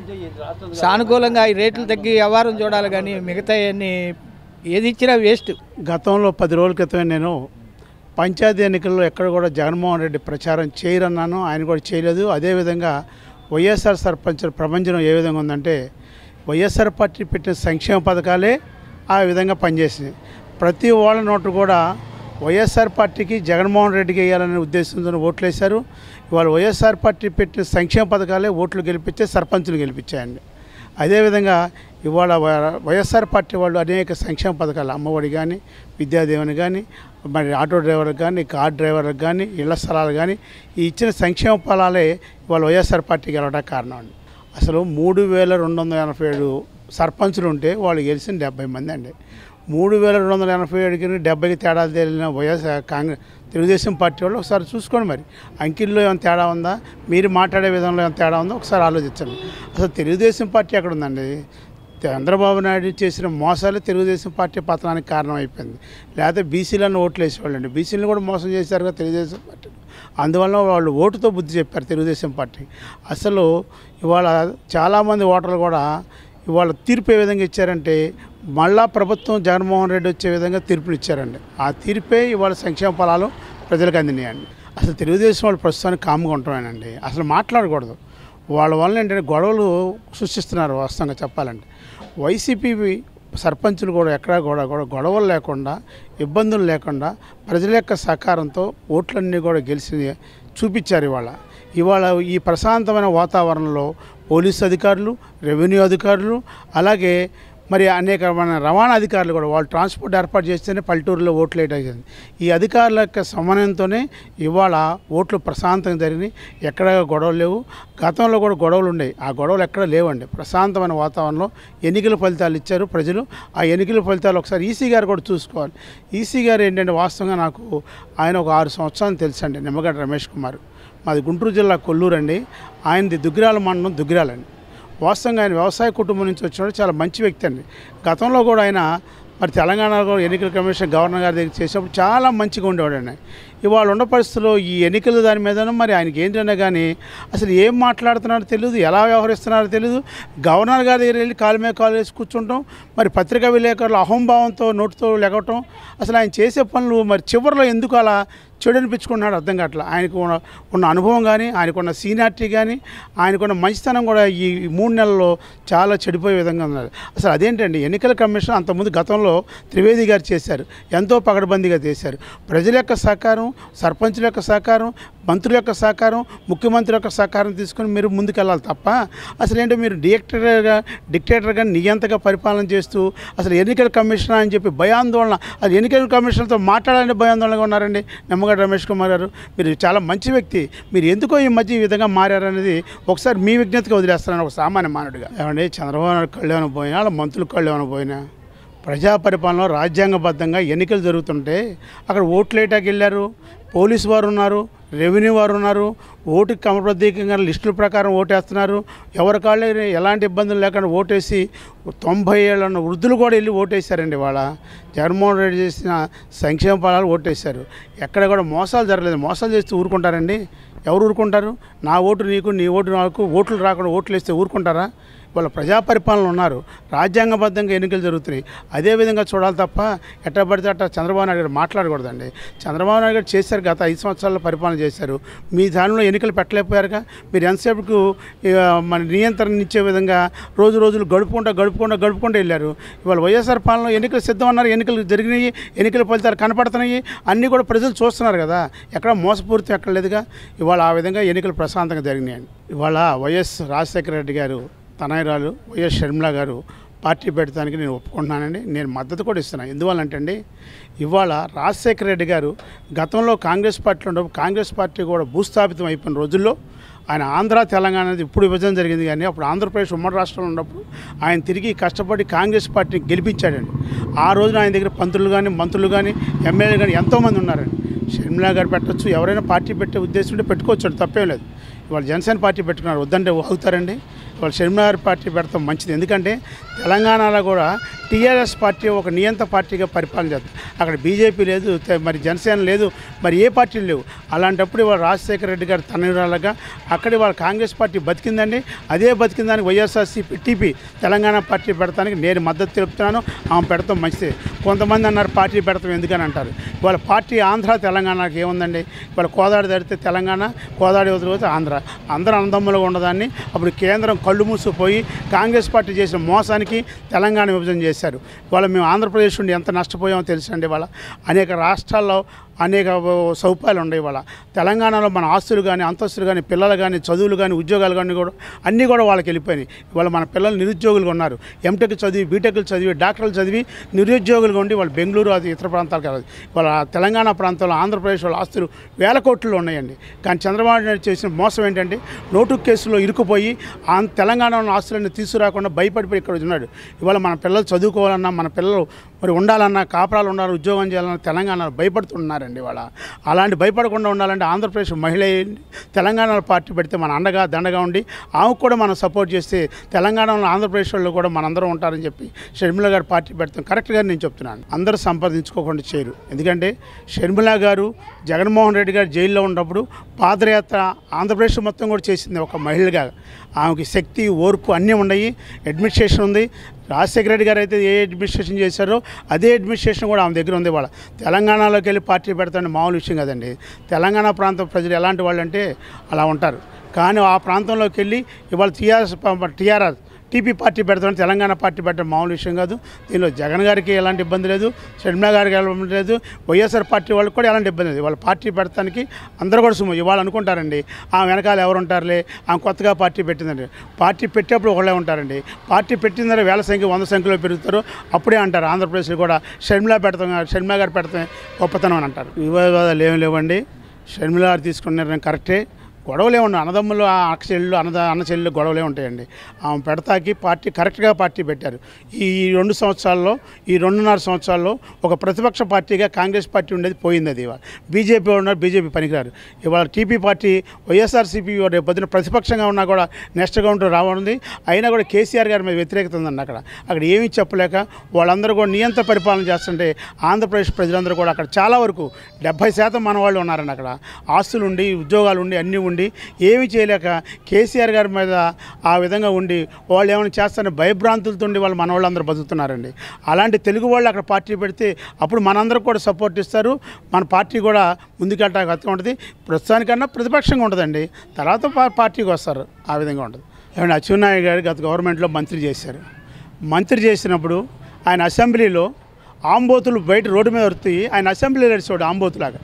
సానుకూలంగా ఈ రేట్లు తగ్గి వ్యవహారం చూడాలి కానీ మిగతా అన్ని ఏది ఇచ్చినా వేస్ట్ గతంలో పది రోజుల క్రితమే నేను పంచాయతీ ఎన్నికల్లో ఎక్కడ కూడా జగన్మోహన్ రెడ్డి ప్రచారం చేయరన్నాను ఆయన కూడా చేయలేదు అదేవిధంగా వైఎస్ఆర్ సర్పంచుల ప్రపంచం ఏ విధంగా ఉందంటే వైఎస్ఆర్ పార్టీ పెట్టిన సంక్షేమ పథకాలే ఆ విధంగా పనిచేసినాయి ప్రతి వాళ్ళ నోటు కూడా వైఎస్ఆర్ పార్టీకి జగన్మోహన్ రెడ్డికి వేయాలనే ఉద్దేశంతో ఓట్లు వేశారు ఇవాళ వైఎస్ఆర్ పార్టీ పెట్టిన సంక్షేమ పథకాలే ఓట్లు గెలిపించే సర్పంచులు గెలిపించాయండి అదేవిధంగా ఇవాళ వై- వైఎస్ఆర్ పార్టీ వాళ్ళు అనేక సంక్షేమ పథకాలు అమ్మఒడి కానీ విద్యాదేవని కానీ మరి ఆటో డ్రైవర్లకు కానీ కార్ డ్రైవర్లకు కానీ ఇళ్ల స్థలాలు కానీ ఈ ఇచ్చిన సంక్షేమ ఫలాలే ఇవాళ వైఎస్ఆర్ పార్టీకి వెళ్ళడానికి కారణం అండి అసలు మూడు వేల రెండు వందల ఎనభై ఏడు సర్పంచులు ఉంటే వాళ్ళు గెలిచిన డెబ్బై మంది అండి మూడు వేల రెండు వందల ఎనభై ఏడుకి డెబ్బైకి తేడా తేలిన వైఎస్ఆర్ కాంగ్రెస్ తెలుగుదేశం పార్టీ వాళ్ళు ఒకసారి చూసుకోండి మరి అంకిల్లో ఏమైనా తేడా ఉందా మీరు మాట్లాడే విధంలో ఏమైనా తేడా ఉందా ఒకసారి ఆలోచించండి అసలు తెలుగుదేశం పార్టీ ఎక్కడ ఉందండి చంద్రబాబు నాయుడు చేసిన మోసాలే తెలుగుదేశం పార్టీ పతనానికి కారణం అయిపోయింది లేకపోతే బీసీలను ఓట్లు వేసేవాళ్ళండి బీసీలను కూడా మోసం చేశారు కదా తెలుగుదేశం పార్టీ అందువల్ల వాళ్ళు ఓటుతో బుద్ధి చెప్పారు తెలుగుదేశం పార్టీ అసలు ఇవాళ చాలామంది ఓటర్లు కూడా ఇవాళ తీర్పు ఏ విధంగా ఇచ్చారంటే మళ్ళా ప్రభుత్వం జగన్మోహన్ రెడ్డి వచ్చే విధంగా తీర్పులు ఇచ్చారండి ఆ తీర్పే ఇవాళ సంక్షేమ ఫలాలు ప్రజలకు అందినాయండి అసలు తెలుగుదేశం వాళ్ళు ప్రస్తుతానికి కామ్గా ఉంటామేనండి అసలు మాట్లాడకూడదు వాళ్ళ వల్ల ఏంటంటే గొడవలు సృష్టిస్తున్నారు వాస్తవంగా చెప్పాలంటే వైసీపీ సర్పంచులు కూడా ఎక్కడా కూడా కూడా గొడవలు లేకుండా ఇబ్బందులు లేకుండా ప్రజల యొక్క సహకారంతో ఓట్లన్నీ కూడా గెలిచి చూపించారు ఇవాళ ఇవాళ ఈ ప్రశాంతమైన వాతావరణంలో పోలీసు అధికారులు రెవెన్యూ అధికారులు అలాగే మరి అనేకమైన రవాణా అధికారులు కూడా వాళ్ళు ట్రాన్స్పోర్ట్ ఏర్పాటు చేస్తేనే పల్లెటూరులో ఓట్లు వేయడం ఈ అధికారుల యొక్క సమన్వయంతోనే ఇవాళ ఓట్లు ప్రశాంతంగా జరిగినాయి ఎక్కడ గొడవలు లేవు గతంలో కూడా గొడవలు ఉండేవి ఆ గొడవలు ఎక్కడ లేవండి ప్రశాంతమైన వాతావరణంలో ఎన్నికల ఫలితాలు ఇచ్చారు ప్రజలు ఆ ఎన్నికల ఫలితాలు ఒకసారి ఈసీ గారు కూడా చూసుకోవాలి ఈసీ గారు ఏంటంటే వాస్తవంగా నాకు ఆయన ఒక ఆరు సంవత్సరాలు తెలుసండి నిమ్మగడ్డ రమేష్ కుమార్ మాది గుంటూరు జిల్లా కొల్లూరు అండి ఆయనది దుగ్గిరాల మండలం దుగ్గిరాలండి వాస్తవంగా ఆయన వ్యవసాయ కుటుంబం నుంచి వచ్చినప్పుడు చాలా మంచి వ్యక్తి అండి గతంలో కూడా ఆయన మరి తెలంగాణలో కూడా ఎన్నికల కమిషన్ గవర్నర్ గారి దగ్గర చేసినప్పుడు చాలా మంచిగా ఉండేవాడండి ఇవాళ ఉన్న పరిస్థితుల్లో ఈ ఎన్నికల దాని మీదనూ మరి ఆయనకి ఏంటన్నా కానీ అసలు ఏం మాట్లాడుతున్నారో తెలియదు ఎలా వ్యవహరిస్తున్నారో తెలియదు గవర్నర్ గారి దగ్గర వెళ్ళి కాలు మీద కాలు వేసి కూర్చుంటాం మరి పత్రికా విలేకరులు అహంభావంతో నోటితో లెగవటం అసలు ఆయన చేసే పనులు మరి చివరిలో ఎందుకు అలా చెడు అనిపించుకున్నాడు అర్థం కావట్లేదు ఆయనకు ఉన్న ఉన్న అనుభవం కానీ ఆయనకున్న సీనియారిటీ కానీ ఆయనకున్న మంచితనం కూడా ఈ ఈ మూడు నెలల్లో చాలా చెడిపోయే విధంగా ఉన్నారు అసలు అదేంటండి ఎన్నికల కమిషన్ అంతకుముందు గతంలో త్రివేది గారు చేశారు ఎంతో పగడబందీగా చేశారు ప్రజల యొక్క సహకారం సర్పంచుల యొక్క సహకారం మంత్రుల యొక్క సహకారం ముఖ్యమంత్రి యొక్క సహకారం తీసుకొని మీరు ముందుకెళ్ళాలి తప్ప అసలు ఏంటో మీరు డిక్టేటర్గా డిక్టేటర్గా నియంతగా పరిపాలన చేస్తూ అసలు ఎన్నికల కమిషన్ అని చెప్పి భయాందోళన అది ఎన్నికల కమిషన్తో మాట్లాడాలని భయాందోళనగా ఉన్నారండి నిమ్మగడ్డ రమేష్ కుమార్ గారు మీరు చాలా మంచి వ్యక్తి మీరు ఎందుకో ఈ మధ్య ఈ విధంగా మారారనేది ఒకసారి మీ విజ్ఞతగా వదిలేస్తున్నాను ఒక సామాన్య మానవుడిగా ఏమండి చంద్రబాబు నాయుడు కళ్ళు ఏమైనా పోయినా వాళ్ళ మంత్రులు కళ్ళు ఏమైనా పోయినా ప్రజా పరిపాలనలో రాజ్యాంగబద్ధంగా ఎన్నికలు జరుగుతుంటే అక్కడ ఓట్లు వేయటానికి వెళ్ళారు పోలీసు వారు ఉన్నారు రెవెన్యూ వారు ఉన్నారు ఓటుకి క్రమబద్ధీకంగా లిస్టుల ప్రకారం ఓటేస్తున్నారు ఎవరి కాళ్ళు ఎలాంటి ఇబ్బందులు లేకుండా ఓటేసి తొంభై ఏళ్ళ ఉన్న వృద్ధులు కూడా వెళ్ళి ఓటేశారండి వాళ్ళ జగన్మోహన్ రెడ్డి చేసిన సంక్షేమ ఫలాలు ఓటేశారు ఎక్కడ కూడా మోసాలు జరగలేదు మోసాలు చేస్తే ఊరుకుంటారండి ఎవరు ఊరుకుంటారు నా ఓటు నీకు నీ ఓటు నాకు ఓట్లు రాకుండా ఓట్లు వేస్తే ఊరుకుంటారా వాళ్ళ ప్రజా పరిపాలన ఉన్నారు రాజ్యాంగబద్ధంగా ఎన్నికలు జరుగుతున్నాయి అదేవిధంగా చూడాలి తప్ప ఎట్లా పడితే అట్లా చంద్రబాబు నాయుడు గారు మాట్లాడకూడదండి చంద్రబాబు నాయుడు గారు చేశారు గత ఐదు సంవత్సరాల పరిపాలన చేశారు మీ దానిలో ఎన్నికలు పెట్టలేకపోయారుగా మీరు ఎంతసేపుకు ఇక మన నియంత్రణ ఇచ్చే విధంగా రోజు రోజులు గడుపుకుంటా గడుపుకుంటా గడుపుకుంటూ వెళ్ళారు ఇవాళ వైఎస్ఆర్ పాలనలో ఎన్నికలు సిద్ధం అన్నారు ఎన్నికలు జరిగినాయి ఎన్నికల ఫలితాలు కనపడుతున్నాయి అన్నీ కూడా ప్రజలు చూస్తున్నారు కదా ఎక్కడ మోసపూరితం ఎక్కడ లేదుగా ఇవాళ ఆ విధంగా ఎన్నికలు ప్రశాంతంగా జరిగినాయండి ఇవాళ వైఎస్ రాజశేఖర రెడ్డి గారు తనయరాలు వైఎస్ షర్మిల గారు పార్టీ పెట్టడానికి నేను ఒప్పుకుంటున్నానండి నేను మద్దతు కూడా ఇస్తున్నాను ఎందువల్లంటే అండి ఇవాళ రాజశేఖర రెడ్డి గారు గతంలో కాంగ్రెస్ పార్టీలో ఉన్నప్పుడు కాంగ్రెస్ పార్టీ కూడా భూస్థాపితం అయిపోయిన రోజుల్లో ఆయన ఆంధ్ర తెలంగాణ అనేది ఇప్పుడు విభజన జరిగింది కానీ అప్పుడు ఆంధ్రప్రదేశ్ ఉమ్మడి రాష్ట్రంలో ఉన్నప్పుడు ఆయన తిరిగి కష్టపడి కాంగ్రెస్ పార్టీని గెలిపించాడండి ఆ రోజున ఆయన దగ్గర పంతులు కానీ మంత్రులు కానీ ఎమ్మెల్యేలు కానీ ఎంతోమంది ఉన్నారండి షర్మిలా గారు పెట్టచ్చు ఎవరైనా పార్టీ పెట్టే ఉద్దేశం ఉంటే పెట్టుకోవచ్చు తప్పేం లేదు ఇవాళ జనసేన పార్టీ పెట్టుకున్నారు వద్దంటే అవుతారండి ఇవాళ షర్మిలా గారి పార్టీ పెడతాం మంచిది ఎందుకంటే తెలంగాణలో కూడా టీఆర్ఎస్ పార్టీ ఒక నియంత పార్టీగా పరిపాలన చేస్తుంది అక్కడ బీజేపీ లేదు తె- మరి జనసేన లేదు మరి ఏ పార్టీలు లేవు అలాంటప్పుడు ఇవాళ రాజశేఖర రెడ్డి గారు తనయురాలుగా అక్కడ వాళ్ళ కాంగ్రెస్ పార్టీ బతికిందండి అదే బతికిందానికి వైఎస్ఆర్సీపీ టీపీ తెలంగాణ పార్టీ పెడతానికి నేను మద్దతు తెలుపుతున్నాను ఆమె పెడతాం మంచిదే కొంతమంది అన్నారు పార్టీ పెడతాం ఎందుకని అంటారు ఇవాళ పార్టీ ఆంధ్ర తెలంగాణకి ఏముందండి ఇవాళ కోదాడి దాడితే తెలంగాణ కోదాడి వదిలిపోతే ఆంధ్ర అందరూ అన్నదమ్ములుగా ఉండదాన్ని అప్పుడు కేంద్రం కళ్ళు మూసిపోయి కాంగ్రెస్ పార్టీ చేసిన మోసానికి తెలంగాణ విభజన చేశారు ఇవాళ మేము ఆంధ్రప్రదేశ్ నుండి ఎంత నష్టపోయామో తెలుసండి ఇవాళ అనేక రాష్ట్రాల్లో అనేక సౌపాయాలు ఉన్నాయి ఇవాళ తెలంగాణలో మన ఆస్తులు కానీ అంతస్తులు కానీ పిల్లలు కానీ చదువులు కానీ ఉద్యోగాలు కానీ కూడా అన్నీ కూడా వాళ్ళకి వెళ్ళిపోయినాయి ఇవాళ మన పిల్లలు నిరుద్యోగులుగా ఉన్నారు ఎంటెక్ చదివి బీటెక్లు చదివి డాక్టర్లు చదివి నిరుద్యోగులుగా ఉండి వాళ్ళు బెంగళూరు అది ఇతర ప్రాంతాలకు వెళ్ళదు వాళ్ళ తెలంగాణ ప్రాంతంలో ఆంధ్రప్రదేశ్ వాళ్ళ ఆస్తులు వేల కోట్లు ఉన్నాయండి కానీ చంద్రబాబు నాయుడు చేసిన మోసం ఏంటంటే నోటు కేసులో ఇరుక్కుపోయి ఆ తెలంగాణలో ఆస్తులన్నీ తీసుకురాకుండా భయపడిపోయి ఇక్కడ ఉన్నాడు ఇవాళ మన పిల్లలు చదువుకోవాలన్నా మన పిల్లలు మరి ఉండాలన్నా కాపురాలు ఉండాలి ఉద్యోగం చేయాలన్నా తెలంగాణలో భయపడుతున్నారండి ఇవాళ అలాంటి భయపడకుండా ఉండాలంటే ఆంధ్రప్రదేశ్ మహిళ అయ్యి తెలంగాణలో పార్టీ పెడితే మన అండగా దండగా ఉండి ఆమెకు కూడా మనం సపోర్ట్ చేస్తే తెలంగాణలో ఆంధ్రప్రదేశ్ వాళ్ళు కూడా మనందరం ఉంటారని చెప్పి షర్మిల గారు పార్టీ పెడతాం కరెక్ట్గా నేను చెప్తున్నాను అందరూ సంప్రదించుకోకుండా చేయరు ఎందుకంటే షర్మిల గారు జగన్మోహన్ రెడ్డి గారు జైల్లో ఉన్నప్పుడు పాదయాత్ర ఆంధ్రప్రదేశ్ మొత్తం కూడా చేసింది ఒక మహిళగా ఆమెకి శక్తి ఓర్పు అన్నీ ఉన్నాయి అడ్మినిస్ట్రేషన్ ఉంది రాజశేఖర రెడ్డి గారు అయితే ఏ అడ్మినిస్ట్రేషన్ చేశారో అదే అడ్మినిస్ట్రేషన్ కూడా ఆమె దగ్గర ఉంది వాళ్ళ తెలంగాణలోకి వెళ్ళి పార్టీ పెడతాను మామూలు విషయం కదండి తెలంగాణ ప్రాంత ప్రజలు ఎలాంటి వాళ్ళు అంటే అలా ఉంటారు కానీ ఆ ప్రాంతంలోకి వెళ్ళి ఇవాళ టీఆర్ఎస్ టీఆర్ఆర్ టీపీ పార్టీ పెడతాం తెలంగాణ పార్టీ పెట్టడం మామూలు విషయం కాదు దీనిలో జగన్ గారికి ఎలాంటి ఇబ్బంది లేదు షర్మిలా గారికి ఎలాంటి లేదు వైఎస్ఆర్ పార్టీ వాళ్ళకి కూడా ఎలాంటి ఇబ్బంది లేదు వాళ్ళ పార్టీ పెడతానికి అందరూ కూడా సుమ ఇవాళ అనుకుంటారండి ఆ వెనకాల ఎవరు ఉంటారులే ఆమె కొత్తగా పార్టీ పెట్టిందండి పార్టీ పెట్టేప్పుడు ఒకళ్ళే ఉంటారండి పార్టీ పెట్టిందని వేల సంఖ్య వంద సంఖ్యలో పెరుగుతారు అప్పుడే అంటారు ఆంధ్రప్రదేశ్లో కూడా షర్మిలా పెడతాం షర్మిలా గారు పెడతాం గొప్పతనం అని అంటారు వివాదాలు ఏమి లేవండి షర్మిల గారు తీసుకున్న నిర్ణయం కరెక్టే గొడవలే ఉన్నాయి అన్నదమ్ములు ఆ అక్క చెల్లెళ్ళు అన్నద అన్న చెల్లెళ్ళు గొడవలే ఉంటాయండి ఆమె పెడతాకి పార్టీ కరెక్ట్గా పార్టీ పెట్టారు ఈ రెండు సంవత్సరాల్లో ఈ రెండున్నర సంవత్సరాల్లో ఒక ప్రతిపక్ష పార్టీగా కాంగ్రెస్ పార్టీ ఉండేది పోయింది అది ఇవాళ బీజేపీ ఉన్నారు బీజేపీ పనికిరారు ఇవాళ టీపీ పార్టీ వైఎస్ఆర్సీపీ రేపు పొద్దున ప్రతిపక్షంగా ఉన్నా కూడా నెక్స్ట్ కౌంటర్ రావనుంది అయినా కూడా కేసీఆర్ గారి మీద వ్యతిరేకత ఉందండి అక్కడ అక్కడ ఏమీ చెప్పలేక వాళ్ళందరూ కూడా నియంత పరిపాలన చేస్తుంటే ఆంధ్రప్రదేశ్ ప్రజలందరూ కూడా అక్కడ చాలా వరకు డెబ్బై శాతం మన వాళ్ళు ఉన్నారండి అక్కడ ఆస్తులు ఉండి ఉద్యోగాలు ఉండి అన్నీ ఉండి ఏమీ చేయలేక కేసీఆర్ గారి మీద ఆ విధంగా ఉండి వాళ్ళు ఏమైనా చేస్తారని భయభ్రాంతులతో ఉండి వాళ్ళు మన వాళ్ళందరూ బతుకుతున్నారండి అలాంటి తెలుగు వాళ్ళు అక్కడ పార్టీ పెడితే అప్పుడు మనందరం కూడా సపోర్ట్ ఇస్తారు మన పార్టీ కూడా ముందుకెళ్ళడానికి అర్థం ఉంటుంది ప్రస్తుతానికన్నా ప్రతిపక్షంగా ఉంటుందండి తర్వాత పా- పార్టీకి వస్తారు ఆ విధంగా ఉంటుంది ఏమంటే అచ్చెన్నాయుడు గారు గత గవర్నమెంట్లో మంత్రి చేశారు మంత్రి చేసినప్పుడు ఆయన అసెంబ్లీలో ఆంబోతులు బయట రోడ్డు మీద వరుతాయి ఆయన అసెంబ్లీ నడిచేవాడు ఆంబోతులాగా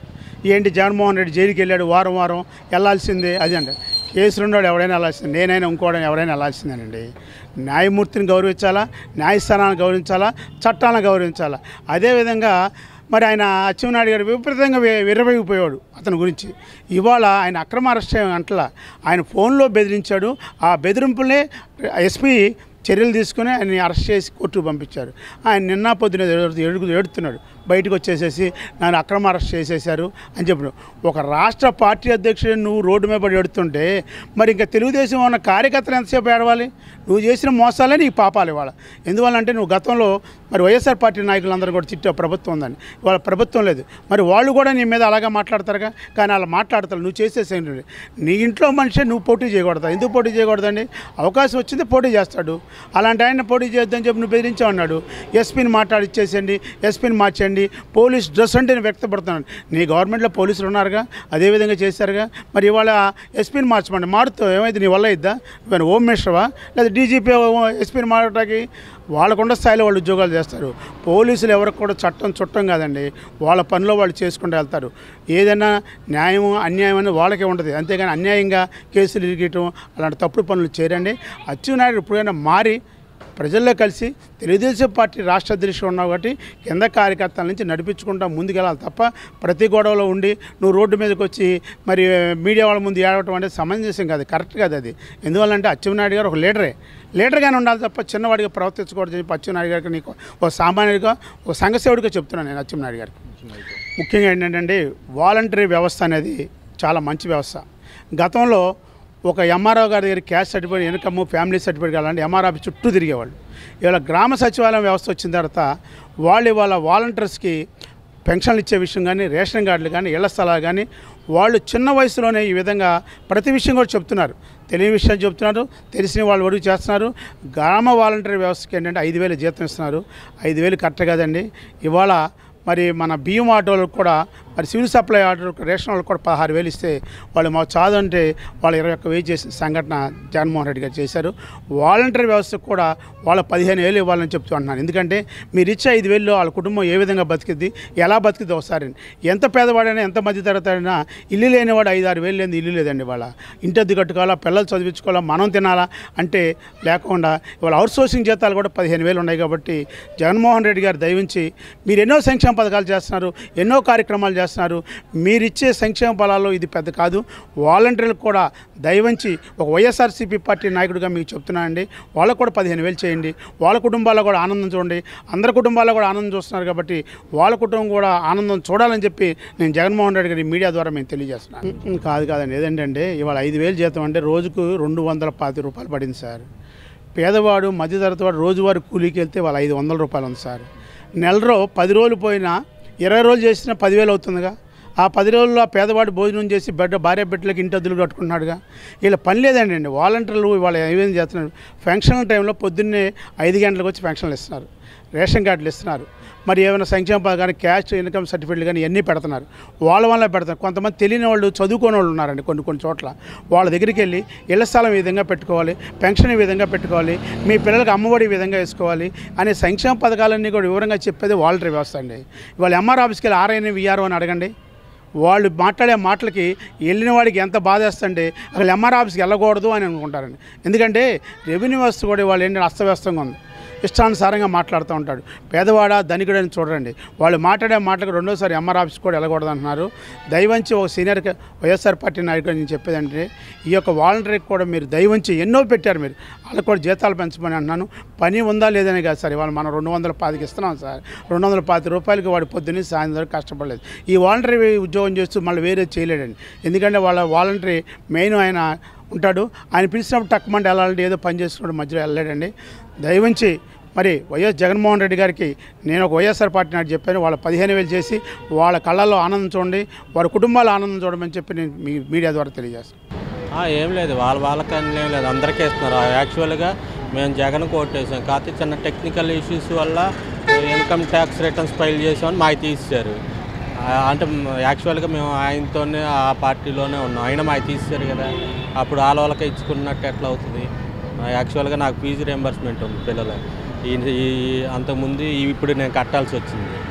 ఏంటి జగన్మోహన్ రెడ్డి జైలుకి వెళ్ళాడు వారం వారం వెళ్ళాల్సిందే అది అండి కేసులు ఉన్నాడు ఎవడైనా వెళ్ళాల్సిందే నేనైనా ఇంకోడైనా ఎవరైనా వెళ్ళాల్సిందేనండి న్యాయమూర్తిని గౌరవించాలా న్యాయస్థానాన్ని గౌరవించాలా చట్టాలను గౌరవించాలా అదేవిధంగా మరి ఆయన అచ్చెన్నాయుడు గారు విపరీతంగా వి- విర్రవీగిపోయాడు అతని గురించి ఇవాళ ఆయన అక్రమ అరెస్ట్ అంటలా ఆయన ఫోన్లో బెదిరించాడు ఆ బెదిరింపులనే ఎస్పీ చర్యలు తీసుకుని ఆయన్ని అరెస్ట్ చేసి కోర్టుకు పంపించారు ఆయన నిన్న పొద్దున ఏడు- ఏడుగు ఏడుతున్నాడు బయటకు వచ్చేసేసి నన్ను అక్రమ అరెస్ట్ చేసేశారు అని చెప్పాడు ఒక రాష్ట్ర పార్టీ అధ్యక్షుడు నువ్వు రోడ్డు మీద పడి ఎడుతుంటే మరి ఇంకా తెలుగుదేశం ఉన్న కార్యకర్తలు ఎంతసేపు ఏడవాలి నువ్వు చేసిన మోసాలే నీకు పాపాలు ఇవాళ ఎందువల్లంటే నువ్వు గతంలో మరి వైఎస్ఆర్ పార్టీ నాయకులందరూ కూడా చిట్ట ప్రభుత్వం ఉందని ఇవాళ ప్రభుత్వం లేదు మరి వాళ్ళు కూడా నీ మీద అలాగే మాట్లాడతారుగా కానీ అలా మాట్లాడతారు నువ్వు చేసేసే నీ ఇంట్లో మనిషి నువ్వు పోటీ చేయకూడదు ఎందుకు పోటీ చేయకూడదండి అవకాశం వచ్చింది పోటీ చేస్తాడు అలాంటి ఆయన పోటీ చేద్దని చెప్పి నువ్వు బెదిరించావు అన్నాడు ఎస్పీని మాట్లాడిచ్చేసండి ఎస్పీని మార్చండి పోలీస్ డ్రెస్ అంటే నేను వ్యక్తపడుతున్నాను నీ గవర్నమెంట్లో పోలీసులు ఉన్నారుగా అదేవిధంగా చేశారుగా మరి ఇవాళ ఎస్పీని మార్చమండి మారుతావు ఏమైంది నీ వల్ల ఇద్దా నువ్వు హోమ్ మినిస్టర్వా లేదా డీజీపీ ఎస్పీని మారటానికి వాళ్ళకుండా స్థాయిలో వాళ్ళు ఉద్యోగాలు చేస్తారు పోలీసులు ఎవరికి కూడా చట్టం చుట్టం కాదండి వాళ్ళ పనిలో వాళ్ళు చేసుకుంటూ వెళ్తారు ఏదైనా న్యాయం అన్యాయం అని వాళ్ళకే ఉంటుంది అంతేగాని అన్యాయంగా కేసులు ఇరిగేయటం అలాంటి తప్పుడు పనులు చేయరండి అచ్చెన్నాయుడు ఎప్పుడైనా మారి ప్రజల్లో కలిసి తెలుగుదేశం పార్టీ రాష్ట్ర అధ్యక్షుడు ఉన్నావు కాబట్టి కింద కార్యకర్తల నుంచి నడిపించుకుంటా ముందుకెళ్ళాలి తప్ప ప్రతి గొడవలో ఉండి నువ్వు రోడ్డు మీదకి వచ్చి మరి మీడియా వాళ్ళ ముందు ఏడవటం అనేది సమంజసం కాదు కరెక్ట్ కాదు అది ఎందువల్లంటే అచ్చెన్నాయుడు గారు ఒక లీడరే లీడర్గానే ఉండాలి తప్ప చిన్నవాడిగా ప్రవర్తించకూడదు చెప్పి అచ్చెన్నాయుడు గారికి నీకు ఒక సామాన్యుడిగా ఒక సంఘసేవుడిగా చెప్తున్నాను నేను అచ్చెన్నాయుడు గారికి ముఖ్యంగా ఏంటంటే వాలంటరీ వ్యవస్థ అనేది చాలా మంచి వ్యవస్థ గతంలో ఒక ఎంఆర్ఓ గారి దగ్గర caste certificate income family certificate కావాలంటే ఎంఆర్ఓ ఆఫీస్ చుట్టూ తిరిగేవాళ్ళు ఇవాళ గ్రామ సచివాలయం వ్యవస్థ వచ్చిన తర్వాత వాళ్ళు ఇవాళ వాలంటీర్స్కి పెన్షన్లు ఇచ్చే విషయం కానీ రేషన్ కార్డులు కానీ ఇళ్ల స్థలాలు కానీ వాళ్ళు చిన్న వయసులోనే ఈ విధంగా ప్రతి విషయం కూడా చెప్తున్నారు తెలియని విషయాలు చెప్తున్నారు తెలిసిన వాళ్ళు వరకు చేస్తున్నారు గ్రామ వాలంటీర్ వ్యవస్థకి ఏంటంటే ఐదు వేలు జీతం ఇస్తున్నారు ఐదు వేలు కరెక్ట్ కదండి ఇవాళ మరి మన బియ్యం ఆటోలకు కూడా మరి సివిల్ సప్లై ఆటోలకు రేషన్ వాళ్ళకి కూడా పదహారు వేలు ఇస్తే వాళ్ళు మా చాదు అంటే వాళ్ళు ఇరవై ఒక్క వేలు చేసిన సంఘటన జగన్మోహన్ రెడ్డి గారు చేశారు వాలంటీర్ వ్యవస్థకు కూడా వాళ్ళ పదిహేను వేలు ఇవ్వాలని చెప్తూ అంటున్నాను ఎందుకంటే మీరు ఇచ్చే ఐదు వేలు వాళ్ళ కుటుంబం ఏ విధంగా బతికిద్ది ఎలా బతికిద్ది ఒకసారి ఎంత పేదవాడైనా ఎంత మధ్య తరగతి ఇల్లు లేనివాడు ఐదు ఆరు వేలు లేని ఇల్లు లేదండి వాళ్ళ ఇంటి అద్దె కట్టుకోవాలా పిల్లలు చదివించుకోవాలా మనం తినాలా అంటే లేకుండా ఇవాళ అవుట్ సోర్సింగ్ జీతాలు కూడా పదిహేను వేలు ఉన్నాయి కాబట్టి జగన్మోహన్ రెడ్డి గారు దయవించి మీరు ఎన్నో సంక్షేమ పథకాలు చేస్తున్నారు ఎన్నో కార్యక్రమాలు చేస్తున్నారు మీరు ఇచ్చే సంక్షేమ ఫలాల్లో ఇది పెద్ద కాదు వాలంటీర్లకు కూడా దయవంచి ఒక వైఎస్ఆర్సీపీ పార్టీ నాయకుడిగా మీకు చెప్తున్నానండి వాళ్ళకు కూడా పదిహేను వేలు చేయండి వాళ్ళ కుటుంబాల్లో కూడా ఆనందం చూడండి అందరి కుటుంబాల్లో కూడా ఆనందం చూస్తున్నారు కాబట్టి వాళ్ళ కుటుంబం కూడా ఆనందం చూడాలని చెప్పి నేను జగన్మోహన్ రెడ్డి గారి మీడియా ద్వారా మేము తెలియజేస్తున్నాను ఉమ్, కాదు కాదండి ఏదంటే ఇవాళ ఐదు వేలు జీతం అంటే రోజుకు రెండు వందల పాతి రూపాయలు పడింది సార్ పేదవాడు మధ్యతరగతి వాడు రోజువారి కూలీకి వెళ్తే వాళ్ళ ఐదు వందల రూపాయలు ఉంది సార్ నెలలో పది రోజులు పోయినా ఇరవై రోజులు చేసినా పదివేలు అవుతుందిగా ఆ పది రోజుల్లో ఆ పేదవాడు భోజనం చేసి బిడ్డ భార్య బిడ్డలకి ఇంటి అద్దులు కట్టుకుంటున్నాడుగా వీళ్ళ పని లేదండి అండి వాలంటీర్లు ఇవాళ ఏమేమి చేస్తున్నారు ఫంక్షన్ టైంలో పొద్దున్నే ఐదు గంటలకు వచ్చి ఫంక్షన్లు ఇస్తున్నారు రేషన్ కార్డులు ఇస్తున్నారు మరి ఏమైనా సంక్షేమ పథకాలు క్యాష్ ఇన్కమ్ సర్టిఫికేట్లు కానీ ఇవన్నీ పెడుతున్నారు వాళ్ళ వల్ల పెడతారు కొంతమంది తెలియని వాళ్ళు చదువుకోని వాళ్ళు ఉన్నారండి కొన్ని కొన్ని చోట్ల వాళ్ళ దగ్గరికి వెళ్ళి ఇళ్ల స్థలం ఈ విధంగా పెట్టుకోవాలి పెన్షన్ ఈ విధంగా పెట్టుకోవాలి మీ పిల్లలకు అమ్మఒడి ఈ విధంగా వేసుకోవాలి అనే సంక్షేమ పథకాలన్నీ కూడా వివరంగా చెప్పేది వాలంటరీ వ్యవస్థ అండి ఇవాళ ఎంఆర్ ఆఫీస్కి వెళ్ళి ఆర్ఐని విఆర్ఓ అని అడగండి వాళ్ళు మాట్లాడే మాటలకి వెళ్ళిన వాడికి ఎంత బాధేస్తండి అసలు ఎంఆర్ ఆఫీస్కి వెళ్ళకూడదు అని అనుకుంటారండి ఎందుకంటే రెవెన్యూ వ్యవస్థ కూడా వాళ్ళు ఏంటంటే అస్తవ్యస్తంగా ఉంది ఇష్టానుసారంగా మాట్లాడుతూ ఉంటాడు పేదవాడ ధనికుడు అని చూడండి వాళ్ళు మాట్లాడే మాటలకు రెండోసారి ఎంఆర్ ఆఫీస్ కూడా వెళ్ళకూడదు అంటున్నారు దయవంచి ఒక సీనియర్ క- వైఎస్ఆర్ పార్టీ నాయకుడు నేను చెప్పేదంటే ఈ యొక్క వాలంటీర్కి కూడా మీరు దయవంచి ఎన్నో పెట్టారు మీరు వాళ్ళకి కూడా జీతాలు పెంచమని అంటున్నాను పని ఉందా లేదని కాదు సార్ ఇవాళ మనం రెండు వందల పాతికి ఇస్తున్నాం సార్ రెండు వందల పాతి రూపాయలకి వాడు పొద్దున్నే సాయంత్రం వరకు కష్టపడలేదు ఈ వాలంటరీ ఉద్యోగం చేస్తూ మళ్ళీ వేరే చేయలేడండి ఎందుకంటే వాళ్ళ వాలంటరీ మెయిన్ ఆయన ఉంటాడు ఆయన పిలిచినప్పుడు టక్మంటే వెళ్ళాలంటే ఏదో పని చేసుకున్నాడు మధ్యలో వెళ్ళాడండి దయవంచి మరి వైఎస్ జగన్మోహన్ రెడ్డి గారికి నేను ఒక వైఎస్ఆర్ పార్టీ నాటి చెప్పాను వాళ్ళ పదిహేను వేలు చేసి వాళ్ళ కళ్ళల్లో ఆనందం చూడండి వారి కుటుంబాల ఆనందం చూడమని చెప్పి నేను మీ మీడియా ద్వారా తెలియజేస్తాను ఆ, ఏం లేదు వాళ్ళ వాళ్ళకని ఏం లేదు అందరికీ ఇస్తున్నారు యాక్చువల్గా మేము జగన్ కోటేసాం కాకపోతే చిన్న టెక్నికల్ ఇష్యూస్ వల్ల ఇన్కమ్ ట్యాక్స్ రిటర్న్స్ ఫైల్ చేసామని మాకు తీసేశారు ఆ, అంటే మ్, యాక్చువల్గా మేము ఆయనతోనే ఆ పార్టీలోనే ఉన్నాం ఆయన మాకు తీసేశారు కదా అప్పుడు వాళ్ళ వాళ్ళకే ఇచ్చుకున్నట్టు ఎట్లా అవుతుంది ఆ, యాక్చువల్గా నాకు ఫీజు రియంబర్స్మెంట్ ఉంది పిల్లలకి ఈ ఈ- అంతకుముందు ఈ- ఇప్పుడు నేను కట్టాల్సి వచ్చింది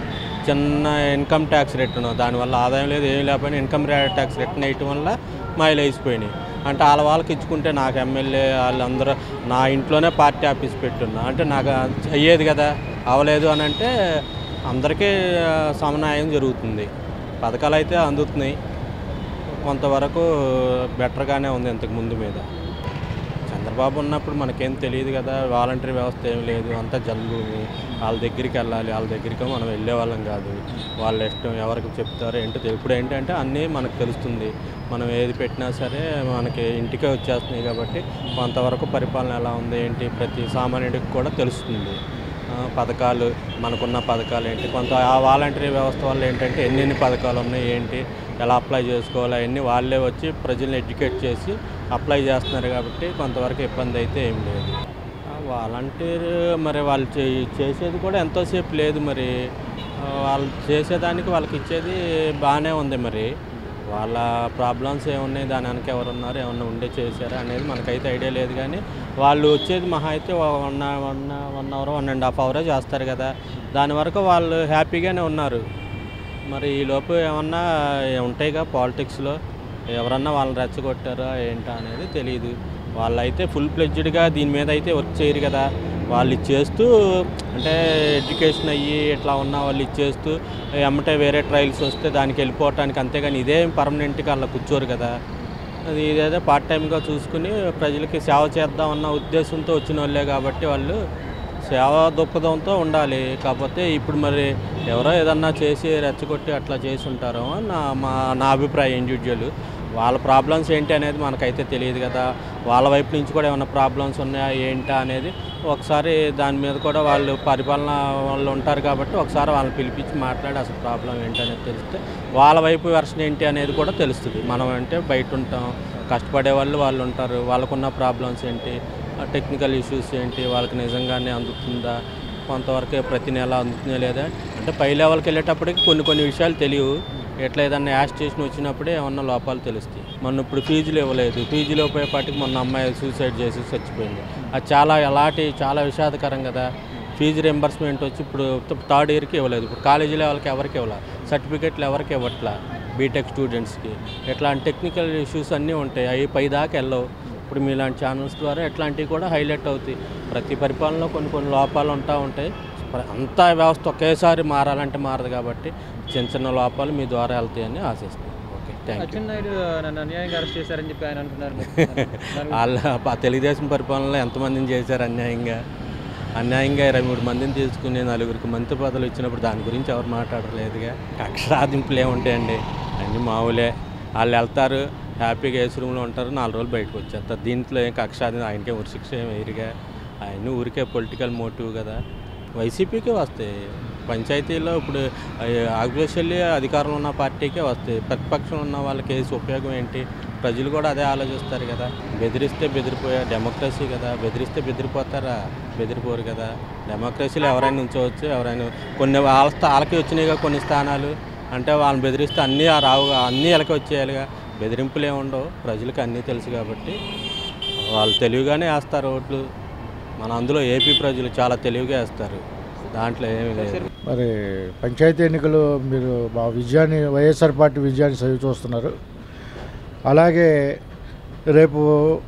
చిన్న ఇన్కమ్ ట్యాక్స్ రిటర్న్ దానివల్ల ఆదాయం లేదు ఏం లేకపోయినా ఇన్కమ్ ట్యాక్స్ రిటర్న్ వేయటం వల్ల మైలు వేసిపోయినాయి అంటే వాళ్ళ వాళ్ళకి ఇచ్చుకుంటే నాకు ఎమ్మెల్యే వాళ్ళందరూ నా ఇంట్లోనే పార్టీ ఆఫీస్ పెట్టున్నా అంటే నాకు అయ్యేది కదా అవలేదు అని అంటే అందరికీ ఆ, సమన్వయం జరుగుతుంది పథకాలు అయితే అందుతున్నాయి కొంతవరకు బెటర్గానే ఉంది ఇంతకు ముందు మీద చంద్రబాబు ఉన్నప్పుడు మనకేం తెలియదు కదా వాలంటరీ వ్యవస్థ ఏం లేదు అంతా జన్మభూమి వాళ్ళ దగ్గరికి వెళ్ళాలి వాళ్ళ దగ్గరికి మనం వెళ్ళే వాళ్ళం కాదు వాళ్ళ ఇష్టం ఎవరికి చెప్తారో ఏంటో తెలి- ఇప్పుడు ఏంటంటే అన్నీ మనకు తెలుస్తుంది మనం ఏది పెట్టినా సరే మనకి ఇంటికే వచ్చేస్తున్నాయి కాబట్టి కొంతవరకు పరిపాలన ఎలా ఉంది ఏంటి ప్రతి సామాన్యుడికి కూడా తెలుస్తుంది ఆ, పథకాలు మనకున్న పథకాలు ఏంటి కొంత ఆ వాలంటరీ వ్యవస్థ వల్ల ఏంటంటే ఎన్నెన్ని పథకాలు ఉన్నాయి ఏంటి ఎలా అప్లై చేసుకోవాలి అవన్నీ వాళ్ళే వచ్చి ప్రజల్ని ఎడ్యుకేట్ చేసి అప్లై చేస్తున్నారు కాబట్టి కొంతవరకు ఇబ్బంది అయితే ఏం లేదు వాలంటీర్ మరి వాళ్ళు చే- చేసేది కూడా ఎంతోసేపు లేదు మరి ఆ, వాళ్ళు చేసేదానికి వాళ్ళకి ఇచ్చేది బాగానే ఉంది మరి వాళ్ళ ప్రాబ్లమ్స్ ఏమున్నాయి దాని వెనక ఎవరు ఉన్నారు ఏమన్నా ఉండే చేశారా అనేది మనకైతే ఐడియా లేదు కానీ వాళ్ళు వచ్చేది మహా అయితే one one one hour one and half అవరే చేస్తారు కదా దాని వరకు వాళ్ళు హ్యాపీగానే ఉన్నారు మరి ఈ లోపు ఏమన్నా ఉంటాయిగా పాలిటిక్స్లో ఎవరన్నా వాళ్ళని రెచ్చగొట్టారా ఏంటా అనేది తెలియదు వాళ్ళైతే ఫుల్ ప్లెడ్జ్డ్గా దీని మీద అయితే వర్క్ చేయరు కదా వాళ్ళు ఇచ్చేస్తూ అంటే ఎడ్యుకేషన్ అయ్యి ఇట్లా ఉన్న వాళ్ళు ఇచ్చేస్తూ ఎమ్మటే వేరే ట్రయల్స్ వస్తే దానికి వెళ్ళిపోవటానికి అంతేగాని ఇదే పర్మనెంట్గా అలా కూర్చోరు కదా అది ఇదేదో పార్ట్ టైంగా చూసుకుని ప్రజలకి సేవ చేద్దామన్న ఉద్దేశంతో వచ్చిన వాళ్ళే కాబట్టి వాళ్ళు సేవ దృక్పథంతో ఉండాలి కాకపోతే ఇప్పుడు మరి ఎవరో ఏదన్నా చేసి రెచ్చగొట్టి అట్లా చేసి ఉంటారో అని నా మా నా అభిప్రాయం ఇండివిజువల్ వాళ్ళ ప్రాబ్లమ్స్ ఏంటి అనేది మనకైతే తెలియదు కదా వాళ్ళ వైపు నుంచి కూడా ఏమైనా ప్రాబ్లమ్స్ ఉన్నాయా ఏంటా అనేది ఒకసారి దాని మీద కూడా వాళ్ళు పరిపాలన వాళ్ళు ఉంటారు కాబట్టి ఒకసారి వాళ్ళని పిలిపించి మాట్లాడి అసలు ప్రాబ్లం ఏంటి అనేది తెలిస్తే వాళ్ళ వైపు వెర్షన్ ఏంటి అనేది కూడా తెలుస్తుంది మనం అంటే బయట ఉంటాం కష్టపడే వాళ్ళు వాళ్ళు ఉంటారు వాళ్ళకున్న ప్రాబ్లమ్స్ ఏంటి టెక్నికల్ ఇష్యూస్ ఏంటి వాళ్ళకి నిజంగానే అందుతుందా కొంతవరకు ప్రతి నెల అందుతుందా లేదా అంటే పై లెవెల్కి వెళ్ళేటప్పటికి కొన్ని కొన్ని విషయాలు తెలియవు ఎట్లా ఏదన్నా యాష్ స్టేషన్ వచ్చినప్పుడే ఏమన్నా లోపాలు తెలుస్తాయి మొన్న ఇప్పుడు ఫీజులు ఇవ్వలేదు ఫీజులు ఇవ్వకపోయేపాటికి మొన్న అమ్మాయి సూసైడ్ చేసి చచ్చిపోయింది అది చాలా ఎలాంటి చాలా విషాదకరం కదా ఫీజు రింబర్స్మెంట్ వచ్చి ఇప్పుడు థర్డ్ ఇయర్కి ఇవ్వలేదు ఇప్పుడు కాలేజీ లెవెల్కి ఎవరికి ఇవ్వలేదు సర్టిఫికెట్లు ఎవరికి ఇవ్వట్లా బీటెక్ స్టూడెంట్స్కి ఇట్లాంటి టెక్నికల్ ఇష్యూస్ అన్నీ ఉంటాయి అవి పై దాకా వెళ్ళవు ఇప్పుడు మీలాంటి ఛానల్స్ ద్వారా ఇట్లాంటివి కూడా హైలైట్ అవుతాయి ప్రతి పరిపాలనలో కొన్ని కొన్ని లోపాలు ఉంటా ఉంటాయి ప్ర- అంతా వ్యవస్థ ఒకేసారి మారాలంటే మారదు కాబట్టి చిన్న చిన్న లోపాలు మీ ద్వారా వెళ్తాయని ఆశిస్తాను ఓకే థ్యాంక్ యూ అచ్చెన్నాయుడు నన్ను అన్యాయంగా అరెస్ట్ చేశారని చెప్పి ఆయన అంటున్నారు వాళ్ళ ప- తెలుగుదేశం పరిపాలనలో ఎంతమందిని చేశారు అన్యాయంగా అన్యాయంగా ఇరవై మూడు మందిని తీసుకుని నలుగురికి మంత్రి పదవులు ఇచ్చినప్పుడు దాని గురించి ఎవరు మాట్లాడలేదుగా కక్ష సాధింపులు ఏముంటాయండి అన్నీ మామూలే వాళ్ళు వెళ్తారు హ్యాపీగా ఏసీ రూమ్లో ఉంటారు నాలుగు రోజులు బయటకు వచ్చేస్తారు దీంట్లో ఏం కక్ష సాధింపు ఆయనకే ఉరిశిక్ష ఏం వేయరుగా ఆయన ఊరికే పొలిటికల్ మోటివ్ కదా వైసీపీకే వస్తాయి పంచాయతీలో ఇప్పుడు ఆగ్రేషల్లీ అధికారంలో ఉన్న పార్టీకే వస్తాయి ప్రతిపక్షం ఉన్న వాళ్ళకి వేసి ఉపయోగం ఏంటి ప్రజలు కూడా అదే ఆలోచిస్తారు కదా బెదిరిస్తే బెదిరిపోయా డెమోక్రసీ కదా బెదిరిస్తే బెదిరిపోతారా బెదిరిపోరు కదా డెమోక్రసీలో ఎవరైనా ఉంచవచ్చు ఎవరైనా కొన్ని వాళ్ళ స్థా- వాళ్ళకి వచ్చినాయిగా కొన్ని స్థానాలు అంటే వాళ్ళని బెదిరిస్తే అన్నీ ఆ రావు అన్నీ వాళ్ళకి వచ్చేయాలిగా బెదిరింపులు ఏమి ఉండవు ప్రజలకు అన్నీ తెలుసు కాబట్టి వాళ్ళు తెలివిగానే వేస్తారు ఓట్లు మన అందులో ఏపీ ప్రజలు చాలా తెలివిగా వేస్తారు దాంట్లో ఏమీ లేదు మరి పంచాయతీ ఎన్నికలు మీరు మా విజయాన్ని వైఎస్ఆర్ పార్టీ విజయాన్ని చదివి చూస్తున్నారు అలాగే రేపు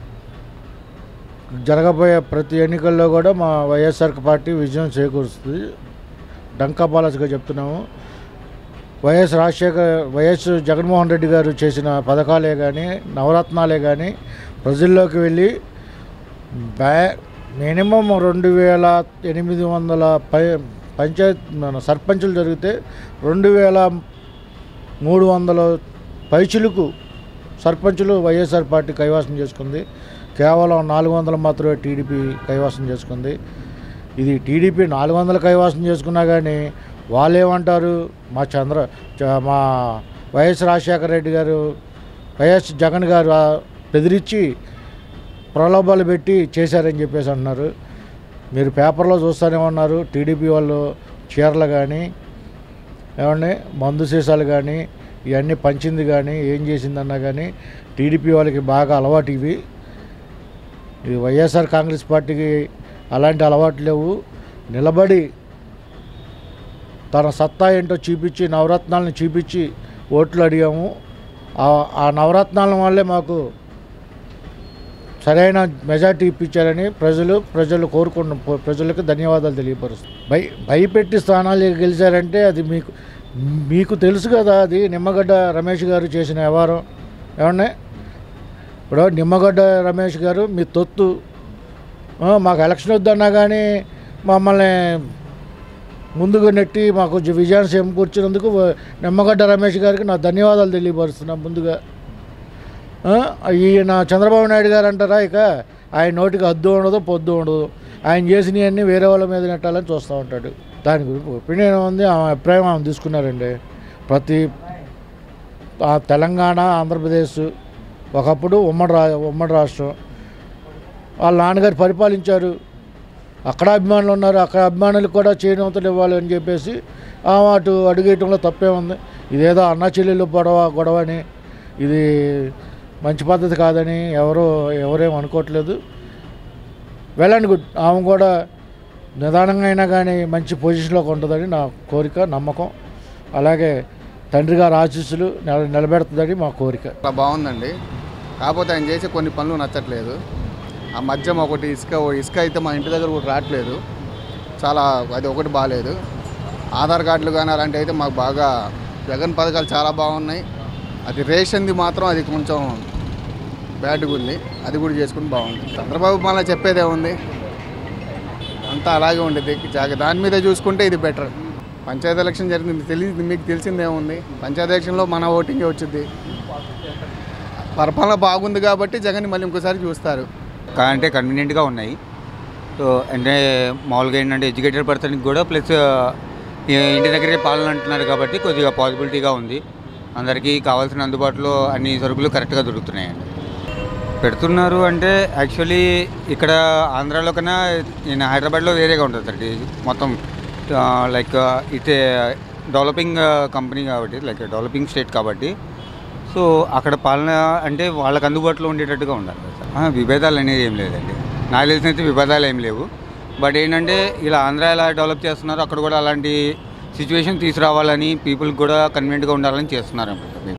జరగబోయే ప్రతి ఎన్నికల్లో కూడా మా వైఎస్ఆర్ పార్టీ విజయం చేకూరుస్తుంది డంకా బాలస్గా చెప్తున్నాము వైఎస్ రాజశేఖర్ వైఎస్ జగన్మోహన్ రెడ్డి గారు చేసిన పథకాలే కానీ నవరత్నాలే కానీ ప్రజల్లోకి వెళ్ళి బ్యా మినిమం రెండు వేల ఎనిమిది వందల పై పంచాయత్ మన సర్పంచులు జరిగితే రెండు వేల మూడు వందల పైచులకు సర్పంచులు వైఎస్ఆర్ పార్టీ కైవాసం చేసుకుంది కేవలం నాలుగు వందలు మాత్రమే టీడీపీ కైవాసం చేసుకుంది ఇది టీడీపీ నాలుగు వందలు కైవాసం చేసుకున్నా కానీ వాళ్ళేమంటారు మా చంద్ర చ- మా వైఎస్ రాజశేఖర రెడ్డి గారు వైఎస్ జగన్ గారు ఆ బెదిరించి ప్రలోభాలు పెట్టి చేశారని చెప్పేసి అంటున్నారు మీరు పేపర్లో చూస్తూనే ఉన్నారు టీడీపీ వాళ్ళు చీరలు కానీ ఏమండి మందు సీసాలు కానీ ఇవన్నీ పంచింది కానీ ఏం చేసిందన్నా కానీ టీడీపీ వాళ్ళకి బాగా అలవాటు ఇవి ఇది వైఎస్ఆర్ కాంగ్రెస్ పార్టీకి అలాంటి అలవాటు లేవు నిలబడి తన సత్తా ఏంటో చూపించి నవరత్నాలను చూపించి ఓట్లు అడిగాము ఆ- ఆ నవరత్నాల వల్లే మాకు సరైన మెజార్టీ ఇప్పించారని ప్రజలు ప్రజలు కోరుకున్న ప్రజలకు ధన్యవాదాలు తెలియపరుస్తారు భయ భయపెట్టి స్థానాలు గెలిచారంటే అది మీకు మీకు తెలుసు కదా అది నిమ్మగడ్డ రమేష్ గారు చేసిన వ్యవహారం ఏమన్నా ఇప్పుడు నిమ్మగడ్డ రమేష్ గారు మీ తొత్తు ఆ, మాకు ఎలక్షన్ వద్దన్నా కానీ మమ్మల్ని ముందుకు నెట్టి మాకు జ- విజయాన్ని చేకూర్చినందుకు వ- నిమ్మగడ్డ రమేష్ గారికి నా ధన్యవాదాలు తెలియపరుస్తున్నాను ముందుగా ఆ, ఈయన చంద్రబాబు నాయుడు గారు అంటారా ఇక ఆయన నోటికి హద్దు ఉండదు పొద్దు ఉండదు ఆయన చేసినవన్నీ వేరే వాళ్ళ మీద నెట్టాలని చూస్తూ ఉంటాడు దాని గురించి ఒపీనియన్ ఉంది ఆమె అభిప్రాయం ఆమె తీసుకున్నారండి ప్రతి ఆ తెలంగాణ ఆంధ్రప్రదేశ్ ఒకప్పుడు ఉమ్మడి రా ఉమ్మడి రాష్ట్రం వాళ్ళ నాన్నగారు పరిపాలించారు అక్కడ అభిమానులు ఉన్నారు అక్కడ అభిమానులకు కూడా చేయనవతలు ఇవ్వాలి అని చెప్పేసి ఆమె అటు అడుగేయటంలో తప్పే ఉంది ఇదేదో అన్న చెల్లెలు గొడవ గొడవ అని ఇది మంచి పద్ధతి కాదని ఎవరు ఎవరేం అనుకోవట్లేదు వెళ్ళండి గుడ్ ఆమె కూడా నిదానంగా అయినా కానీ మంచి పొజిషన్లోకి ఉంటుందని నా కోరిక నమ్మకం అలాగే తండ్రి గారి ఆశీస్సులు నిల నిలబెడుతుందని మా కోరిక చాలా బాగుందండి కాకపోతే ఆయన చేసే కొన్ని పనులు నచ్చట్లేదు ఆ మద్యం ఒకటి ఇసుక ఇసుక అయితే మా ఇంటి దగ్గర కూడా రావట్లేదు చాలా అది ఒకటి బాగాలేదు ఆధార్ కార్డులు కానీ అలాంటివి అయితే మాకు బాగా జగన్ పథకాలు చాలా బాగున్నాయి అది రేషన్ది మాత్రం అది కొంచెం బ్యాడ్గా ఉంది అది కూడా చేసుకుని బాగుంది చంద్రబాబు మళ్ళీ చెప్పేదే ఉంది అంతా అలాగే ఉండేది జాగ దాని మీద చూసుకుంటే ఇది బెటర్ పంచాయతీ ఎలక్షన్ జరిగింది తెలియదు మీకు తెలిసిందేముంది పంచాయతీ ఎలక్షన్లో మన ఓటింగే వచ్చింది పరిపాలన బాగుంది కాబట్టి జగన్ మళ్ళీ ఇంకోసారి చూస్తారు కా- అంటే కన్వీనియంట్గా ఉన్నాయి సో అంటే మామూలుగా ఏంటంటే ఎడ్యుకేటెడ్ పర్సన్కి కూడా ప్లస్ ఇంటి దగ్గరే పాలన అంటున్నారు కాబట్టి కొద్దిగా పాసిబిలిటీగా ఉంది అందరికీ కావాల్సిన అందుబాటులో అన్ని సరుకులు కరెక్ట్గా దొరుకుతున్నాయండి పెడుతున్నారు అంటే యాక్చువల్లీ ఇక్కడ ఆంధ్రాలో కన్నా నేను హైదరాబాద్లో వేరేగా ఉంటుంది సార్ ఇది మొత్తం లైక్ ఇట్ డెవలపింగ్ కంపెనీ కాబట్టి లైక్ డెవలపింగ్ స్టేట్ కాబట్టి సో అక్కడ పాలన అంటే వాళ్ళకి అందుబాటులో ఉండేటట్టుగా ఉండాలి ఆ, విభేదాలు అనేది ఏం లేదండి నాకు తెలిసినైతే విభేదాలు ఏం లేవు బట్ ఏంటంటే ఇలా ఆంధ్ర ఎలా డెవలప్ చేస్తున్నారు అక్కడ కూడా అలాంటి సిచ్యువేషన్ తీసుకురావాలని పీపుల్కి కూడా కన్వీనియంట్గా ఉండాలని చేస్తున్నారు